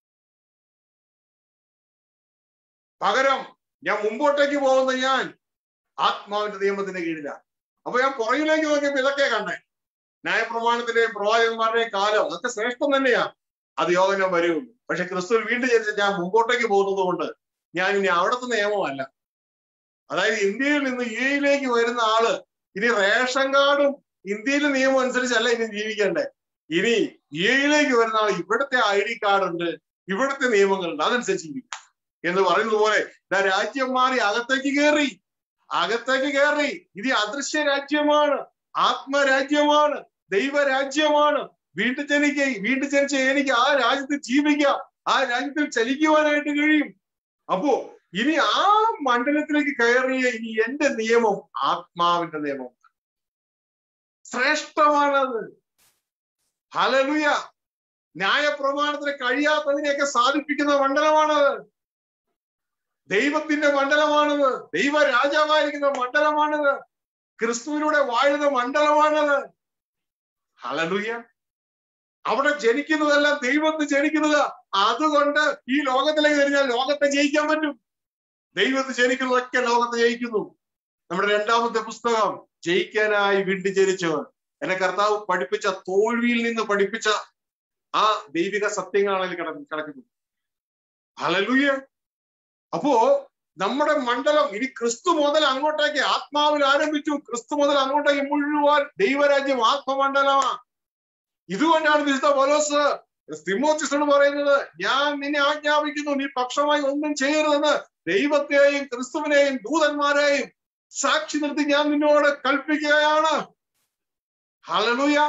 പകരം ഞാൻ മുമ്പോട്ടേക്ക് പോകുന്ന ഞാൻ ആത്മാവിന്റെ നിയമത്തിന്റെ കീഴിലാണ് അപ്പൊ ഞാൻ പുറകിലേക്ക് നോക്കിയപ്പോ ഇതൊക്കെ കണ്ടേ ന്യായപ്രമാണത്തിന്റെയും പ്രവാചകന്മാരുടെയും കാലം അതൊക്കെ ശ്രേഷ്ഠം തന്നെയാ അത് യോഗനം വരുള്ളൂ പക്ഷെ ക്രിസ്തു വീണ്ടും ജനിച്ച ഞാൻ മുമ്പോട്ടേക്ക് പോകുന്നത് കൊണ്ട് ഞാൻ ഇനി അവിടുത്തെ നിയമമല്ല അതായത് ഇന്ത്യയിൽ നിന്ന് യു എയിലേക്ക് വരുന്ന ആള് ഇനി റേഷൻ കാർഡും ഇന്ത്യയിലെ നിയമം അനുസരിച്ചല്ല ഇനി ജീവിക്കണ്ടേ ഇനി യിലേക്ക് വരുന്ന ആൾ ഇവിടുത്തെ ഐ ഡി കാർഡ് ഉണ്ട് ഇവിടുത്തെ നിയമങ്ങളുണ്ട് അതനുസരിച്ച് ജീവിക്കും എന്ന് പറയുന്നത് പോലെ ഇതാ രാജ്യം മാറി അകത്തേക്ക് കയറി അകത്തേക്ക് കയറി ഇത് അദൃശ്യ രാജ്യമാണ് ആത്മരാജ്യമാണ് ദൈവരാജ്യമാണ് വീണ്ടും ജനിക്ക വീണ്ടും ജനിച്ച എനിക്ക് ആ രാജ്യത്ത് ജീവിക്കാം ആ രാജ്യത്തിൽ ചലിക്കുവാനായിട്ട് കഴിയും അപ്പോ ഇനി ആ മണ്ഡലത്തിലേക്ക് കയറിയ ഇനി എന്റെ നിയമം ആത്മാവിന്റെ നിയമം ശ്രേഷ്ഠമാണത് ഹലലുയ ന്യായപ്രമാണത്തിന് കഴിയാത്തതിനെയൊക്കെ സാധിപ്പിക്കുന്ന മണ്ഡലമാണത് ദൈവത്തിന്റെ മണ്ഡലമാണത് ദൈവ രാജാവായിരിക്കുന്ന മണ്ഡലമാണത് ക്രിസ്തുവിലൂടെ വാഴുന്ന മണ്ഡലമാണത് ഹലലുയ അവിടെ ജനിക്കുന്നതെല്ലാം ദൈവത്തിന് ജനിക്കുന്നത് അതുകൊണ്ട് ഈ ലോകത്തിലേക്ക് കഴിഞ്ഞാൽ ലോകത്തെ ജയിക്കാൻ പറ്റും ദൈവത്തിന് ജനിക്കുന്നതൊക്കെ ലോകത്തെ ജയിക്കുന്നു നമ്മുടെ രണ്ടാമത്തെ പുസ്തകം ജയിക്കാനായി വീണ്ടും ജനിച്ചവൻ എന്നെ കർത്താവ് പഠിപ്പിച്ച തോൽവിയിൽ നിന്ന് പഠിപ്പിച്ച ആ ദൈവിക സത്യങ്ങളാണ് അതിൽ കിട കിടക്കുന്നത് ഹലലുയ അപ്പോ നമ്മുടെ മണ്ഡലം ഇനി ക്രിസ്തു മുതൽ അങ്ങോട്ടേക്ക് ആത്മാവിൽ ആരംഭിച്ചു ക്രിസ്തു മുതൽ അങ്ങോട്ടേക്ക് മുഴുവൻ ദൈവരാജ്യം ആത്മമണ്ഡലമാണ് ഇതുകൊണ്ടാണ് വിശുദ്ധ പോലോസ് തിമോത്തിസോട് പറയുന്നത് ഞാൻ നിന്നെ ആജ്ഞാപിക്കുന്നു നീ പക്ഷമായി ഒന്നും ചെയ്യരുതെന്ന് ദൈവത്തെയും ക്രിസ്തുവിനെയും ദൂതന്മാരെയും സാക്ഷി നിർത്തി ഞാൻ നിന്നോട് കൽപ്പിക്കുകയാണ് ഹലലുയ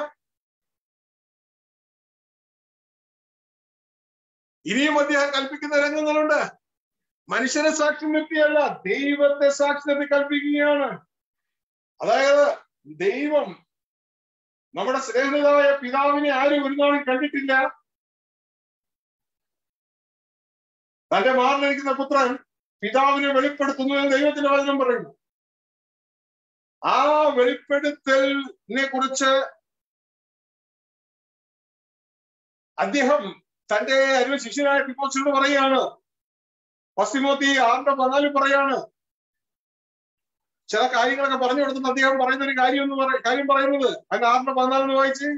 ഇനിയും അദ്ദേഹം കൽപ്പിക്കുന്ന രംഗങ്ങളുണ്ട് മനുഷ്യനെ സാക്ഷി നിർത്തിയല്ല ദൈവത്തെ സാക്ഷി നിർത്തി കൽപ്പിക്കുകയാണ് അതായത് ദൈവം നമ്മുടെ സ്നേഹിതരായ പിതാവിനെ ആരും ഒരു നാളും കണ്ടിട്ടില്ല തന്റെ മാറിലിരിക്കുന്ന പുത്രൻ പിതാവിനെ വെളിപ്പെടുത്തുന്നു എന്ന് ദൈവത്തിന്റെ വചനം പറയുന്നു ആ വെളിപ്പെടുത്തലിനെ കുറിച്ച് അദ്ദേഹം തന്റെ അരുവ ശിഷ്യനായ ടിപ്പോസിനോട് പറയുകയാണ് പശ്ചിമോത്തി ആറിന്റെ പതിനാലിൽ പറയാണ് ചില കാര്യങ്ങളൊക്കെ പറഞ്ഞു കൊടുക്കുന്ന അദ്ദേഹം പറയുന്ന ഒരു കാര്യം എന്ന് പറ കാര്യം പറയുന്നത് അതിന്റെ ആറിന്റെ പതിനാലിന് വായിച്ച്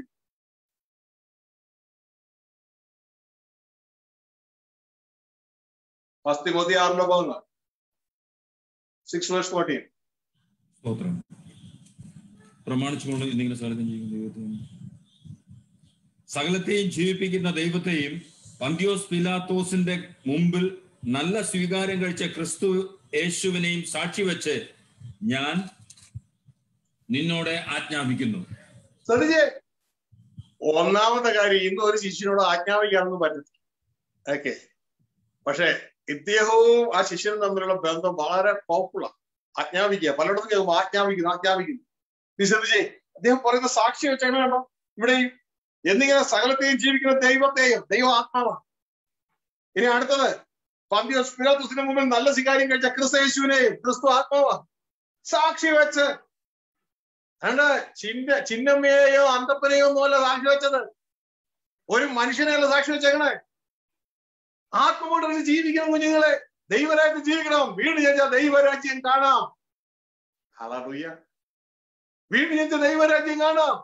പസ്തിമോത്തി ആറിന്റെ പതിനാല് സിക്സ് വേഴ്സ് ഫോർട്ടീൻ സ്തോത്രം പ്രമാണിച്ചുകൊണ്ട് എന്തെങ്കിലും സകലത്തെയും ജീവിക്കുന്ന ദൈവത്തെയും സകലത്തെയും ജീവിപ്പിക്കുന്ന ദൈവത്തെയും പന്തിയോസ് പിലാത്തോസിന്റെ മുമ്പിൽ നല്ല സ്വീകാരം കഴിച്ച ക്രിസ്തു യേശുവിനെയും സാക്ഷി വെച്ച് ഞാൻ നിന്നോട് ആജ്ഞാപിക്കുന്നു ശ്രദ്ധിച്ചേ ഒന്നാമത്തെ കാര്യം ഇന്ന് ഒരു ശിഷ്യനോട് ആജ്ഞാപിക്കാനൊന്നും പറ്റത്തില്ല ഓക്കെ പക്ഷെ ഇദ്ദേഹവും ആ ശിഷ്യനും തമ്മിലുള്ള ബന്ധം വളരെ പവർഫുള്ളാണ് ആജ്ഞാപിക്കുക പലയിടത്തും കേൾക്കുമ്പോൾ ആജ്ഞാപിക്കുന്നു ആജ്ഞാപിക്കുന്നു നീ ശ്രദ്ധിച്ചേ അദ്ദേഹം പറയുന്ന സാക്ഷി വെച്ച് എങ്ങനെ കണ്ടോ ഇവിടെയും എന്നിങ്ങനെ സകലത്തെയും ജീവിക്കുന്ന ദൈവത്തെയും ദൈവ ആത്മാവാണ് ഇനി അടുത്തത് പന്തിയോസ് പിലാത്തുസിന് മുമ്പിൽ നല്ല സ്വീകാര്യം കഴിച്ച ക്രിസ്തു യേശുവിനെയും ക്രിസ്തു ആത്മാവാണ് സാക്ഷി വെച്ച് അതുകൊണ്ട് ചിന്ന ചിന്നമ്മയെയോ അന്തപ്പനെയോ ഒന്നുമല്ല സാക്ഷി വെച്ചത് ഒരു മനുഷ്യനെയല്ല സാക്ഷി വെച്ചേക്കണേ ആത്മകൊണ്ട് ജീവിക്കണം കുഞ്ഞുങ്ങളെ ദൈവരാജ്യം ജീവിക്കണം വീട് ജനിച്ച ദൈവരാജ്യം കാണാം ഹലറിയ വീട് ജനിച്ച ദൈവരാജ്യം കാണാം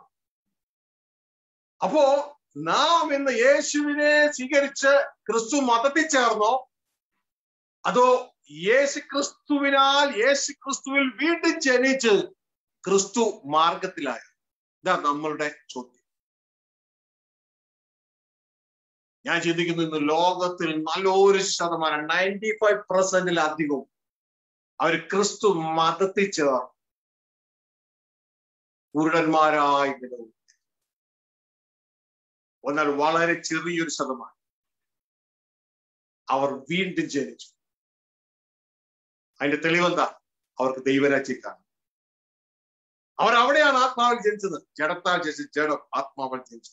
അപ്പോ നാം ഇന്ന് യേശുവിനെ സ്വീകരിച്ച് ക്രിസ്തു മതത്തിൽ ചേർന്നോ അതോ യേശു ക്രിസ്തുവിനാൽ യേശു ക്രിസ്തുവിൽ വീണ്ടും ജനിച്ച് ക്രിസ്തു മാർഗത്തിലായ ഇതാ നമ്മളുടെ ചോദ്യം ഞാൻ ചിന്തിക്കുന്നു ഇന്ന് ലോകത്തിൽ നല്ലൊരു ശതമാനം നയൻറ്റി ഫൈവ് പെർസെന്റിലധികവും അവർ ക്രിസ്തു മതത്തിൽ ചേർന്നു കുരുടന്മാരായി നിലവും എന്നാൽ വളരെ ചെറിയൊരു ശതമാനം അവർ വീണ്ടും ജനിച്ചു അതിന്റെ തെളിവെന്താ അവർക്ക് ദൈവരാജ്യം കാണും അവർ അവിടെയാണ് ആത്മാവിൽ ജനിച്ചത് ജഡത്താൽ ജനിച്ചത് ജഡം ആത്മാവിൽ ജനിച്ചത്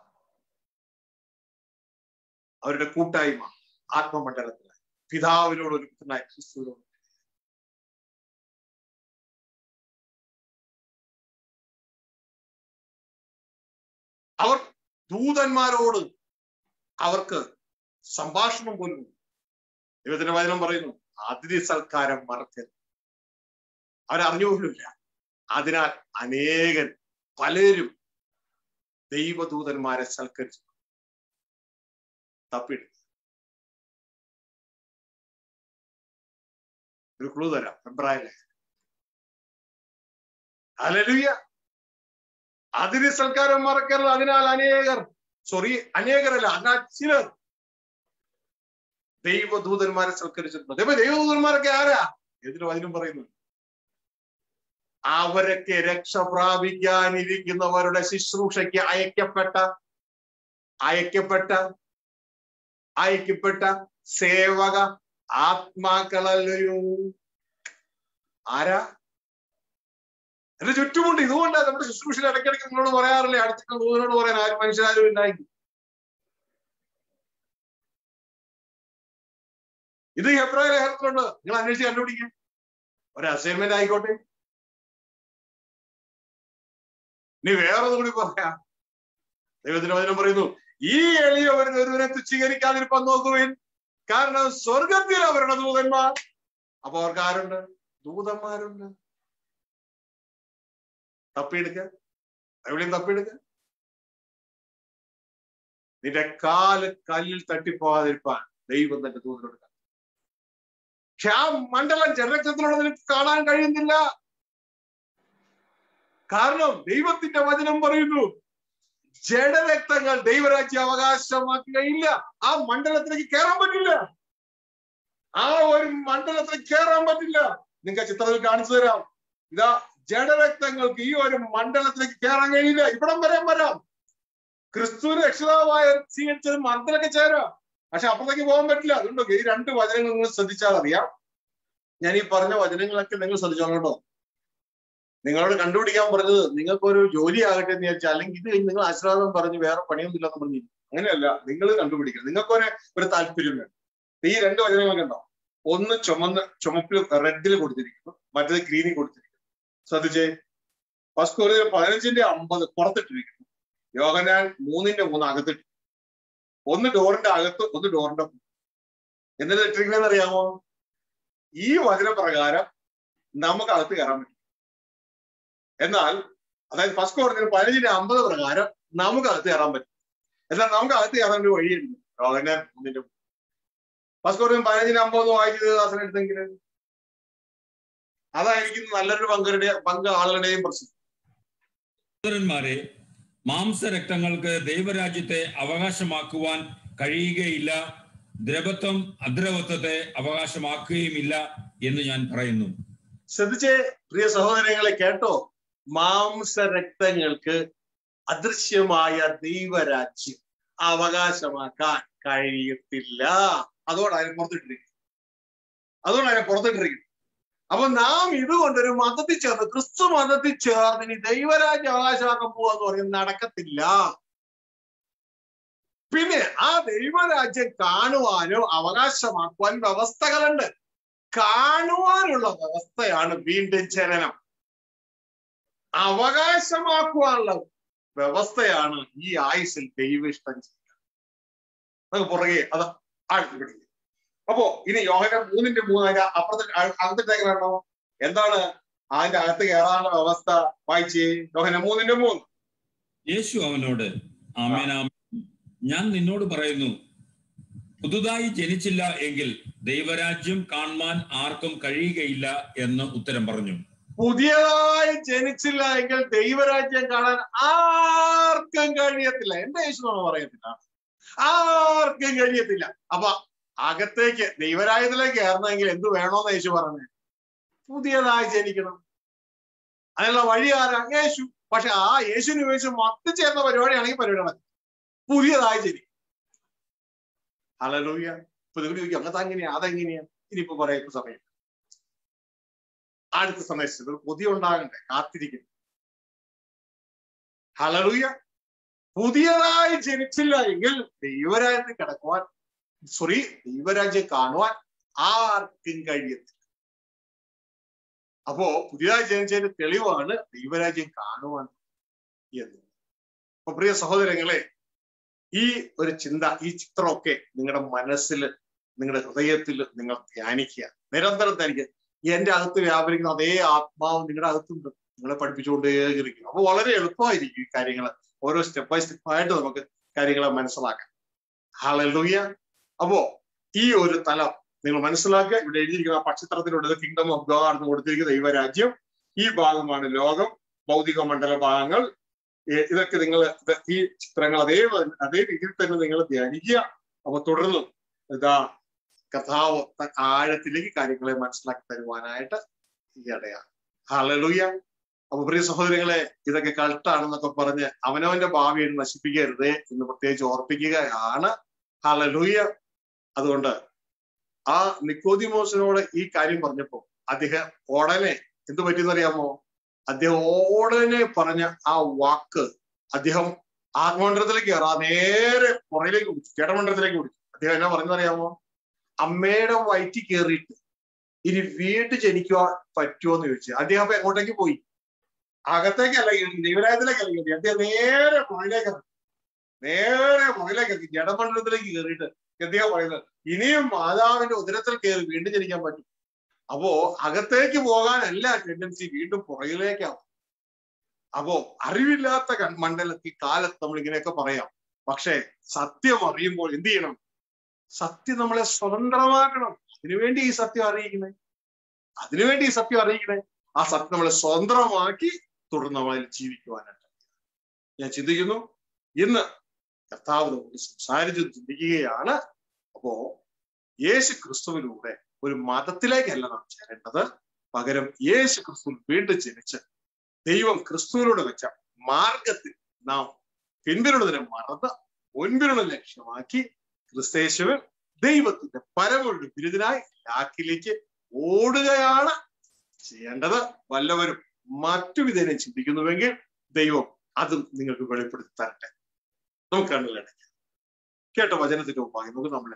അവരുടെ കൂട്ടായ്മ ആത്മമണ്ഡലത്തിലായി പിതാവിനോട് ഒരു പുത്രനായ ക്രിസ്തുവിനോട് അവർ ദൂതന്മാരോട് അവർക്ക് സംഭാഷണം പോലും ദൈവത്തിന്റെ വചനം പറയുന്നു അതിഥി സൽക്കാരം മറക്കരുത് അവരറിഞ്ഞുപോലുമില്ല അതിനാൽ അനേകൻ പലരും ദൈവദൂതന്മാരെ സൽക്കരിച്ചു തപ്പിടും ഒരു ക്ലൂ തരാം എബ്രാഹിം അലലുയ അതിന് സൽക്കാരം മറക്കരുത് അതിനാൽ അനേകർ സോറി അനേകരല്ല എന്നാൽ ചിലർ ദൈവദൂതന്മാരെ സൽക്കരിച്ചിട്ടുണ്ട് ദൈവ ദൈവദൂതന്മാരൊക്കെ ആരാ എതിരും അതിനും പറയുന്നു അവരൊക്കെ രക്ഷ പ്രാപിക്കാനിരിക്കുന്നവരുടെ ശുശ്രൂഷയ്ക്ക് അയക്കപ്പെട്ട അയക്കപ്പെട്ട അയക്കപ്പെട്ട സേവക ആത്മാക്കളല്ലയോ ആരാ എന്റെ ചുറ്റുമുണ്ട് ഇതുകൊണ്ട് നമ്മുടെ ശുശ്രൂഷയിൽ ഇടയ്ക്കിടയ്ക്ക് നിങ്ങളോട് പറയാറില്ലേ അടുത്ത ദൂതനോട് പറയാൻ ആരും മനുഷ്യരാരും ഉണ്ടായി ഇത് ഹെബ്രായ ലേഖനത്തിലുണ്ട് നിങ്ങൾ അന്വേഷിച്ച് കണ്ടുപിടിക്കുക ഒരു അസൈൻമെന്റ് ആയിക്കോട്ടെ ഇനി വേറെ കൂടി പറയാം ദൈവത്തിന്റെ വചനം പറയുന്നു ഈ എളിയ ഒരു ഒരുവനെ തുച്ഛീകരിക്കാതിരിപ്പാൻ നോക്കുവേൻ കാരണം സ്വർഗത്തിൽ അവരുടെ ദൂതന്മാർ അപ്പൊ അവർക്ക് ആരുണ്ട് ദൂതന്മാരുണ്ട് തപ്പിയെടുക്ക എവിടെയും തപ്പിയെടുക്ക നിന്റെ കാല് കല്ലിൽ തട്ടിപ്പോകാതിരിപ്പാൻ ദൈവം തന്റെ ദൂതനോട് പക്ഷെ ആ മണ്ഡലം ജനരക്ഷത്തിലുള്ള നിനക്ക് കാണാൻ കഴിയുന്നില്ല കാരണം ദൈവത്തിന്റെ വചനം പറയുന്നു ജഡരക്തങ്ങൾ ദൈവരാജ്യം അവകാശമാക്കുകയില്ല ആ മണ്ഡലത്തിലേക്ക് കയറാൻ പറ്റില്ല ആ ഒരു മണ്ഡലത്തിലേക്ക് കയറാൻ പറ്റില്ല നിങ്ങൾക്ക് ചിത്രത്തിൽ കാണിച്ചു തരാം ഇതാ ജഡരക്തങ്ങൾക്ക് ഈ ഒരു മണ്ഡലത്തിലേക്ക് കയറാൻ കഴിയില്ല ഇവിടം വരെ വരാം ക്രിസ്തുവിന് രക്ഷിതാവായ സ്വീകരിച്ചത് മന്ത്രത്തിലൊക്കെ ചേരാം പക്ഷെ അപ്പുറത്തേക്ക് പോകാൻ പറ്റില്ല അതുകൊണ്ട് ഈ രണ്ട് വചനങ്ങൾ നിങ്ങൾ ശ്രദ്ധിച്ചാൽ അറിയാം ഞാൻ ഈ പറഞ്ഞ വചനങ്ങളൊക്കെ നിങ്ങൾ ശ്രദ്ധിച്ചോളൂ കേട്ടോ നിങ്ങളോട് കണ്ടുപിടിക്കാൻ പറഞ്ഞത് നിങ്ങൾക്കൊരു ജോലി ആകട്ടെ എന്ന് വിചാരിച്ചാൽ അല്ലെങ്കിൽ ഇത് കഴിഞ്ഞ് നിങ്ങൾ ആശ്രാദം പറഞ്ഞ് വേറെ പണിയൊന്നും ഇല്ലെന്ന് പറഞ്ഞു അങ്ങനെയല്ല നിങ്ങൾ കണ്ടുപിടിക്കണം നിങ്ങൾക്കൊരു ഒരു താല്പര്യം വേണം ഈ രണ്ട് വചനങ്ങളൊക്കെ ഉണ്ടോ ഒന്ന് ചുമന്ന് ചുമപ്പിൽ റെഡിൽ കൊടുത്തിരിക്കുന്നു മറ്റേത് ഗ്രീനിൽ കൊടുത്തിരിക്കുന്നു ശ്രദ്ധിച്ചേ ഫസ്റ്റ് കോറിയർ പതിനഞ്ചിന്റെ അമ്പത് പുറത്തിട്ടിരിക്കുന്നു യോഹനാൻ മൂന്നിന്റെ മൂന്ന് അകത്തിട്ട് ഒന്ന് ഡോറിന്റെ അകത്ത് ഒന്ന് ഡോറിന്റെ എന്നിട്ട് ഇട്ടിരിക്കുന്നതെന്ന് അറിയാമോ ഈ വചനപ്രകാരം നമുക്ക് അകത്ത് കയറാൻ പറ്റും എന്നാൽ അതായത് ഫസ്റ്റ് കോടതിയിൽ പതിനഞ്ചിന്റെ അമ്പത് പ്രകാരം നമുക്ക് അകത്ത് കയറാൻ പറ്റും എന്നാൽ നമുക്ക് അകത്ത് കയറാൻ ഒരു വഴിയുണ്ട് യോഹന്നാൻ മൂന്നിന്റെ ഫസ്റ്റ് കോടതിയിൽ പതിനഞ്ചിന് അമ്പത് വായിച്ചത് ദാസൻ എടുത്തെങ്കിൽ അതായിരിക്കും നല്ലൊരു പങ്കുടെ പങ്ക് ആളുകളുടെയും പ്രശ്നം സഹോദരന്മാരെ മാംസരക്തങ്ങൾക്ക് ദൈവരാജ്യത്തെ അവകാശമാക്കുവാൻ കഴിയുകയില്ല ദ്രവത്വം അദ്രവത്വത്തെ അവകാശമാക്കുകയുമില്ല എന്ന് ഞാൻ പറയുന്നു ശ്രദ്ധിച്ചേ പ്രിയ സഹോദരങ്ങളെ കേട്ടോ മാംസരക്തങ്ങൾക്ക് അദൃശ്യമായ ദൈവരാജ്യം അവകാശമാക്കാൻ കഴിയത്തില്ല അതോടെ അതിനെ പുറത്തിട്ടിരിക്കും അതുകൊണ്ട് അതിനെ പുറത്തിട്ടിരിക്കും അപ്പൊ നാം ഇതുകൊണ്ടൊരു മതത്തിൽ ചേർന്ന് ക്രിസ്തു മതത്തിൽ ചേർന്ന് ഇനി ദൈവരാജ്യം അവകാശമാക്കാൻ പോവാന്ന് പറയുന്നത് നടക്കത്തില്ല പിന്നെ ആ ദൈവരാജ്യം കാണുവാനോ അവകാശമാക്കുവാൻ വ്യവസ്ഥകളുണ്ട് കാണുവാനുള്ള വ്യവസ്ഥയാണ് വീണ്ടും ജനനം അവകാശമാക്കുവാനുള്ള വ്യവസ്ഥയാണ് ഈ ആയുസിൽ ദൈവ ഇഷ്ടം ചെയ്യുക നമുക്ക് പുറകെ അത് ആഴ്ത്തി പിടിക്കും അപ്പോ ഇനി യോഹന മൂന്നിന്റെ മൂന്ന് അതിന്റെ അപ്പുറത്തെ അകത്തിട്ടേക്കണോ എന്താണ് അതിന്റെ അകത്ത് കയറാനുള്ള വ്യവസ്ഥ വായിച്ചേ യോഹന മൂന്നിന്റെ മൂന്ന് യേശു അവനോട് ആമേനാമ ഞാൻ നിന്നോട് പറയുന്നു പുതുതായി ജനിച്ചില്ല എങ്കിൽ ദൈവരാജ്യം കാണുവാൻ ആർക്കും കഴിയുകയില്ല എന്ന് ഉത്തരം പറഞ്ഞു പുതിയതായി ജനിച്ചില്ല എങ്കിൽ ദൈവരാജ്യം കാണാൻ ആർക്കും കഴിയത്തില്ല എന്റെ യേശു പറയത്തില്ല ആർക്കും കഴിയത്തില്ല അപ്പൊ അകത്തേക്ക് ദൈവരാജ്യത്തിലേക്ക് കയറണമെങ്കിൽ എന്ത് വേണോന്ന് യേശു പറഞ്ഞേ പുതിയതായി ജനിക്കണം അതിനുള്ള വഴി ആരാ യേശു പക്ഷെ ആ യേശുവിന് ഉപയോഗിച്ച് മൊത്തം ചേർന്ന പരിപാടിയാണെങ്കിൽ പരിപാടി നടക്കും പുതിയതായി ജനിക്കും ഹലലൂയ ഇപ്പൊ നിങ്ങൾ ചോദിക്കും അങ്ങനത്തെ അങ്ങനെയാ അതെങ്ങനെയാ ഇനിയിപ്പോ പറയാ സമയം അടുത്ത സമയത്ത് പുതിയ ഉണ്ടാകണ്ടേ കാത്തിരിക്കുന്നു ഹലലൂയ പുതിയതായി ജനിച്ചില്ല എങ്കിൽ ദൈവരാജ്യത്തിൽ കിടക്കുവാൻ സോറി ദൈവരാജ്യം കാണുവാൻ ആർക്കും കഴിയത്തില്ല അപ്പോ പുതിയതായി ജനിച്ചതിന്റെ തെളിവാണ് ദൈവരാജ്യം കാണുവാൻ എന്ന് അപ്പൊ പ്രിയ സഹോദരങ്ങളെ ഈ ഒരു ചിന്ത ഈ ചിത്രമൊക്കെ നിങ്ങളുടെ മനസ്സിൽ നിങ്ങളുടെ ഹൃദയത്തിൽ നിങ്ങൾ ധ്യാനിക്കുക നിരന്തരം ധ്യാനിക്കുക എന്റെ അകത്ത് വ്യാപരിക്കുന്ന അതേ ആത്മാവ് നിങ്ങളുടെ അകത്തുണ്ട് നിങ്ങളെ പഠിപ്പിച്ചുകൊണ്ടേയിരിക്കും അപ്പൊ വളരെ എളുപ്പമായിരിക്കും ഈ കാര്യങ്ങൾ ഓരോ സ്റ്റെപ്പ് ബൈ സ്റ്റെപ്പ് ആയിട്ട് നമുക്ക് കാര്യങ്ങളെ മനസ്സിലാക്കാം ഹളലൂയ അപ്പോ ഈ ഒരു തലം നിങ്ങൾ മനസ്സിലാക്കുക ഇവിടെ എഴുതിയിരിക്കുന്ന ആ പച്ചത്തറത്തിലുള്ളത് കിങ്ഡം ഓഫ് ഗോഡ് എന്ന് കൊടുത്തിരിക്കുന്ന ദൈവരാജ്യം ഈ ഭാഗമാണ് ലോകം ഭൗതിക മണ്ഡല ഭാഗങ്ങൾ ഏ- ഇതൊക്കെ നിങ്ങൾ ഈ ചിത്രങ്ങൾ അതേ അതേ രീതിയിൽ തന്നെ നിങ്ങൾ ധ്യാനിക്കുക അപ്പൊ തുടർന്നും ഇതാ കഥാവ് ആഴത്തിലേക്ക് കാര്യങ്ങളെ മനസ്സിലാക്കി തരുവാനായിട്ട് ഇടയാണ് ഹലലുയ അപ്പൊ പ്രിയ സഹോദരങ്ങളെ ഇതൊക്കെ കൾട്ടാണെന്നൊക്കെ പറഞ്ഞ് അവനവന്റെ ഭാവിയെ നശിപ്പിക്കരുതേ എന്ന് പ്രത്യേകിച്ച് ഓർപ്പിക്കുകയാണ് ഹലലുയ അതുകൊണ്ട് ആ നിക്കോദിമോസിനോട് ഈ കാര്യം പറഞ്ഞപ്പോ അദ്ദേഹം ഉടനെ എന്ത് പറ്റിയെന്നറിയാമോ അദ്ദേഹം ഉടനെ പറഞ്ഞ ആ വാക്ക് അദ്ദേഹം ആത്മമണ്ഡലത്തിലേക്ക് കയറാ നേരെ പുറയിലേക്ക് പിടിച്ചു ജഡമണ്ഡലത്തിലേക്ക് പിടിച്ചു അദ്ദേഹം എന്നാ പറഞ്ഞറിയാമോ അമ്മയുടെ വയറ്റി കയറിയിട്ട് ഇനി വീണ്ടും ജനിക്കുവാൻ പറ്റുമോ എന്ന് ചോദിച്ചു അദ്ദേഹം അപ്പൊ എങ്ങോട്ടേക്ക് പോയി അകത്തേക്കല്ല കയറി ദൈവരായത്തിലേക്കല്ല കയറി അദ്ദേഹം നേരെ പുറയിലേക്ക് ഇറങ്ങി നേരെ പുറയിലേക്ക് ഇറങ്ങി ജഡമണ്ഡലത്തിലേക്ക് കയറിയിട്ട് അദ്ദേഹം പറയുന്നത് ഇനിയും മാതാവിന്റെ ഉദരത്തിൽ കയറി വീണ്ടും ജനിക്കാൻ പറ്റും അപ്പോ അകത്തേക്ക് പോകാനല്ല ടെൻഡൻസി വീണ്ടും പുറകിലേക്കാവും അപ്പോ അറിവില്ലാത്ത കൺ- മണ്ഡലത്തിൽ കാലത്ത് നമ്മൾ ഇങ്ങനെയൊക്കെ പറയാം പക്ഷെ സത്യം അറിയുമ്പോൾ എന്ത് ചെയ്യണം സത്യം നമ്മളെ സ്വതന്ത്രമാക്കണം അതിനുവേണ്ടി ഈ സത്യം അറിയിക്കണേ അതിനുവേണ്ടി ഈ സത്യം അറിയിക്കണേ ആ സത്യം നമ്മളെ സ്വതന്ത്രമാക്കി തുടർന്ന് നമ്മളിൽ ജീവിക്കുവാനായിട്ട് ഞാൻ ചിന്തിക്കുന്നു ഇന്ന് കർത്താവ് നമ്മോട് സംസാരിച്ച് ചിന്തിക്കുകയാണ് അപ്പോ യേശു ക്രിസ്തുവിലൂടെ ഒരു മതത്തിലേക്കല്ല നാം ചേരേണ്ടത് പകരം യേശു ക്രിസ്തു വീണ്ടും ജനിച്ച് ദൈവം ക്രിസ്തുവിനോട് വെച്ച മാർഗത്തിൽ നാം പിൻപിലുള്ളതിനെ മറന്ന് മുൻപിലുള്ള ലക്ഷ്യമാക്കി ക്രിസ്തേശുവിൽ ദൈവത്തിന്റെ പരമൊരു ബിരുദനായി ലാക്കിലേക്ക് ഓടുകയാണ് ചെയ്യേണ്ടത് വല്ലവരും മറ്റു വിധേനം ചിന്തിക്കുന്നുവെങ്കിൽ ദൈവം അതും നിങ്ങൾക്ക് വെളിപ്പെടുത്തി തരട്ടെ നമുക്ക് കണ്ണിലടയ്ക്കാം കേട്ട വചനത്തിന്റെ മുമ്പായി നമുക്ക് നമ്മളെ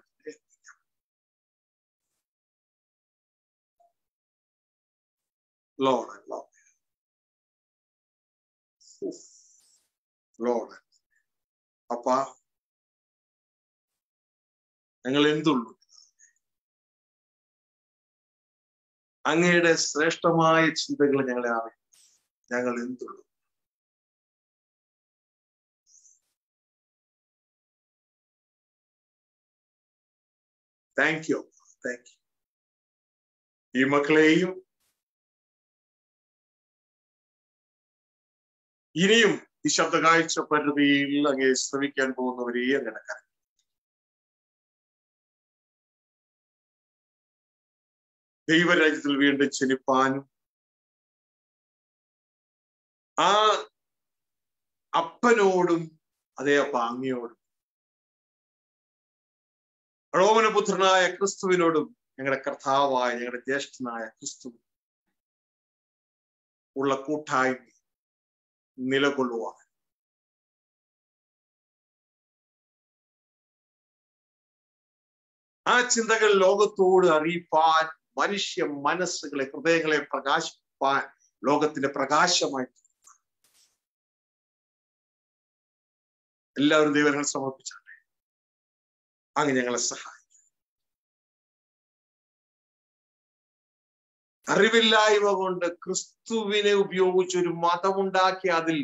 Lord, I love you. Lord, അപ്പ ഞങ്ങൾ എന്തുള്ളൂ അങ്ങയുടെ ശ്രേഷ്ഠമായ ചിന്തകൾ ഞങ്ങളെ അറിയും ഞങ്ങൾ എന്തുള്ളൂ താങ്ക് യു താങ്ക് യു ഈ മക്കളെയും ഇനിയും ഈ ശബ്ദ കാഴ്ച പരിധിയിൽ അങ്ങേ ശ്രമിക്കാൻ പോകുന്നവരെയും അങ്ങനെ കര ദൈവരാജ്യത്തിൽ വീണ്ടും ജനിപ്പാനും ആ അപ്പനോടും അതേ അപ്പ അങ്ങയോടും റോമനപുത്രനായ ക്രിസ്തുവിനോടും ഞങ്ങളുടെ കർത്താവായ ഞങ്ങളുടെ ജ്യേഷ്ഠനായ ക്രിസ്തു ഉള്ള കൂട്ടായ്മ നിലകൊള്ളുവാൻ ആ ചിന്തകൾ ലോകത്തോട് അറിയിപ്പാൻ മനുഷ്യ മനസ്സുകളെ ഹൃദയങ്ങളെ പ്രകാശിപ്പാൻ ലോകത്തിന്റെ പ്രകാശമായി എല്ലാവരും ദൈവങ്ങൾ സമർപ്പിച്ചാട്ടെ അങ്ങ് ഞങ്ങളെ സഹായിക്കും അറിവില്ലായ്മ കൊണ്ട് ക്രിസ്തുവിനെ ഉപയോഗിച്ച് ഒരു മതമുണ്ടാക്കി അതിൽ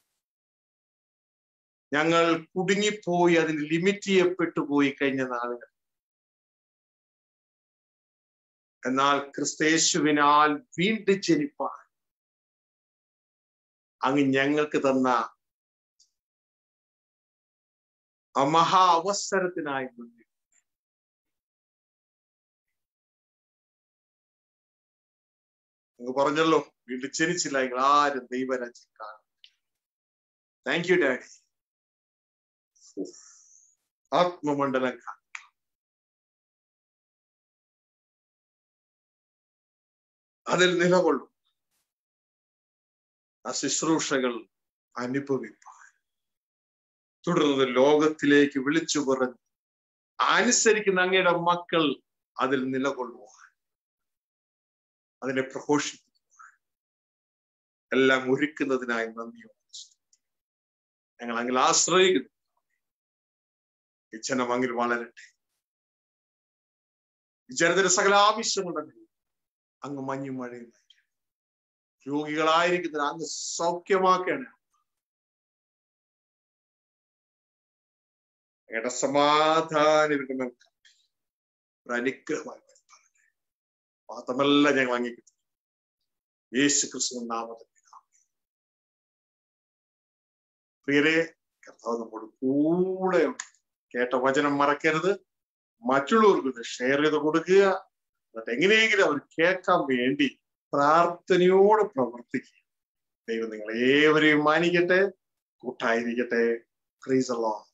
ഞങ്ങൾ കുടുങ്ങിപ്പോയി അതിൽ ലിമിറ്റ് ചെയ്യപ്പെട്ടു പോയി കഴിഞ്ഞ നാളുകൾ എന്നാൽ ക്രിസ്തേശുവിനാൽ വീണ്ടും ജനിപ്പാൻ അങ്ങ് ഞങ്ങൾക്ക് തന്ന ആ മഹാ അവസരത്തിനായി മുന്നിൽ അങ്ങ് പറഞ്ഞല്ലോ വീണ്ടും ജനിച്ചില്ല എങ്കിൽ ആരും ദൈവരാജ്യം കാണും താങ്ക് യു ഡാഡി ആത്മമണ്ഡലം കാണും അതിൽ നിലകൊള്ളും ആ ശുശ്രൂഷകൾ അനുഭവിപ്പാൻ തുടർന്ന് ലോകത്തിലേക്ക് വിളിച്ചു പറഞ്ഞ് അനുസരിക്കുന്ന അങ്ങയുടെ മക്കൾ അതിൽ നിലകൊള്ളുവാൻ അതിനെ പ്രഘോഷിപ്പിക്കുവാൻ എല്ലാം ഒരുക്കുന്നതിനായി നന്ദിയോട് ഞങ്ങൾ അങ്ങിൽ ആശ്രയിക്കുന്നു ഈ ജനം അങ്ങിൽ വളരട്ടെ ഈ ജനത്തിന് സകല ആവശ്യമുണ്ടെങ്കിൽ അങ്ങ് മഞ്ഞും മഴയും രോഗികളായിരിക്കുന്ന അങ്ങ് സൗഖ്യമാക്കണം എട സമാധാനം ഇവരുടെ മേൽ ഒരു അനുഗ്രഹമായി മാത്രമല്ല ഞങ്ങൾ അംഗീകരിച്ചു യേശു ക്രിസ്തു നാമത്തിൽ പ്രിയരെ കർത്താവ് നമ്മോട് കൂടെ ഉണ്ട്. കേട്ട വചനം മറക്കരുത് മറ്റുള്ളവർക്ക് ഇത് ഷെയർ ചെയ്ത് കൊടുക്കുക എന്നിട്ട് എങ്ങനെയെങ്കിലും അവർ കേൾക്കാൻ വേണ്ടി പ്രാർത്ഥനയോട് പ്രവർത്തിക്കുക ദൈവം നിങ്ങൾ ഏവരെയും മാനിക്കട്ടെ കൂട്ടായിരിക്കട്ടെ പ്രീസ് അല്ലോ